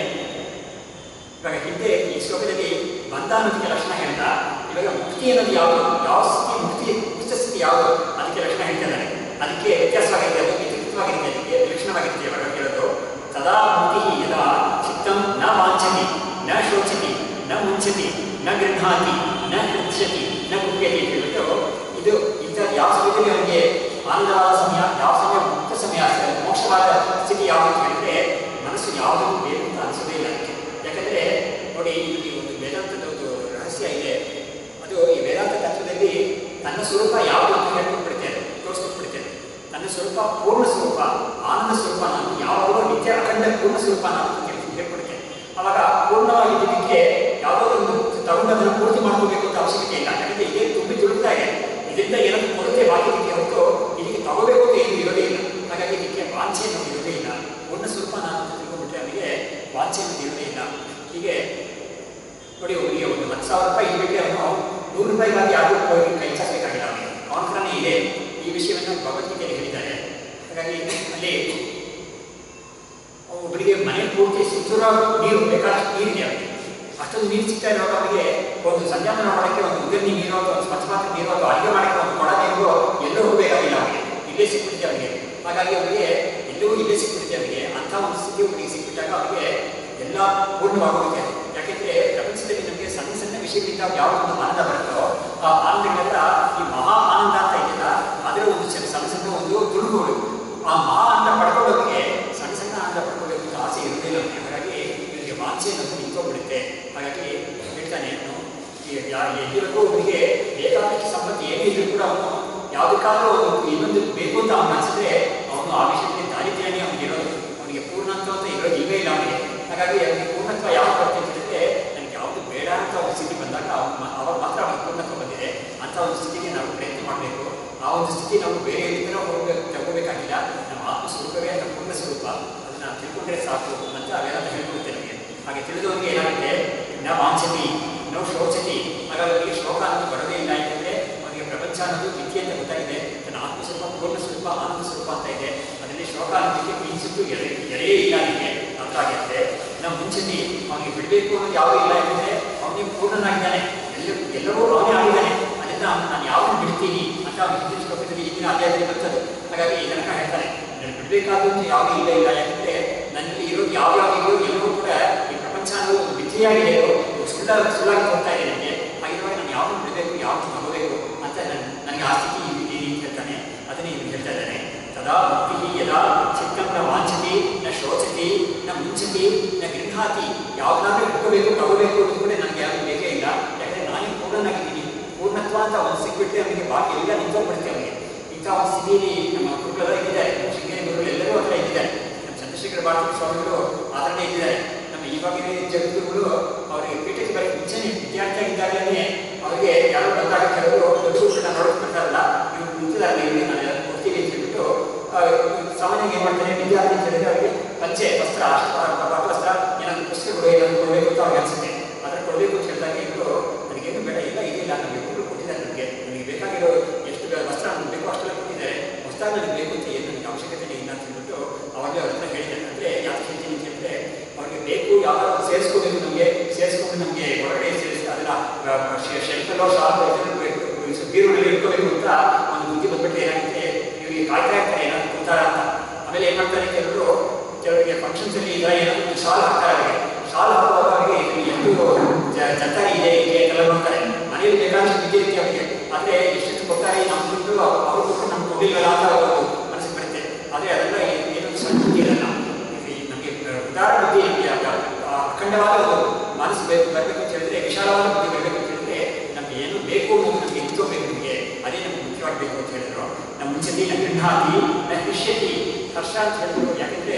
ಇವಾಗ ಹಿಂದೆ ಈ ಶ್ಲೋಕದಲ್ಲಿ ಬಂಧ ಅನ್ನೋದಕ್ಕೆ ಲಕ್ಷಣ ಹೇಳ್ತಾ ಇವಾಗ ಮುಕ್ತಿ ಅನ್ನೋದು ಯಾವುದು ಯಾವ ಸ್ಥಿತಿ ಮುಕ್ತಿ ಮುಕ್ತ ಸ್ಥಿತಿ ಯಾವುದು ಅದಕ್ಕೆ ಲಕ್ಷಣ ಹೇಳ್ತಿದ್ದಾರೆ ಅದಕ್ಕೆ ವ್ಯತ್ಯಾಸವಾಗಿರುತ್ತೆ ಅದು ವಿಚಿತ್ರವಾಗಿರುತ್ತೆ ಅದಕ್ಕೆ ಲಕ್ಷಣವಾಗಿರುತ್ತೆ ಇವಾಗ ಹೇಳೋದು ಸದಾ ಮುಕ್ತಿ ಯದಾ ಚಿತ್ತಂ ನ ವಾಂಛತಿ ನ ಶೋಚತಿ ನ ಮುಂಚತಿ ನ ಗೃಹಾತಿ ನ ಕೃತ್ಯತಿ ನ ಕುಪ್ಯತಿ ಅಂತ ಹೇಳ್ಬಿಟ್ಟು ಇದು ಇಂಥ ಯಾವ ಸಮಯದಲ್ಲಿ ಅವನಿಗೆ ಆನಂದವಾದ ಸಮಯ ಯಾವ ಸಮಯ ಮುಕ್ತ ಸಮಯ ಮೋಕ್ಷವಾದ ಸ್ಥಿತಿ ಯಾವುದು ಅಂತ ಹೇಳಿದ್ರೆ ಮನಸ್ಸು ಯಾವುದಕ್ಕೂ ಬೇಕು ಅಂತ ಅನಿಸೋದೇ ಇಲ್ಲ ಅದಕ್ಕೆ ಯಾಕಂದ್ರೆ ನೋಡಿ ಇಲ್ಲಿ ಒಂದು ವೇದಾಂತದ ಒಂದು ರಹಸ್ಯ ಇದೆ ಅದು ಈ ವೇದಾಂತ ತತ್ವದಲ್ಲಿ ತನ್ನ ಸ್ವರೂಪ ಯಾವುದು ಅಂತ ಹೇಳ್ಕೊಂಡ್ಬಿಡುತ್ತೆ ಅದು ತೋರಿಸ್ಕೊಟ್ಬಿಡುತ್ತೆ ಅದು. ತನ್ನ ಸ್ವರೂಪ ಪೂರ್ಣ ಸ್ವರೂಪ ಆನಂದ ಸ್ವರೂಪ ನಾನು ಯಾವಾಗಲೂ ನಿತ್ಯ ಅಖಂಡ ಪೂರ್ಣ ಸ್ವರೂಪ ನಾನು ಅಂತ ಹೇಳಿ ಹೇಳ್ಕೊಡುತ್ತೆ ಅವಾಗ ಪೂರ್ಣವಾಗಿದ್ದಕ್ಕೆ ಯಾವುದೋ ಒಂದು ತಗೊಂಡು ಅದನ್ನು ಪೂರ್ತಿ ಮಾಡ್ಕೋಬೇಕು ಅಂತ ಅವಶ್ಯಕತೆ ಇಲ್ಲ ಯಾಕಂದ್ರೆ ಇದೇ ತುಂಬಿ ತುಳುಕ್ತಾ ಇದೆ ಇದರಿಂದ ಏನಾದ್ರು ಕೊರತೆ ಬಾಕಿದಕ್ಕೆ ಹೊರತು ಇದಕ್ಕೆ ತಗೋಬೇಕು ಅಂತ ಏನು ಇರೋದೇ ಇಲ್ಲ ಹಾಗಾಗಿ ಇದಕ್ಕೆ ವಾಂಛೆ ಅನ್ನೋದು ಇರೋದೇ ಇಲ್ಲ ಪೂರ್ಣ ಸ್ವರೂಪ ನಾನು ಅಂತ ತಿಳ್ಕೊಂಡ್ಬಿಟ್ರೆ ಅವನಿಗೆ ವಾಂಛೆ ಅನ್ನೋದು ಇರೋದೇ ಇಲ್ಲ ಹೀಗೆ ನೋಡಿ ಅವನಿಗೆ ಒಂದು ಹತ್ತು ಸಾವಿರ ರೂಪಾಯಿ ಇಟ್ಬಿಟ್ಟು ಅವನು ನೂರು ರೂಪಾಯಿಗಾಗಿ ಯಾರು ಹೋಗಿ ಕೈ ಚಾಚಬೇಕಾಗಿಲ್ಲ ಅವನಿಗೆ ಅವನ ಹತ್ರನೇ ಇದೆ ಈ ವಿಷಯವನ್ನು ಭಗವದ್ಗೀತೆಯಲ್ಲಿ ಹೇಳಿದ್ದಾರೆ ಹಾಗಾಗಿ ಅಲ್ಲಿ ಒಬ್ಬರಿಗೆ ಮನೆ ಪೂರ್ತಿ ಸುತ್ತೂರ ನೀರು ಬೇಕಾದಷ್ಟು ನೀರಿದೆ ಅವರಿಗೆ ಅಷ್ಟೊಂದು ನೀರು ಸಿಗ್ತಾ ಇರುವಾಗ ಅವರಿಗೆ ಒಂದು ಸಂಧ್ಯಾವನ ಮಾಡೋಕ್ಕೆ ಒಂದು ಉಗರ್ನಿ ನೀರು ಅಥವಾ ಒಂದು ಸ್ವಚ್ಛ ಪಾತ್ರೆ ನೀರು ಅಥವಾ ಅಡುಗೆ ಮಾಡೋಕ್ಕೆ ಒಂದು ಕೊಡ ನೀರು ಎಲ್ಲೂ ಹೋಗಬೇಕಾಗಿಲ್ಲ ಅವರಿಗೆ ಇಲ್ಲೇ ಸಿಕ್ಬಿಡುತ್ತೆ ಅವರಿಗೆ ಹಾಗಾಗಿ ಅವರಿಗೆ ಎಲ್ಲೂ ಇಲ್ಲೇ ಸಿಕ್ಬಿಡುತ್ತೆ ಅವರಿಗೆ ಅಂಥ ಒಂದು ಸ್ಥಿತಿ ಒಬ್ಬರಿಗೆ ಸಿಕ್ಬಿಟ್ಟಾಗ ಅವರಿಗೆ ಎಲ್ಲ ಪೂರ್ಣವಾಗೋಗುತ್ತೆ ಯಾಕೆಂದ್ರೆ ಪ್ರಪಂಚದಲ್ಲಿ ನಮಗೆ ಸಣ್ಣ ಸಣ್ಣ ವಿಷಯಗಳಿಂದ ಯಾವ ಒಂದು ಆನಂದ ಬರುತ್ತೋ ಆ ಆನಂದಗಳೆಲ್ಲ ಈ ಮಹಾ ಆನಂದ ಅಂತ ಇದೆಯಲ್ಲ ಅದರ ಒಂದು ಸಣ್ಣ ಸಣ್ಣ ಸಣ್ಣ ಒಂದು ತುಣುಕುಗಳು ಆ ಮಹಾ ಆನಂದ ಪಡ್ಕೊಳ್ಳೋರಿಗೆ ಸಣ್ಣ ಸಣ್ಣ ಆನಂದ ಪಡ್ಕೋಬೇಕು ಅಂತ ಆಸೆ ಇರುವುದಿಲ್ಲ ಅವನಿಗೆ ಹಾಗಾಗಿ ಇವರಿಗೆ ವಾಂಛೆ ಅನ್ನೋದು ನಿಂತ್ಕೊಂಡ್ಬಿಡುತ್ತೆ ಹಾಗಾಗಿ ಹೇಳ್ತಾನೆ ಅವನು ಈ ಯಾ- ಎಲ್ಲಿವರೆಗೂ ಅವನಿಗೆ ಬೇಕಾದಷ್ಟು ಸಂಪತ್ತು ಏನೇ ಇದ್ರೂ ಕೂಡ ಅವನು ಯಾವುದಕ್ಕಾದ್ರೂ ಒಂದು ಇನ್ನೊಂದು ಬೇಕು ಅಂತ ಅವನು ಅನಿಸಿದ್ರೆ ಅವನು ಆ ವಿಷಯದಲ್ಲಿ ದಾರಿದ್ರ್ಯನೇ ಅವನಿಗೆ ಇರೋದು ಅವನಿಗೆ ಪೂರ್ಣತ್ವ ಅಂತ ಇರೋದು ಇಲ್ಲವೇ ಇಲ್ಲ ಅವನಿಗೆ ಹಾಗಾಗಿ ಅವನಿಗೆ ಪೂರ್ಣತ್ವ ಯಾವಾಗ ಬರ್ತದೆ ಅಂತ ಹೇಳಿದ್ರೆ ನನಗೆ ಯಾವುದು ಬೇಡ ಅಂತ ಒಂದು ಸ್ಥಿತಿ ಬಂದಾಗ ಅವನು ಮ- ಅವಾಗ ಮಾತ್ರ ಅವನಿಗೆ ಪೂರ್ಣತ್ವ ಬಂದಿದೆ ಅಂತ ಒಂದು ಸ್ಥಿತಿಗೆ ನಾವು ಪ್ರಯತ್ನ ಮಾಡಬೇಕು ಆ ಒಂದು ಸ್ಥಿತಿ ನಾವು ಬೇರೆ ಎಲ್ಲಿಂದನೋ ಹೋಗ್ಬೇಕು ತಗೋಬೇಕಾಗಿಲ್ಲ ನಮ್ಮ ಆತ್ಮ ಸ್ವರೂಪವೇ ನಮ್ಮ ಪೂರ್ಣ ಸ್ವರೂಪ ಅದನ್ನ ತಿಳ್ಕೊಂಡ್ರೆ ಸಾಕು ಅಂತ ಅವೆಲ್ಲ ಹೇಳ್ಕೊಡುತ್ತೆ ನಮಗೆ ಹಾಗೆ ತಿಳಿದವರಿಗೆ ಏನಾಗುತ್ತೆ ನ ವಾಂಛತಿ ನೋ ಶೋಚತಿ ಹಾಗಾಗಿ ಅವರಿಗೆ ಶೋಕ ಅನ್ನೋದು ಬರೋದೇ ಇಲ್ಲ ಯಾಕಂದ್ರೆ ಅವನಿಗೆ ಪ್ರಪಂಚ ಅನ್ನೋದು ಮಿಥ್ಯೆ ಅಂತ ಗೊತ್ತಾಗಿದೆ ತನ್ನ ಆತ್ಮ ಸ್ವರೂಪ ಪೂರ್ಣ ಸ್ವರೂಪ ಆನಂದ ಸ್ವರೂಪ ಅಂತ ಇದೆ ಅದರಲ್ಲಿ ಶೋಕ ಅನ್ನೋದಕ್ಕೆ ಕಿಂಚಿತ್ತು ಎರೆ ಎರೆಯೇ ಇಲ್ಲ ಅವನಿಗೆ ಅರ್ಥ ಆಗಿರುತ್ತೆ ನಮ್ಮ ಮುಂಚೆನಿ ಅವನಿಗೆ ಬಿಡಬೇಕು ಅನ್ನೋದು ಯಾವುದೂ ಇಲ್ಲ ಯಾಕಂದ್ರೆ ಅವನಿಗೆ ಪೂರ್ಣನಾಗಿದ್ದಾನೆ ಎಲ್ಲ ಎಲ್ಲವೂ ಅವನೇ ಆಗಿದ್ದಾನೆ ಅದರಿಂದ ಅವ್ನು ನಾನು ಯಾವಾಗ ಬಿಡ್ತೀನಿ ಅಂತ ಅವನು ಹಿಂದಿನ ಶ್ಲೋಕದಲ್ಲಿ ಹಿಂದಿನ ಅಧ್ಯಾಯದಲ್ಲಿ ಬರ್ತದೆ ಹಾಗಾಗಿ ಇದನ್ನ ಹೇಳ್ತಾನೆ ನಾನು ಬಿಡಬೇಕಾದಂತೂ ಯಾವುದೂ ಇಲ್ಲ ಇಲ್ಲ ಯಾಕಂದ್ರೆ ನನ್ನಲ್ಲಿ ಇರೋದು ಯಾವ ಯಾವ ಇದೆಯೋ ಎಲ್ಲವೂ ಕೂಡ ಈ ಪ್ರಪಂಚ ಅನ್ನೋದು ಒಂದು ಮಿಥ್ಯೆಯಾಗಿದೆ ಸುಳ್ಳ ಸುಳ್ಳಾಗಿ ಹೋಗ್ತಾ ಇದೆ ನನಗೆ ಹಾಗಿರುವಾಗ ನಾನು ಯಾವುದು ಬಿಡಬೇಕು ಯಾವುದು ತಗೋಬೇಕು ಅಂತ ನನ್ ನನಗೆ ಆ ಸ್ಥಿತಿ ಇದೆ ಅಂತ ಹೇಳ್ತಾನೆ ಅದನ್ನೇ ಇವನು ಹೇಳ್ತಾ ಇದ್ದಾನೆ ತದಾ ಭಕ್ತಿ ಯದಾ ಚಿತ್ತಂ ನ ವಾಂಛತಿ ನ ಶೋಚತಿ ನ ಮುಂಚತಿ ನ ಗೃಹಾತಿ ಯಾವ್ದಾದ್ರೂ ಇಟ್ಕೋಬೇಕು ತಗೋಬೇಕು ಅನ್ನೋದು ಕೂಡ ನನಗೆ ಯಾವುದು ಬೇಕೇ ಇಲ್ಲ ಯಾಕಂದ್ರೆ ನಾನೇ ಪೂರ್ಣನಾಗಿದ್ದೀನಿ ಪೂರ್ಣತ್ವ ಅಂತ ಒಂದು ಸಿಕ್ಬಿಟ್ರೆ ಅವನಿಗೆ ಬಾಕಿ ಎಲ್ಲ ನಿಂತೋಗ್ಬಿಡುತ್ತೆ ಅವನಿಗೆ ಇಂಥ ಒಂದು ಸ್ಥಿತಿಯಲ್ಲಿ ನಮ್ಮ ಗುರುಗಳೆಲ್ಲ ಇದ್ದಾರೆ ಶೃಂಗೇರಿ ಗುರುಗಳು ಎಲ್ಲರೂ ಹತ್ರ ಇದ್ದಾರೆ ನಮ್ಮ ಚಂದ್ರಶೇಖರ ಭಾರತಿ ಸ್ವಾಮಿಗಳು ಆ ಥರನೇ ಇದ್ದಾರೆ ನಮ್ಮ ಇವಾಗಿನ ಜಗದ್ಗುರುಗಳು ಅವರಿಗೆ ಪೀಠಕ್ಕೆ ಬರೀ ಮುಂಚೆನೆ ವಿದ್ಯಾರ್ಥಿಯಾಗಿದ್ದಾಗಲೇ ಅವರಿಗೆ ಯಾರೋ ಬಂದಾಗ ಕೆಲವರು ದೊಡ್ಡ ನೋಡೋಕೆ ಬರ್ತಾರಲ್ಲ ಇವ್ರು ನಿಂತಿದ್ದಾರೆ ಇಲ್ಲಿ ನಾನೆಲ್ಲ ಕೊಡ್ತೀವಿ ಅಂತ ಹೇಳ್ಬಿಟ್ಟು ಆ, ಸಾಮಾನ್ಯವಾಗಿ ಏನು ಮಾಡ್ತಾರೆ ವಿದ್ಯಾರ್ಥಿ ಅಂತ ಹೇಳಿದ್ರೆ ಅವರಿಗೆ ಪಂಚೆ ವಸ್ತ್ರ ವಸ್ತ್ರ ಏನಾದ್ರು ಪುಸ್ತಕಗಳು ಏನಾದ್ರು ಕೊಡಬೇಕು ಅಂತ ಅವ್ರಿಗೆ ಅನ್ಸುತ್ತೆ ಅದರ ಕೊಡಬೇಕು ಅಂತ ಹೇಳಿದಾಗ ಇವರು ನನಗೇನು ಬೇಡ ಇಲ್ಲ ಇದಿಲ್ಲ ನನಗೆ ಇಬ್ಬರು ಕೊಟ್ಟಿದ್ದಾರೆ ನನಗೆ ನನಗೆ ಬೇಕಾಗಿರೋ ಎಷ್ಟು ಬೇ- ವಸ್ತ್ರ ನನಗೆ ಬೇಕು ಅಷ್ಟೆಲ್ಲ ಕೊಟ್ಟಿದ್ದಾರೆ ಹೊಸದಾಗಿ ನನಗೆ ಬೇಕು ಅಂತ ಏನು ನನಗೆ ಅವಶ್ಯಕತೆ ಇಲ್ಲ ಅಂತ ಹೇಳ್ಬಿಟ್ಟು ಅವಾಗಲೇ ಅವ್ರ ಹತ್ರ ಹೇಳಿದೆ ಅಂದರೆ ಯಾಕೆ ಹೇಳ್ತೀನಿ ಅಂತ ಹೇಳಿದ್ರೆ ಅವ್ರಿಗೆ ಬೇಕು ಯಾವ್ದಾದ್ರು ಸೇರಿಸ್ಕೋಬೇಕು ನಮಗೆ ಸೇರಿಸ್ಕೊಂಡು ನಮಗೆ ಹೊರಗಡೆ ಸೇರಿಸಿ ಅದನ್ನ ಶೆಲ್ಫಲ್ಲೋ ಶಾಪ್ ಬೀರುಗಳಲ್ಲಿ ಇಟ್ಕೋಬೇಕು ಅಂತ ಒಂದು ಬುದ್ಧಿ ಬಂದ್ಬಿಟ್ಟು ಏನಾಗುತ್ತೆ ಇವರಿಗೆ ಕಾಯ್ತಾ ಇರ್ತಾರೆ ಏನಾದ್ರು ಕೊಡ್ತಾರ ಅಂತ ಆಮೇಲೆ ಏನ್ ಮಾಡ್ತಾರೆ ಕೆಲವರು ಕೆಲವರಿಗೆ ಫಂಕ್ಷನ್ಸ್ ಅಲ್ಲಿ ಇದ್ರೆ ಏನಾದ್ರು ಶಾಲ್ ಹಾಕ್ತಾರೆ ಅವರಿಗೆ ಶಾಲ್ ಹಾಕುವಾಗ ಅವರಿಗೆ ಇದು ಎಷ್ಟು ಜ- ಜಂತಾರಿ ಇದೆ ಹೀಗೆ ಅಂತೆಲ್ಲ ನೋಡ್ತಾರೆ ಮನೆಯಲ್ಲಿ ಬೇಕಾದಷ್ಟು ವಿದ್ಯೆ ಇರುತ್ತೆ ಅವರಿಗೆ ಆದ್ರೆ ಎಷ್ಟೆಷ್ಟು ಕೊಡ್ತಾರೆ ನಮ್ಮ ದುಡ್ಡು ಅವ್ರು ಕೊಟ್ಟು ನಮ್ಗೆ ಕೊಡ್ಲಿಲ್ಲ ಅಂತ ಒಂದು ಮನಸ್ಸಿಗೆ ಬರುತ್ತೆ ಆದ್ರೆ ಅದೆಲ್ಲ ಏ- ಏನೊಂದು ಸಣ್ಣ ಬುದ್ಧಿ ಇರಲ್ಲ ಇದು ನಮಗೆ ಉದಾರ ಬುದ್ಧಿ ನಮಗೆ ಅಖಂಡವಾದ ಒಂದು ಮನಸ್ಸು ಬೇಕು ಬರಬೇಕು ಅಂತ ಹೇಳಿದ್ರೆ ವಿಶಾಲವಾದ ಬುದ್ಧಿ ಬರಬೇಕು ಅಂತ ಹೇಳಿದ್ರೆ ನಮ್ಗೆ ಏನು ಬೇಕು ಅನ್ನೋದು ನಮಗೆ ಇಟ್ಕೋಬೇಕು ನಮಗೆ ಅದೇ ನಮ್ಗೆ ಮುಖ್ಯವಾಗಬೇಕು ಅಂತ ಹೇಳಿದ್ರು ನಮ್ಮ ಮುಂಚೆ ನ ಗೃಹಾತಿ ನ ಹಿಷ್ಯತಿ ಹರ್ಷ ಅಂತ ಹೇಳಿದ್ರು ಯಾಕಂದ್ರೆ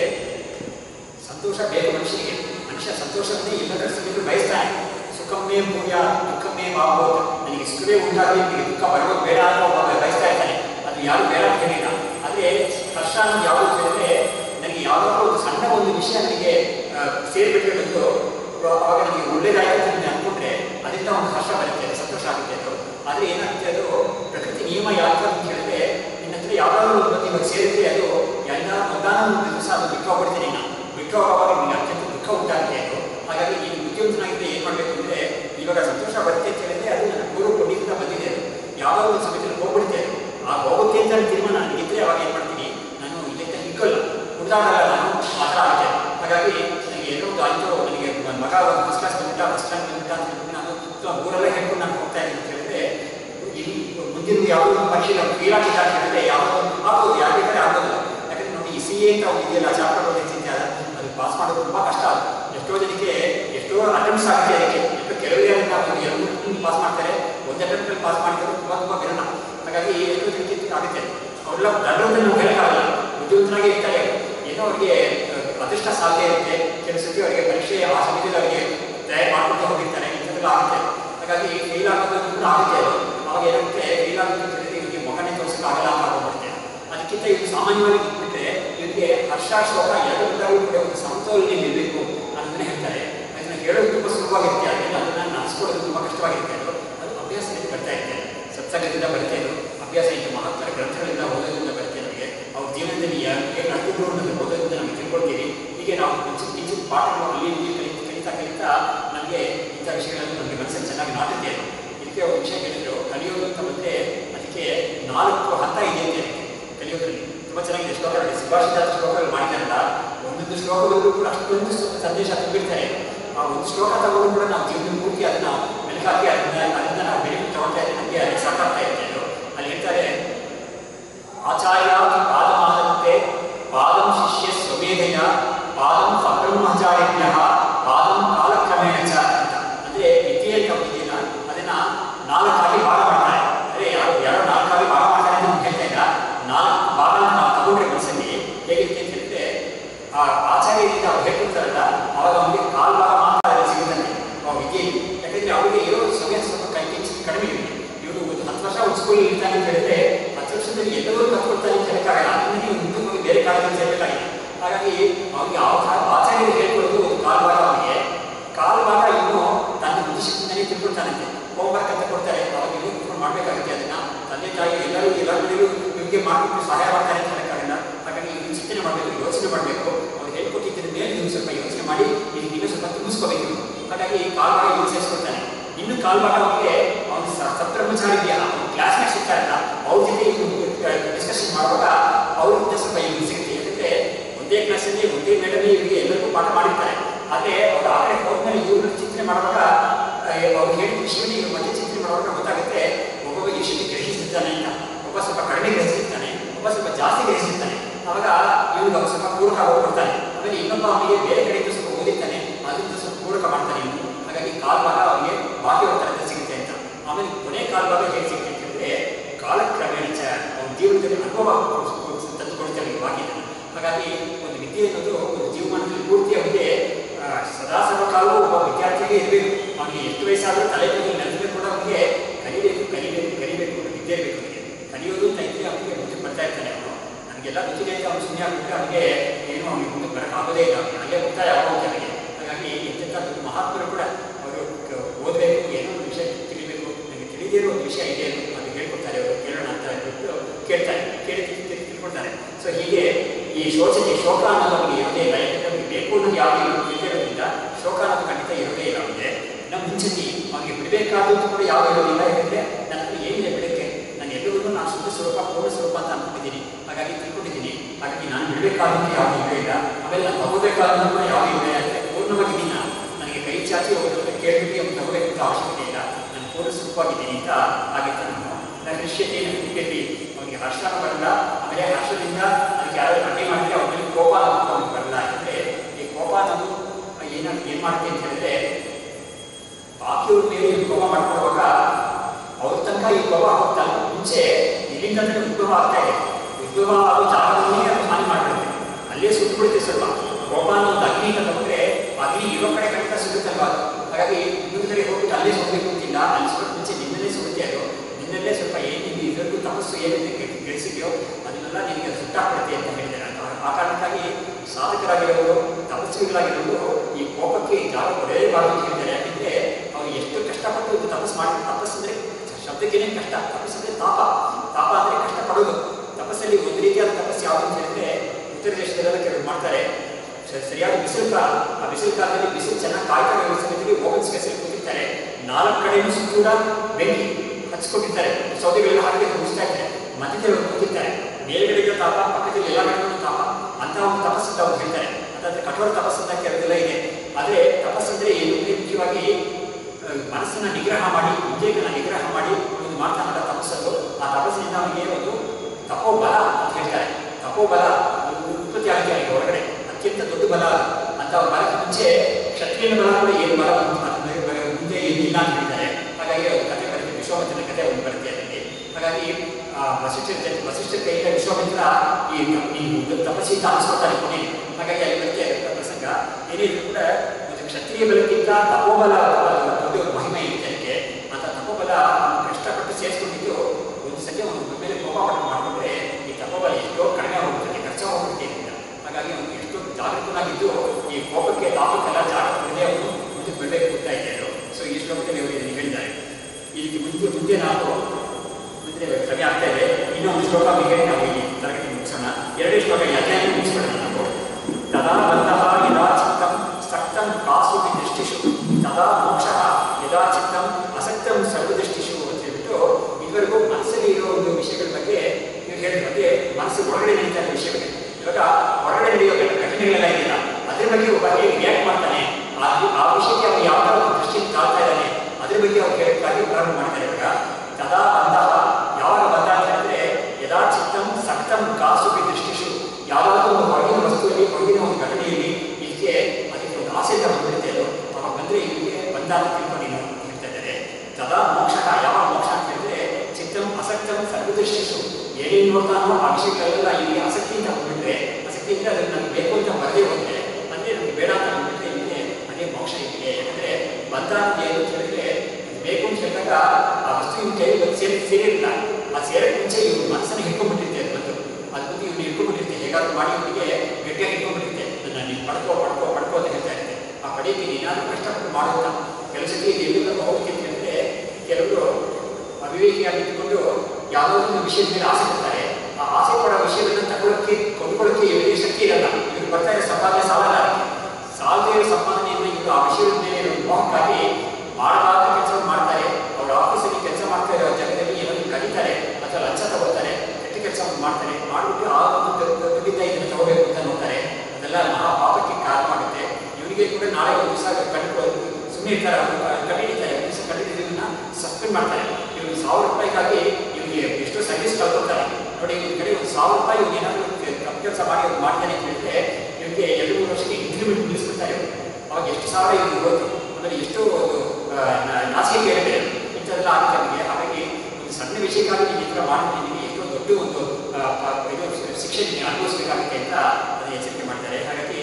ಸಂತೋಷ ಬೇಕು ಮನುಷ್ಯನಿಗೆ ಮನುಷ್ಯ ಸಂತೋಷವನ್ನೇ ಎಲ್ಲದರ ಸಮೇತ ಬಯಸ್ತಾನೆ ಸುಖಮೇ ಭೂಯ ದುಃಖಮೇ ಮಾಡ್ಬೋದು ನನಗೆ ಸುಖವೇ ಉಂಟಾಗಲಿ ನನಗೆ ದುಃಖ ಬರೋದು ಬೇಡ ಅಂತ ಒಬ್ಬ ಬಯಸ್ತಾ ಇದ್ದಾನೆ ಅದು ಯಾರು ಬೇಡ ಅಂತ ಹೇಳಿಲ್ಲ ಆದರೆ ಹರ್ಷ ಅನ್ನೋದು ಯಾವುದು ಅಂತ ಹೇಳಿದ್ರೆ ನನಗೆ ಯಾವುದಾದ್ರೂ ಒಂದು ಸಣ್ಣ ಒಂದು ವಿಷಯ ನನಗೆ ಸೇರಿಬಿಟ್ರೆ ಬಂದು ಅವಾಗ ನನಗೆ ಒಳ್ಳೇದಾಯ್ತು ಅಂತ ನಾನು ಅನ್ಕೊಂಡ್ರೆ ಅದರಿಂದ ಒಂದು ಹರ್ಷ ಬರುತ್ತೆ ಅದು ಸಂತೋಷ ಆಗುತ್ತೆ ಅದು ಆದರೆ ಏನಾಗುತ್ತೆ ಅದು ಪ್ರಕೃತಿ ನಿಯಮ ಯಾವುದು ಅಂತ ಹೇಳಿದ್ರೆ ನಿನ್ನ ಹತ್ರ ಯಾವ್ದಾದ್ರು ಒಂದು ಬಂದು ಇವಾಗ ಸೇರಿದ್ರೆ ಅದು ಎಲ್ಲ ಮೊದಲಾನ ಒಂದು ದಿವಸ ಅದು ಬಿಟ್ಟು ಹೋಗ್ಬಿಡ್ತೀನಿ ನಾನು ಬಿಟ್ಟು ಹೋಗುವಾಗ ನಿಮಗೆ ಅತ್ಯಂತ ದುಃಖ ಉಂಟಾಗುತ್ತೆ ಅದು ಹಾಗಾಗಿ ನೀನು ಬುದ್ಧಿವಂತನಾಗಿದ್ದರೆ ಏನು ಮಾಡಬೇಕು ಅಂದರೆ ಇವಾಗ ಸಂತೋಷ ಬರುತ್ತೆ ಅಂತ ಹೇಳಿದ್ರೆ ಅದು ನನ್ನ ಪೂರ್ವ ಪುಣ್ಯದಿಂದ ಬಂದಿದೆ ಅದು ಯಾವುದೋ ಒಂದು ಸಮಯದಲ್ಲಿ ಹೋಗ್ಬಿಡುತ್ತೆ ಅದು ಆ ಹೋಗುತ್ತೆ ಅಂತ ನಾನು ತೀರ್ಮಾನ ನನಗಿದ್ರೆ ಅವಾಗ ಏನು ಮಾಡ್ತೀನಿ ನಾನು ಇಲ್ಲಿಂದ ನಿಕ್ಕಲ್ಲ ಕುಡ್ದಾಡಲ್ಲ ನಾನು ಆ ಥರ ಆಗುತ್ತೆ ಹಾಗಾಗಿ ನನಗೆ ಏನೋ ಒಂದು ಆಯಿತು ನನಗೆ ನನ್ನ ಮಗ ಫಸ್ಟ್ ಕ್ಲಾಸ್ ಬಂದಿಟ್ಟ ಫಸ್ಟ್ ಕ್ಲಾಸ್ ಬಂದಿಟ್ಟ ಅಂತ ಹೇಳ್ಬಿಟ್ಟು ನಾನು ಸೊ ಊರಲ್ಲೇ ಹೇಳ್ಕೊಂಡು ನಾನು ಹೋಗ್ತಾ ಇದ್ದೀನಿ ಅಂತ ಹೇಳಿದ್ರೆ ಇಲ್ಲಿ ಮುಂದಿನ ಯಾವುದೋ ಒಂದು ಪರೀಕ್ಷೆ ನಾವು ಫೀಲ್ ಆಗಿಲ್ಲ ಅಂತ ಹೇಳಿದ್ರೆ ಯಾವುದೋ ಒಂದು ಆಗ್ಬೋದು ಯಾರು ಬೇಕಾದ್ರೆ ಆಗೋದಿಲ್ಲ ಯಾಕಂದ್ರೆ ನೋಡಿ ಈ ಸಿ ಎ ಅಂತ ಒಂದು ಇದೆಯಲ್ಲ ಚಾಪ್ಟರ್ ಒಂದು ಚಿಂತೆ ಅದ ಅದು ಪಾಸ್ ಮಾಡೋದು ತುಂಬ ಕಷ್ಟ ಅದು ಎಷ್ಟೋ ಜನಕ್ಕೆ ಎಷ್ಟೋ ಅಟೆಂಪ್ಟ್ಸ್ ಆಗಿದೆ ಅದಕ್ಕೆ ಎಷ್ಟೋ ಕೆಲವೇ ಅದನ್ನ ಎರಡು ಪಾಸ್ ಮಾಡ್ತಾರೆ ಒಂದು ಅಟೆಂಪ್ಟಲ್ಲಿ ಪಾಸ್ ಮಾಡ್ತಾರೆ ತುಂಬ ತುಂಬ ವಿರಳ ಹಾಗಾಗಿ ಎಷ್ಟೋ ಜನಕ್ಕೆ ಇದು ಆಗುತ್ತೆ ಅವರೆಲ್ಲ ದಂಡವನ್ನು ನಾವು ಹೇಳೋಕ್ಕಾಗಲ್ಲ ಬುದ್ಧಿವಂತನಾಗಿ ಇರ್ತಾರೆ ಏನೋ ಅವರಿಗೆ ಅದೃಷ್ಟ ಸಾಧ್ಯ ಇರುತ್ತೆ ಕೆಲವು ಸತಿ ಅವರಿಗೆ ಪರೀಕ್ಷೆ ಆ ಸಮಯದಲ್ಲಿ ಅವರಿಗೆ ತಯಾರು ಮಾಡ್ಕೊಂಡು ಹೋಗಿರ್ತಾರೆ ಇಂಥದ್ದೆಲ್ಲ ಆಗುತ್ತೆ ಹಾಗಾಗಿ ಫೇಲ್ ಆಗೋದು ಕೂಡ ಆಗುತ್ತೆ ಅದು ಅವಾಗ ಏನಾಗುತ್ತೆ ಫೇಲ್ ಆಗುತ್ತೆ ಅಂತ ಹೇಳಿದ್ರೆ ಇವರಿಗೆ ಮೊಗನೇ ತೋರಿಸೋಕ್ಕಾಗಲ್ಲ ಅಂತ ಆಗೋಗ್ಬಿಡುತ್ತೆ ಅದಕ್ಕಿಂತ ಇದು ಸಾಮಾನ್ಯವಾಗಿ ಇಟ್ಬಿಟ್ರೆ ಇವರಿಗೆ ಹರ್ಷ ಶೋಕ ಎರಡರಿಂದಲೂ ಕೂಡ ಒಂದು ಸಮತೋಲನೆ ನಿಲ್ಲಬೇಕು ಅನ್ನೋದನ್ನೇ ಹೇಳ್ತಾರೆ ಅದನ್ನ ಹೇಳೋದು ತುಂಬ ಸುಲಭವಾಗಿರುತ್ತೆ ಅದನ್ನ ಅದನ್ನ ನಡೆಸ್ಕೊಳ್ಳೋದು ತುಂಬ ಕಷ್ಟವಾಗಿರುತ್ತೆ ಅದು ಅದು ಅಭ್ಯಾಸದಿಂದ ಪುಸ್ತಕದಿಂದ ಬರುತ್ತೆ ಇದು ಅಭ್ಯಾಸ ಇತ್ತು ಮಹತ್ತರ ಗ್ರಂಥಗಳಿಂದ ಓದೋದ್ರಿಂದ ಬರುತ್ತೆ ನಮಗೆ ಅವ್ರ ಜೀವನದಲ್ಲಿ ಏನು ನಡೆದಿದ್ರು ಅನ್ನೋದನ್ನು ಓದೋದ್ರಿಂದ ನಮಗೆ ತಿಳ್ಕೊಳ್ತೀವಿ ಹೀಗೆ ನಾವು ಕಿಂಚಿತ್ ಕಿಂಚಿತ್ ಪಾಠಗಳು ಅಲ್ಲಿ ಇಲ್ಲಿ ಕಲಿತಾ ಕಲಿತಾ ಕಲಿತಾ ನಮಗೆ ಇಂಥ ವಿಷಯಗಳನ್ನು ನಮಗೆ ಮನಸ್ಸಲ್ಲಿ ಚೆನ್ನಾಗಿ ನಾಟುತ್ತೆ ಅದು. ಇದಕ್ಕೆ ಒಂದು ವಿಷಯ ಹೇಳಿದ್ರು ಕಲಿಯೋದು ಅಂತ ಬಂದರೆ ಅದಕ್ಕೆ ನಾಲ್ಕು ಹಂತ ಇದೆ ಅಂತ ಹೇಳಿ ಕಲಿಯೋದ್ರಲ್ಲಿ ತುಂಬ ಚೆನ್ನಾಗಿದೆ ಶ್ಲೋಕಗಳು ಸುಭಾಷಿತ ಶ್ಲೋಕಗಳು ಮಾಡಿದಾರಲ್ಲ ಒಂದೊಂದು ಶ್ಲೋಕಗಳು ಕೂಡ ಅಷ್ಟೊಂದು ಸ- ಸಂದೇಶ ತುಂಬಿರ್ತಾರೆ ಆ ಒಂದು ಶ್ಲೋಕ ತಗೊಂಡು ಕೂಡ ನಾವು ಜೀವನ ಪೂರ್ತಿ ಅದನ್ನ ಮೆಲುಕಾಕಿ ಅದನ್ನ ಅದರಿಂದ ನಾವು ಬೆನಿಫಿಟ್ ತಗೊಳ್ತಾ ಇದ್ರೆ ನಮಗೆ ಅದು ಸಾಕಾಗ್ತಾ ಇರುತ್ತೆ ಅದು ಅಲ್ಲಿ ಹೇಳ್ತಾರೆ ಆಚಾರ್ಯಾತಿ ಪಾದಮಾದಂತೆ ಪಾದಂ ಶಿಷ್ಯ ಸ್ವಮೇಧಯ ಪಾದಂ ಸಬ್ರಹ್ಮಚಾರಿಭ್ಯ ಪಾದಂ ಕಾಲಕ್ರಮೇಣ ಚ ಅಂತ ಅಂದ್ರೆ ವಿದ್ಯೆಯಲ್ಲಿ ನಾವು ಇದೆಯಲ್ಲ ಅದನ್ನ ನಾಲ್ಕಾಗಿ ಭಾಗ ಮಾಡ್ತಾರೆ ಅಂದ್ರೆ ಯಾರು ಯಾರು ನಾಲ್ಕಾಗಿ ಭಾಗ ಮಾಡ್ತಾರೆ ಅಂತ ನಾನು ಹೇಳ್ತಾ ಇಲ್ಲ ನಾಲ್ಕು ಭಾಗ ನಾವು ತಗೊಂಡ್ರೆ ಮನಸ್ಸಲ್ಲಿ ಹೇಗಿರುತ್ತೆ ಅಂತ ಹೇಳಿದ್ರೆ ಆ ಆಚಾರ್ಯರಿಂದ ಅವ್ರು ಹೇಳ್ತಿರ್ತಾರಲ್ಲ ಅವಾಗ ಅವನಿಗೆ ಕಾಲ್ ಭಾಗ ಮಾತ್ರ ಅಲ್ಲಿ ಸಿಗುತ್ತದೆ ಆ ವಿದ್ಯೆಯಲ್ಲಿ ಯಾಕಂದ್ರೆ ಅವರಿಗೆ ಇರೋ ಸಮಯ ಸ್ವಲ್ಪ ಕೈ ಕಿಂಚಿತ್ ಕಡಿಮೆ ಇರುತ್ತೆ ಇವರು ಒಂದು ಹತ್ತು ವರ್ಷ ಒಂದು ಸ್ಕೂಲ್ ಇರ್ತಾನೆ ಅಂತ ಹೇಳಿದ್ರೆ ಹತ್ತು ವರ್ಷದಲ್ಲಿ ಎಲ್ಲರೂ ಕಲ್ತ್ಕೊಳ್ತಾರೆ ಅಂತ ಹೇಳಕ್ಕಾಗಲ್ಲ ಅದನ್ನ ನೀವು ಮುಂದೆ ಹೋಗಿ ಬೇರೆ ಕಾಲದಲ್ಲಿ ಸೇರ್ಬೇಕಾಗಿದೆ ಹಾಗಾಗಿ ಅವ್ರಿಗೆ ಆ ಆಚಾರ್ಯರು ಹೇಳ್ಕೊಳ್ಳೋದು ಒಂದು ಕಾಲ್ ಭಾಗ ಅವನಿಗೆ ಕಾಲ್ ಭಾಗ ಇನ್ನು ತನ್ನ ಬುದ್ಧಿಶಕ್ತಿನೇ ತಿಳ್ಕೊಳ್ತಾನಂತೆ ಹೋಮ್ವರ್ಕ್ ಅಂತ ಕೊಡ್ತಾರೆ ಅವಾಗ ನೀವು ಕುತ್ಕೊಂಡು ಮಾಡಬೇಕಾಗುತ್ತೆ ಅದನ್ನ ತಂದೆ ತಾಯಿ ಎಲ್ಲರೂ ಎಲ್ಲರೂ ನಿಮಗೆ ಮಾಡಿಬಿಟ್ಟು ಸಹಾಯ ಮಾಡ್ತಾರೆ ಅಂತ ಹೇಳಕ್ಕಾಗಲ್ಲ ಹಾಗಾಗಿ ನೀವು ಚಿಂತನೆ ಮಾಡಬೇಕು ಯೋಚನೆ ಮಾಡಬೇಕು ಅವ್ರು ಹೇಳ್ಕೊಟ್ಟಿದ್ದ ಮೇಲೆ ನೀವು ಸ್ವಲ್ಪ ಯೋಚನೆ ಮಾಡಿ ಇದಕ್ಕೆ ಇನ್ನೂ ಸ್ವಲ್ಪ ತುಂಬಿಸ್ಕೋಬೇಕು ನೀವು. ಹಾಗಾಗಿ ಕಾಲ್ ಭಾಗ ಇವ್ರು ಸೇರಿಸ್ಕೊಳ್ತಾನೆ ಇನ್ನು ಕಾಲ್ ಭಾಗ ಅವನಿಗೆ ಅವನು ಸಪ್ರಹ್ಮಚಾರಿ ಇದೆಯಲ್ಲ ಅವ್ನು ಕ್ಲಾಸ್ಮೇಟ್ಸ್ ಇರ್ತಾರಲ್ಲ ಅವ್ರ ಜೊತೆ ಡಿಸ್ಕಷನ್ ಮಾಡುವಾಗ ಅವ್ರಿಂದ ಸ್ವಲ್ಪ ಇವ್ರಿಗೆ ಸಿಗುತ್ತೆ ಯಾಕಂದ್ರೆ ಒಂದೇ ಕ್ಲಾಸಲ್ಲಿ ಒಂದೇ ಮೇಡಮ್ ಇವರಿಗೆ ಎಲ್ಲರಿಗೂ ಪಾಠ ಮಾಡಿರ್ತಾರೆ ಆದರೆ ಅವ್ರು ಆ ಕಡೆ ಹೋದ್ಮೇಲೆ ಇವ್ರನ್ನ ಚಿಂತನೆ ಮಾಡುವಾಗ ಅವ್ರು ಹೇಳಿದ ವಿಷಯವನ್ನು ಇವ್ರು ಮತ್ತೆ ಚಿಂತನೆ ಮಾಡುವಾಗ ಗೊತ್ತಾಗುತ್ತೆ ಒಬ್ಬೊಬ್ಬ ಎಷ್ಟು ಗ್ರಹಿಸಿರ್ತಾನೆ ಅಂತ ಒಬ್ಬ ಸ್ವಲ್ಪ ಕಡಿಮೆ ಗ್ರಹಿಸಿರ್ತಾನೆ ಒಬ್ಬ ಸ್ವಲ್ಪ ಜಾಸ್ತಿ ಗ್ರಹಿಸಿರ್ತಾನೆ ಅವಾಗ ಇವನು ಅವ್ರು ಸ್ವಲ್ಪ ಪೂರಕ ಹೋಗ್ಬಿಡ್ತಾನೆ ಆಮೇಲೆ ಇನ್ನೊಬ್ಬ ಅವನಿಗೆ ಬೇರೆ ಕಡೆಯಿಂದ ಸ್ವಲ್ಪ ಓದಿರ್ತಾನೆ ಅದರಿಂದ ಸ್ವಲ್ಪ ಪೂರಕ ಮಾಡ್ತಾನೆ ಇವನು ಹಾಗಾಗಿ ಕಾಲ್ ಭಾಗ ಅವನಿಗೆ ಬಾಕಿ ಹೋಗ್ತಾನೆ ಸಿಗುತ್ತೆ ಅಂತ ಆಮೇಲೆ ಕೊನೆ ಕಾಲ್ ಭಾಗ ಹೇಗೆ ಸಿಗುತ್ತೆ ಅಂತ ಹೇಳಿದ್ರೆ ಕಾಲಕ್ರಮೇಣ ಚ ಅವನ ಜೀವನದಲ್ಲಿ ಅನುಭವ ತಂದುಕೊಳ್ತಾನೆ ಈ ಭಾಗ್ಯನ ಹಾಗಾಗಿ ಒಂದು ವಿದ್ಯೆ ಅನ್ನೋದು ಒಂದು ಜೀವಮಾನದಲ್ಲಿ ಪೂರ್ತಿ ಅವನಿಗೆ ಆ, ಸದಾ ಸರ್ವಕಾಲವೂ ಒಬ್ಬ ವಿದ್ಯಾರ್ಥಿಗೆ ಇರಬೇಕು ಅವನಿಗೆ ಎಷ್ಟು ವಯಸ್ಸಾದರೂ ತಲೆ ಮೇಲೆ ನೆನಪು ಕೂಡ ಅವನಿಗೆ ಕಲಿಬೇಕು ಕಲಿಬೇಕು ಕಲಿಬೇಕು ಅನ್ನೋ ವಿದ್ಯೆ ಇರಬೇಕು ಅವನಿಗೆ ಕಲಿಯೋದು ಅಂತ ಇದ್ರೆ ಅವನಿಗೆ ಮುಂದೆ ಬರ್ತಾ ಇರ್ತಾನೆ ಅವನು ನನಗೆಲ್ಲ ಗೊತ್ತಿದೆ ಅಂತ ಅವನು ಸುಮ್ಮನೆ ಆಗ್ಬಿಟ್ರೆ ಅವನಿಗೆ ಏನು ಅವನಿಗೆ ಮುಂದೆ ಬರೋಕ್ಕಾಗೋದೇ ಇಲ್ಲ ಅವನಿಗೆ ಅಲ್ಲೇ ಮುಕ್ತಾಯ ಆಗೋಗುತ್ತೆ ಅವನಿಗೆ ಹಾಗಾಗಿ ಎಂತೆಂಥ ದೊಡ್ಡ ಮಹಾತ್ಮರು ಕೂಡ ಅವರು ಕ- ಓದಬೇಕು ಏನೋ ಒಂದು ವಿಷಯ ತಿಳಿಬೇಕು ನನಗೆ ತಿಳಿದಿರೋ ಒಂದು ವಿಷಯ ಇದೆ ಅಂತ ಅದು ಹೇಳ್ಕೊಡ್ತಾರೆ ಅವರು ಕೇಳೋಣ ಅಂತ ಹೇಳ್ಬಿಟ್ಟು ಕೇಳ್ತಾರೆ ಕೇಳಿ ತಿಳ್- ತಿಳ್- ತಿಳ್ಕೊಳ್ತಾರೆ ಸೊ ಹೀಗೆ ಈ ಶೋಚನೆ ಶೋಕ ಅನ್ನೋದು ಅವನಿಗೆ ಇರೋದೇ ಇಲ್ಲ ಯಾಕಂದ್ರೆ ಅವನಿಗೆ ಬೇಕು ಅನ್ನೋದು ಯಾವುದು ಇರೋದ್ರಿಂದ ಶೋಕ ಅನ್ನೋದು ಖಂಡಿತ ಇರೋದೇ ಇಲ್ಲ ಅವನಿಗೆ ನಮ್ಮ ಮುಂಚೆ ಅವನಿಗೆ ಬಿಡಬೇಕಾದದ್ದು ಕೂಡ ಯಾವುದು ಇರೋದಿಲ್ಲ ಯಾಕಂದ್ರೆ ನನ್ನ ಹತ್ರ ಏನಿದೆ ಬಿಡಕ್ಕೆ ನಾನು ಎಲ್ಲವನ್ನೂ ನಾನು ಶುದ್ಧ ಸ್ವರೂಪ ಪೂರ್ಣ ಸ್ವರೂಪ ಅಂತ ಅನ್ಕೊಂಡಿದ್ದೀನಿ ಹಾಗಾಗಿ ತಿಳ್ಕೊಂಡಿದ್ದೀನಿ ಹಾಗಾಗಿ ನಾನು ಬಿಡಬೇಕಾದಂತ ಯಾವುದು ಇಲ್ಲೇ ಇಲ್ಲ ಆಮೇಲೆ ನಾನು ತಗೋಬೇಕಾದಂತ ಕೂಡ ಯಾವುದು ಇಲ್ಲ ಯಾಕಂದ್ರೆ ಪೂರ್ಣವಾಗಿದ್ದೀನಿ ನಾನು ನನಗೆ ಕೈ ಚಾಚಿ ಹೋಗೋದಕ್ಕೆ ಕೇಳಿಬಿಟ್ಟು ಅವ್ನು ತಗೋಬೇಕು ಅಂತ ಅವಶ್ಯಕತೆ ಇಲ್ಲ ನಾನು ಪೂರ್ಣ ಸ್ವರೂಪವಾಗಿದ್ದೀನಿ ಅಂತ ಆಗಿತ್ತು ನಾನು ನನ್ನ ಹೃಷ್ಯತೆಯನ್ನು ಹುಟ್ಟಿದ್ವಿ ಅವನಿಗೆ ಹರ್ಷನ ಬರಲ್ಲ ಆಮೇಲೆ ಹರ್ಷದಿಂದ ಅದಕ್ಕೆ ಯಾರು ಅಡ್ಡಿ ಮಾಡಿದ್ರೆ ಅವ್ರ ಮೇಲೆ ಕೋಪ ಅನ್ನೋದು ಅವ್ನಿಗೆ ಬರಲ್ಲ ಯಾಕಂದ್ರೆ ಈ ಕೋಪ ಅನ್ನೋದು ಏನ ಏನ್ ಮಾಡುತ್ತೆ ಅಂತ ಹೇಳಿದ್ರೆ ಬಾಕಿಯವ್ರ ಮೇಲೆ ಈ ಕೋಪ ಮಾಡ್ಕೊಳ್ಳುವಾಗ ಅವ್ರ ತನಕ ಈ ಕೋಪ ಹೋಗ್ತಾ ಇಲ್ಲ. ಮುಂಚೆ ಇಲ್ಲಿಂದ ಉದ್ಭವ ಆಗ್ತಾ ಇದೆ ಉದ್ಭವ ಆಗೋ ಜಾಗದಲ್ಲೇ ಅದು ಹಾನಿ ಮಾಡಿಬಿಡುತ್ತೆ ಅಲ್ಲೇ ಸುಟ್ಟು ಬಿಡುತ್ತೆ ಸ್ವಲ್ಪ ಕೋಪ ಅನ್ನೋ ಒಂದು ಅಗ್ನಿ ಅಂತ ತಗೊಂಡ್ರೆ ಅಗ್ನಿ ಇರೋ ಕಡೆ ಖಂಡಿತ ಸುಡುತ್ತಲ್ವಾ ಅದು. ಹಾಗಾಗಿ ಇನ್ನೊಂದು ಕಡೆ ಹೋಗ್ಬಿಟ್ಟು ಅಲ್ಲೇ ಸುಡಬೇಕು ಅಂತಿಲ್ಲ ಅಲ್ಲಿ ಸುಡೋಕೆ ಮುಂಚೆ ನಿನ್ನಲ್ಲೇ ಸುಡುತ್ತೆ ಅದು ನಿನ್ನಲ್ಲೇ ಸ್ವಲ್ಪ ಏನು ಇದರದ್ದು ತಪಸ್ಸು ಏನಿದೆ ಗಳಿಸಿದೆಯೋ ಅದನ್ನೆಲ್ಲ ನಿನಗೆ ಸುಟ್ಟಾಕ್ಬಿಡುತ್ತೆ ಅಂತ ಹೇಳಿದ್ದಾರೆ ಆ- ಆ ಕಾರಣಕ್ಕಾಗಿ ಸಾಧಕರಾಗಿರೋರು ತಪಸ್ವಿಗಳಾಗಿರೋರು ಈ ಕೋಪಕ್ಕೆ ಜಾಗ ಕೊಡಲೇಬಾರದು ಅಂತ ಹೇಳಿದ್ದಾರೆ ಯಾಕಂದ್ರೆ ಅವ್ರು ಎಷ್ಟು ಕಷ್ಟಪಟ್ಟು ಒಂದು ತಪಸ್ಸು ಮಾಡಿ ತಪಸ್ಸು ಅಂದ್ರೆ ಶಬ್ದಕ್ಕೇನೆ ಕಷ್ಟ ತಪಸ್ಸು ಅಂದ್ರೆ ತಾಪ ತಾಪ ಅಂದ್ರೆ ಕಷ್ಟ ಪಡೋದು ತಪಸ್ಸಲ್ಲಿ ಒಂದು ರೀತಿಯಾದ ತಪಸ್ಸು ಯಾವುದು ಅಂತ ಹೇಳಿದ್ರೆ ಉತ್ತರ ದೇಶದಲ್ಲೆಲ್ಲ ಕೆಲವರು ಮಾಡ್ತಾರೆ ಸ- ಸರಿಯಾದ ಬಿಸಿಲು ಕಾಲ ಆ ಬಿಸಿಲು ಕಾಲದಲ್ಲಿ ಬಿಸಿಲು ಚೆನ್ನಾಗಿ ಕಾಯ್ತಾ ಇರೋ ಸಮಯದಲ್ಲಿ ಓಪನ್ ಸ್ಪೇಸಲ್ಲಿ ಕೂತಿರ್ತಾರೆ ನಾಲ್ಕು ಕಡೆಯೂ ಸುತ್ತೂರ ಬೆಂಕಿ ಹಚ್ಕೊಂಡಿರ್ತಾರೆ ಸೌದೆಗಳೆಲ್ಲ ಹಾಕಿ ಮುಗಿಸ್ತಾ ಇರ್ತಾರೆ ಮಧ್ಯದಲ್ಲಿ ಅವ್ರು ಕೂತಿರ್ತಾರೆ ಮೇಲ್ಗಡೆ ಇರೋ ತಾಪ ಪಕ್ಕದಲ್ಲಿ ಎಲ್ಲ ಕಡೆಗೂ ತಾಪ ಅಂತ ಒಂದು ತಪಸ್ಸು ಅಂತ ಅವ್ರು ಹೇಳ್ತಾರೆ ಅದಾದ್ರೆ ಕಠೋರ ತಪಸ್ಸು ಅಂತ ಕೆಲವೆಲ್ಲ ಇದೆ ಆದರೆ ತಪಸ್ಸಂದ್ರೆ ಏನು ಅಂದ್ರೆ ಮುಖ್ಯವಾಗಿ ಆ, ಮನಸ್ಸನ್ನ ನಿಗ್ರಹ ಮಾಡಿ ಉದ್ವೇಗನ ನಿಗ್ರಹ ಮಾಡಿ ಒಂದು ಮಾಡ್ತಾನಲ್ಲ ತಪಸ್ಸನ್ನು ಆ ತಪಸ್ಸಿನಿಂದ ಅವನಿಗೆ ಒಂದು ತಪೋಬಲ ಅಂತ ಹೇಳ್ತಾರೆ ತಪೋಬಲ ಒಂದು ಉತ್ಪತ್ತಿ ಆಗುತ್ತೆ ಅವನಿಗೆ ಹೊರಗಡೆ ಅತ್ಯಂತ ದೊಡ್ಡ ಬಲ ಅದು. ಅಂತ ಅವ್ರ ಬಲಕ್ಕೆ ಮುಂಚೆ ಕ್ಷತ್ರಿಯನ ಬಲ ಕೂಡ ಏನು ಬಲ ಉಂಟು ಅದನ್ನ ಬ- ಮುಂದೆ ಏನಿಲ್ಲ ಅಂತ ಹೇಳಿದ್ದಾರೆ ಹಾಗಾಗಿ ಅದು ಕಥೆ ಬರುತ್ತೆ ವಿಶ್ವಾಮಿತ್ರನ ಕಥೆ ಒಂದು ಬರುತ್ತೆ ಅದರಲ್ಲಿ ಹಾಗಾಗಿ ಆ ವಸಿಷ್ಠರ ಜೊತೆ ವಸಿಷ್ಠರ ಕೈಯಿಂದ ವಿಶ್ವಾಮಿತ್ರ ಈ ಈ ತಪಸ್ಸಿ ತಾಮಿಸ್ಕೊಳ್ತಾನೆ ಕೊನೆ ಹಾಗಾಗಿ ಅಲ್ಲಿ ಬರುತ್ತೆ ಆ ಪ್ರಸಂಗ ಏನಿದ್ರು ಕೂಡ ಒಂದು ಕ್ಷತ್ರಿಯ ಬಲಕ್ಕಿಂತ ತಪೋಬಲ ದೊಡ್ಡ ಒಂದು ಮಹಿಮೆ ಇದೆ ಅದಕ್ಕೆ ಅಂತ ತಪೋಬಲ ಅವ್ನು ಕಷ್ಟಪಟ್ಟು ಸೇರಿಸ್ಕೊಂಡಿದ್ದು ಒಂದು ಸತಿ ಅವನು ಮೇಲೆ ಕೋಪ ಪಟ್ಟು ಮಾಡಿಕೊಂಡ್ರೆ ಈ ತಪೋಬಲ ಎಷ್ಟೋ ಕಡಿಮೆ ಹೋಗ್ಬಿಡುತ್ತೆ ಖರ್ಚು ಹೋಗ್ಬಿಡುತ್ತೆ ಅಂತ ಹಾಗಾಗಿ ಅವನು ಎಷ್ಟೋ ಜಾಗೃತನಾಗಿದ್ದು ಈ ಕೋಪಕ್ಕೆ ತಾಪಕ್ಕೆಲ್ಲ ಜಾಗ ಕೊಡದೆ ಅವನು ಮುಂದೆ ಬೆಳಬೇಕು ಅಂತ ಇದ್ದಾರೆ ಸೊ ಈ ಶ್ಲೋಕದಲ್ಲಿ ಅವರು ಇದನ್ನು ಹೇಳಿದ್ದಾರೆ ಇದಕ್ಕೆ ಮುಂದೆ ಮುಂದೆ ನಾವು ಶ್ಲೋಕ ಹೇಳಿ ನಾವು ಈ ತರಗತಿ ಮುಗಿಸೋಣ ಎರಡೇ ಶ್ಲೋಕ ಈ ಅಧ್ಯಾಯ ಮುಗಿಸ್ಬಿಡೋಣ ನಾವು ತದಾ ಬಂಧಃ ಯದಾ ಚಿತ್ತಂ ಸಕ್ತಂ ಕಾಸು ದೃಷ್ಟಿಷು ತದಾ ಮೋಕ್ಷ ಯದಾ ಚಿತ್ತಂ ಅಸಕ್ತಂ ಸರ್ವದೃಷ್ಟಿಷು ಅಂತ ಹೇಳ್ಬಿಟ್ಟು ಇದುವರೆಗೂ ಮನಸ್ಸಲ್ಲಿ ಇರೋ ಒಂದು ವಿಷಯಗಳ ಬಗ್ಗೆ ನೀವು ಹೇಳಿದ ಬಗ್ಗೆ ಮನಸ್ಸು ಒಳಗಡೆ ನಡೀತಾ ಇರೋ ವಿಷಯಗಳು ಇವಾಗ ಹೊರಗಡೆ ನಡೆಯೋ ಘಟನೆಗಳೆಲ್ಲ ಇದೆಯಲ್ಲ ಅದ್ರ ಬಗ್ಗೆ ಒಬ್ಬ ಹೇಗೆ ರಿಯಾಕ್ಟ್ ಮಾಡ್ತಾನೆ ಆ ಆ ವಿಷಯಕ್ಕೆ ಅವನು ಯಾವ ಥರ ಒಂದು ದೃಷ್ಟಿಯಿಂದ ತಾಳ್ತಾ ಇದ್ದಾನೆ ಅದ್ರ ಬಗ್ಗೆ ಅವ್ರು ಹೇಳಕ್ಕಾಗಿ ಪ್ರಾರಂಭ ಮಾಡ್ತಾರೆ ಇವಾಗ ತದಾ ಬಂಧಃ ಯಾವಾಗ ಬಂದ ಅಂತ ಹೇಳಿದ್ರೆ ಯದಾ ಚಿತ್ತಂ ಸಕ್ತಂ ಕಾಸು ದೃಷ್ಟಿಷು ಯಾವಾಗಲೂ ಒಂದು ಹೊರಗಿನ ವಸ್ತುವಿನಲ್ಲಿ ಹೊರಗಿನ ಒಂದು ಘಟನೆಯಲ್ಲಿ ಇದಕ್ಕೆ ಅದಕ್ಕೆ ಒಂದು ಆಸೆ ಅಂತ ಬಂದಿರುತ್ತೆ ಅದು ಅವಾಗ ಬಂದ್ರೆ ಇಲ್ಲಿಗೆ ಬಂದ ಅಂತ ತಿಳ್ಕೊಂಡು ನೀನು ಹೇಳ್ತಾ ಇದ್ದಾರೆ ತದಾ ಮೋಕ್ಷ ಯಾವಾಗ ಮೋಕ್ಷ ಅಂತ ಹೇಳಿದ್ರೆ ಚಿತ್ತಂ ಅಸಕ್ತಂ ಸರ್ವದೃಷ್ಟಿಸು ಏನೇನು ನೋಡ್ತಾನೋ ಆ ವಿಷಯಗಳೆಲ್ಲ ಇಲ್ಲಿ ಆಸಕ್ತಿಯಿಂದ ಬಂದ್ಬಿಟ್ರೆ ಆಸಕ್ತಿಯಿಂದ ಅದನ್ನು ನನಗೆ ಬೇಕು ಅಂತ ಬರದೇ ಹೋದ್ರೆ ಅಂದ್ರೆ ನನಗೆ ಬೇಡ ಅಂತ ಬಂದ್ಬಿಟ್ರೆ ಇಲ್ಲಿಗೆ ಅದೇ ಮೋಕ್ಷ ಇಲ್ಲಿಗೆ ಯಾಕಂದ್ರೆ ಬಂದ ಅಂತ ಏನು ಅಂತ ಹೇಳಿದ್ರೆ ಇದು ಬೇಕು ಅಂತ ಹೇಳಿದಾಗ ಆ ವಸ್ತು ಇವ್ನ ಕೈ ಬಂದು ಸೇರಿ ಸೇರಿರಲಿಲ್ಲ ಆ ಸೇರಕ್ಕೆ ಮುಂಚೆ ಇವ್ರು ಮನಸ್ಸನ್ನು ಹಿಡ್ಕೊಂಡ್ಬಿಟ್ಟಿರುತ್ತೆ ಅದು ಬಂದು ಅದು ಬಂದು ಇವ್ನು ಹಿಡ್ಕೊಂಡ್ಬಿಟ್ಟಿರುತ್ತೆ ಹೇಗಾದ್ರೂ ಮಾಡಿ ಇವನಿಗೆ ಗಟ್ಟಿಯಾಗಿ ಹಿಡ್ಕೊಂಡ್ಬಿಟ್ಟಿರುತ್ತೆ ನನ್ನ ನೀನು ಪಡ್ಕೋ ಪಡ್ಕೋ ಪಡ್ಕೋ ಅಂತ ಹೇಳ್ತಾ ಇರುತ್ತೆ ಆ ಪಡೆಯಕ್ಕೆ ನೀನಾದ್ರೂ ಕಷ್ಟಪಟ್ಟು ಮಾಡೋಲ್ಲ ಕೆಲಸಕ್ಕೆ ಎಲ್ಲರಿಗೂ ಹೋಗ್ತೀನಿ ಅಂದರೆ ಕೆಲವರು ಅವಿವೇಕಿಯಾಗಿ ಇಟ್ಕೊಂಡು ಯಾವುದೋ ಒಂದು ವಿಷಯದ ಮೇಲೆ ಆಸೆ ಪಡ್ತಾರೆ ಆ ಆಸೆ ಪಡೋ ವಿಷಯವನ್ನು ತಗೊಳ್ಳೋಕ್ಕೆ ಕೊಂಡ್ಕೊಳ್ಳೋಕ್ಕೆ ಇವರಿಗೆ ಶಕ್ತಿ ಇರಲ್ಲ ಇವ್ರು ಬರ್ತಾ ಇರೋ ಸಂಪಾದನೆ ಸಾಲಲ್ಲ ಸಾಲದೇ ಇರೋ ಸಂಪಾದನೆಯನ್ನು ಇವರು ಆ ವಿಷಯದ ಮೇಲೆ ಮೋಹಕ್ಕಾಗಿ ಮಾಡಬಾರ್ದ ಕೆಲಸವನ್ನು ಮಾಡ್ತಾರೆ ಅವ್ರ ಆಫೀಸಲ್ಲಿ ಕೆಲಸ ಮಾಡ್ತಾ ಇರೋ ಜಾಗದಲ್ಲಿ ಏನನ್ನು ಕಲಿತಾರೆ ಅಥವಾ ಲಂಚ ತಗೋತಾರೆ ಕೆಟ್ಟ ಕೆಲಸವನ್ನು ಮಾಡ್ತಾರೆ ಮಾಡಿಬಿಟ್ಟು ಆ ಒಂದು ದುಡ್ಡಿಂದ ಇದನ್ನು ತಗೋಬೇಕು ಅಂತ ನೋಡ್ತಾರೆ ಅದೆಲ್ಲ ಮಹಾ ಪಾಪಕ್ಕೆ ಕಾರಣ ಮಾಡುತ್ತೆ ಇವರಿಗೆ ಕೂಡ ನಾಳೆ ಒಂದು ದಿವಸ ಕಂಡು ಸುಮ್ಮನೆ ಇರ್ತಾರೆ ಕಂಡಿಡಿತಾರೆ ದಿವಸ ಕಂಡಿದ್ದನ್ನ ಸಸ್ಪೆಂಡ್ ಮಾಡ್ತಾರೆ ಇವ್ರಿಗೆ ಸಾವಿರ ರೂಪಾಯಿಗಾಗಿ ಇವರಿಗೆ ಎಷ್ಟೋ ಸರ್ವಿಸ್ ಕಳ್ಕೊತಾರೆ ನೋಡಿ ಈ ಕಡೆ ಒಂದು ಸಾವಿರ ರೂಪಾಯಿ ಇವ್ರು ಏನಾದರೂ ತಪ್ಪು ಕೆಲಸ ಮಾಡಿ ಅವ್ರು ಮಾಡ್ತಾನೆ ಅಂತ ಹೇಳಿದ್ರೆ ಇವರಿಗೆ ಎರಡು ಮೂರು ವರ್ಷಕ್ಕೆ ಇಂಕ್ರಿಮೆಂಟ್ ನಿಲ್ಲಿಸ್ಬಿಡ್ತಾರೆ ಇವ್ರು. ಅವಾಗ ಎಷ್ಟು ಸಾವಿರ ಇವ್ರಿಗೆ ಹೋಯ್ತು ಆಮೇಲೆ ಎಷ್ಟೋ ಒಂದು ಆ, ನಾ- ನಾಚಿಕೆ ಇರುತ್ತೆ ಇಂಥದ್ದೆಲ್ಲ ಆಗುತ್ತೆ ನಮಗೆ ಹಾಗಾಗಿ ಒಂದು ಸಣ್ಣ ವಿಷಯಕ್ಕಾಗಿ ನೀವು ಈ ಥರ ಮಾಡಿದ್ದೀನಿ ಎಷ್ಟೋ ದೊಡ್ಡ ಒಂದು ಆ, ಪ- ಇದು ಶಿಕ್ಷೆ ನೀವು ಅನುಭವಿಸಬೇಕಾಗುತ್ತೆ ಅಂತ ಅದನ್ನ ಎಚ್ಚರಿಕೆ ಮಾಡ್ತಾರೆ ಹಾಗಾಗಿ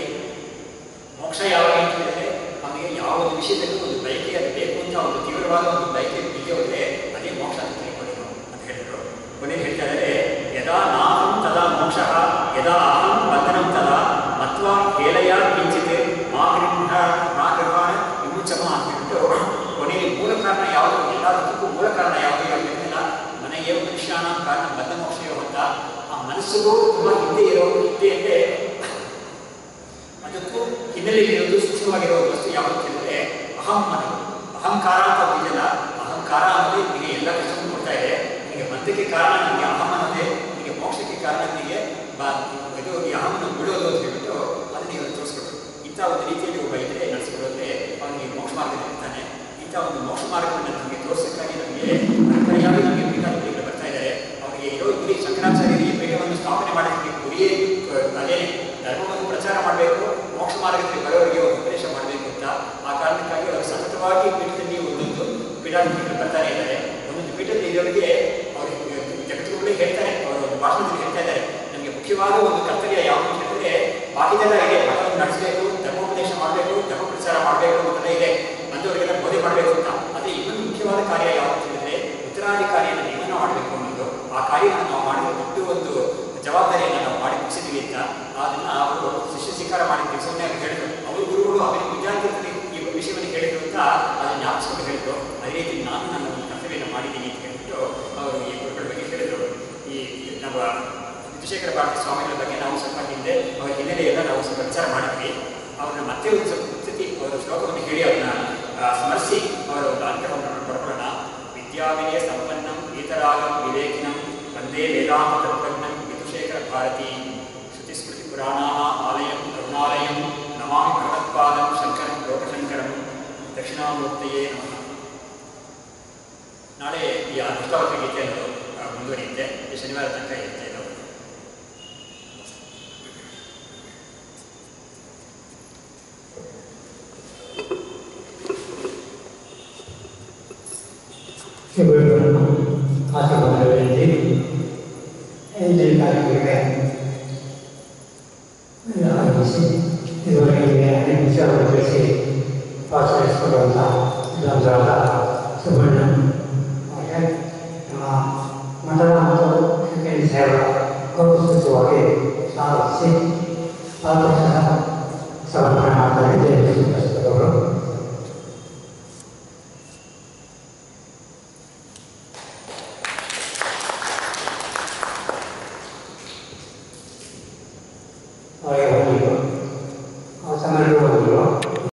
ಮೋಕ್ಷ ಯಾವಾಗ ಅಂತ ಹೇಳಿದ್ರೆ ಅವನಿಗೆ ಯಾವ ಒಂದು ವಿಷಯದಲ್ಲೂ ಒಂದು ಬಯಕೆ ಅದು ಬೇಕು ಅಂತ ಒಂದು ತೀವ್ರವಾದ ಒಂದು ಬಯಕೆ ಬಿದ್ದೆ ಹೋದ್ರೆ ಅದೇ ಮೋಕ್ಷ ಅಂತ ತಿಳ್ಕೊಳ್ಳೋದು ಅಂತ ಹೇಳಿದ್ರು ಕೊನೆಗೆ ಹೇಳ್ತಾ ಇದ್ದಾರೆ ಯದಾ ನಾಹಂ ತದಾ ಮೋಕ್ಷ ಯದಾ ಅಹಂ ಬಂಧನಂ ತದಾ ಮತ್ವಾ ಹೇಳಯ ಕಿಂಚಿತ್ ಮಾ ಗೃಹ ಮಾ ಗೃಹಾಣ ವಿಮುಚಮ ಅಂತ ಹೇಳ್ಬಿಟ್ಟು ಕೊನೆಯಲ್ಲಿ ಮೂಲ ಕಾರಣ ಯಾವುದು ಎಲ್ಲದಕ್ಕೂ ಮೂಲ ಕಾರಣ ಯಾವುದು ಹೇಳಿಲ್ಲ ಮನೆಯೇ ಮನುಷ್ಯಾನ ಕಾರಣ ಬಂಧ ಮೋಕ್ಷಯೋ ಅಂತ ಆ ಮನಸ್ಸಿಗೂ ತುಂಬ ಹಿಂದೆ ಇರೋ ಹಿಂದೆ ಅಂದ್ರೆ ಅದಕ್ಕೂ ಹಿನ್ನೆಲೆಯಲ್ಲಿ ಇರೋದು ಸೂಕ್ಷ್ಮವಾಗಿರೋ ವಸ್ತು ಯಾವುದು ಅಂತ ಹೇಳಿದ್ರೆ ಅಹಂ ಅನ್ನೋದು ಅಹಂಕಾರ ಅಂತ ಇದೆಯಲ್ಲ ಅಹಂಕಾರ ಅನ್ನೋದೇ ನಿಮಗೆ ಎಲ್ಲ ಕಷ್ಟವನ್ನು ಕೊಡ್ತಾ ಇದೆ ನಿಮಗೆ ಬಂಧಕ್ಕೆ ಕಾರಣ ನಿಮಗೆ ಅಹಂ ಅನ್ನೋದೇ ನಿಮಗೆ ಮೋಕ್ಷಕ್ಕೆ ಕಾರಣ ನಿಮಗೆ ಬ- ಇದು ಈ ಅಹಂನ ಬಿಡೋದು ಅಂತ ಹೇಳ್ಬಿಟ್ಟು ಅದನ್ನ ಇವರು ತೋರಿಸ್ಕೊಟ್ರು ಇಂಥ ಒಂದು ರೀತಿಯಲ್ಲಿ ಒಬ್ಬ ಇದ್ರೆ ನಡೆಸಿಕೊಡೋದ್ರೆ ಅವನಿಗೆ ಮೋಕ್ಷ ಮಾರ್ಗದಲ್ಲಿ ಇರ್ತಾನೆ ಇಂಥ ಒಂದು ಮೋಕ್ಷ ಮಾರ್ಗವನ್ನು ನಮಗೆ ತೋರಿಸೋಕ್ಕಾಗಿ ನಮಗೆ ಪರ್ಯಾಯವಾಗಿ ನಮಗೆ ಪೀಠಾಧಿಪತಿಗಳು ಬರ್ತಾ ಇದ್ದಾರೆ ಅವರಿಗೆ ಇರೋ ಗುರಿ ಶಂಕರಾಚಾರ್ಯರು ಈ ಪೀಠವನ್ನು ಸ್ಥಾಪನೆ ಮಾಡೋದಕ್ಕೆ ಗುರಿಯೇ ಅಹ್, ಅದೇನೆ ಧರ್ಮವನ್ನು ಪ್ರಚಾರ ಮಾಡಬೇಕು ಮೋಕ್ಷ ಮಾರ್ಗದಲ್ಲಿ ಬರೋರಿಗೆ ಒಂದು ಉಪದೇಶ ಮಾಡಬೇಕು ಅಂತ ಆ ಕಾರಣಕ್ಕಾಗಿ ಅವರು ಸತತವಾಗಿ ಪೀಠದಲ್ಲಿ ಒಂದೊಂದು ಪೀಠಾಧಿಪತಿಗಳು ಬರ್ತಾನೆ ಇದ್ದಾರೆ ಒಂದೊಂದು ಪೀಠದಲ್ಲಿ ಇರೋರಿಗೆ ಅವರಿಗೆ ಜಗತ್ತುಗಳೇ ಹೇಳ್ತಾರೆ ಅವರು ಒಂದು ಭಾಷಣದಲ್ಲಿ ಹೇಳ್ತಾ ಇದ್ದಾರೆ ನಮಗೆ ಮುಖ್ಯವಾದ ಒಂದು ಕರ್ತವ್ಯ ಯಾವುದು ಅಂತ ಹೇಳಿದ್ರೆ ಬಾಕಿದೆಲ್ಲ ಇದೆ ಮಠವನ್ನು ನಡೆಸಬೇಕು ಧರ್ಮೋಪದೇಶ ಮಾಡಬೇಕು ಧರ್ಮ ಪ್ರಚಾರ ಮಾಡಬೇಕು ಅಂತೆಲ್ಲ ಇದೆ ಬಂದವರಿಗೆಲ್ಲ ಬೋಧೆ ಮಾಡಬೇಕು ಅಂತ ಆದರೆ ಇನ್ನೊಂದು ಮುಖ್ಯವಾದ ಕಾರ್ಯ ಯಾವುದು ಅಂತ ಹೇಳಿದ್ರೆ ಉತ್ತರಾಧಿಕಾರಿಯನ್ನು ನೇಮನ ಮಾಡಬೇಕು ಅನ್ನೋದು ಆ ಕಾರ್ಯವನ್ನು ನಾವು ಮಾಡಿದ ದೊಡ್ಡ ಒಂದು ಜವಾಬ್ದಾರಿಯನ್ನು ನಾವು ಮಾಡಿ ಮುಗಿಸಿದ್ವಿ ಅಂತ ಅದನ್ನ ಅವರು ಶಿಷ್ಯ ಸ್ವೀಕಾರ ಮಾಡಿದ ಕೆಲಸವನ್ನೇ ಅವ್ರು ಹೇಳಿದ್ರು ಅವ್ರ ಗುರುಗಳು ಅವರಿಗೆ ವಿದ್ಯಾರ್ಥಿಗಳಿಗೆ ಈ ವಿಷಯವನ್ನು ಹೇಳಿದ್ರು ಅಂತ ಅದನ್ನ ಜ್ಞಾಪಿಸ್ಕೊಂಡು ಹೇಳಿದ್ರು ಅದೇ ರೀತಿ ನಾನು ನನ್ನ ಒಂದು ಕರ್ತವ್ಯನ ಮಾಡಿದ್ದೀನಿ ಅಂತ ಹೇಳ್ಬಿಟ್ಟು ಅವರು ಈ ಗುರುಗಳ ಬಗ್ಗೆ ಹೇಳಿದ್ರು ಈ ನಮ್ಮ ವಿಜಯಶೇಖರ ಭಾರತಿ ಸ್ವಾಮಿಗಳ ಬಗ್ಗೆ ನಾವು ಸ್ವಲ್ಪ ಹಿಂದೆ ಅವರ ಹಿನ್ನೆಲೆಯೆಲ್ಲ ನಾವು ಸ್ವಲ್ಪ ವಿಚಾರ ಮಾಡಿದ್ವಿ ಅವ್ರನ್ನ ಮತ್ತೆ ಒಂದು ಸ್ವಲ್ಪ ಸತಿ ಅವರ ಶ್ಲೋಕವನ್ನು ಹೇಳಿ ಅವ್ರನ್ನ ಆ, ಸ್ಮರಿಸಿ ಅವರ ಒಂದು ಅಂತ್ಯವನ್ನು ಪಡ್ಕೊಳ್ಳೋಣ ವಿದ್ಯಾವಿನಯ ಸಂಪನ್ನಂ ಈತರಾಗಂ ವಿವೇಕಿನಂ ವಂದೇ ವೇದಾಂತ ತತ್ವಜ್ಞಂ ವಿಧುಶೇಖರ ಭಾರತಿ ಶ್ರುತಿಸ್ಮೃತಿ ಪುರಾಣಾನ ಆಲಯಂ ಕರುಣಾಲಯಂ ನಮಾಮಿ ಭಗವತ್ಪಾದಂ ಶಂಕರಂ ಲೋಕಶಂಕರಂ ದಕ್ಷಿಣಾಮೂರ್ತಿಯೇ ನಮಃ ನಾಳೆ ಈ ಅನುಷ್ಠಾವಕ ಗೀತೆಯನ್ನು ಆ, ಮುಂದುವರಿಯುತ್ತೆ ಈ ಶನಿವಾರ ತನಕ ಇರುತ್ತೆ ಇದು ಇವುಗಳನ್ನು ಆಶೀರ್ವಾದಗಳಲ್ಲಿ ಇಲ್ಲಿ ಕಾರ್ಯಕ್ರಮಕ್ಕೆ ಆಗಮಿಸಿ ಇದುವರೆಗೆ ಅನೇಕ ವಿಚಾರವನ್ನು ತಿಳಿಸಿ ಆಚರಿಸಿಕೊಳ್ಳುವಂಥ ವಿಧಾನದ ಸುವರ್ಣ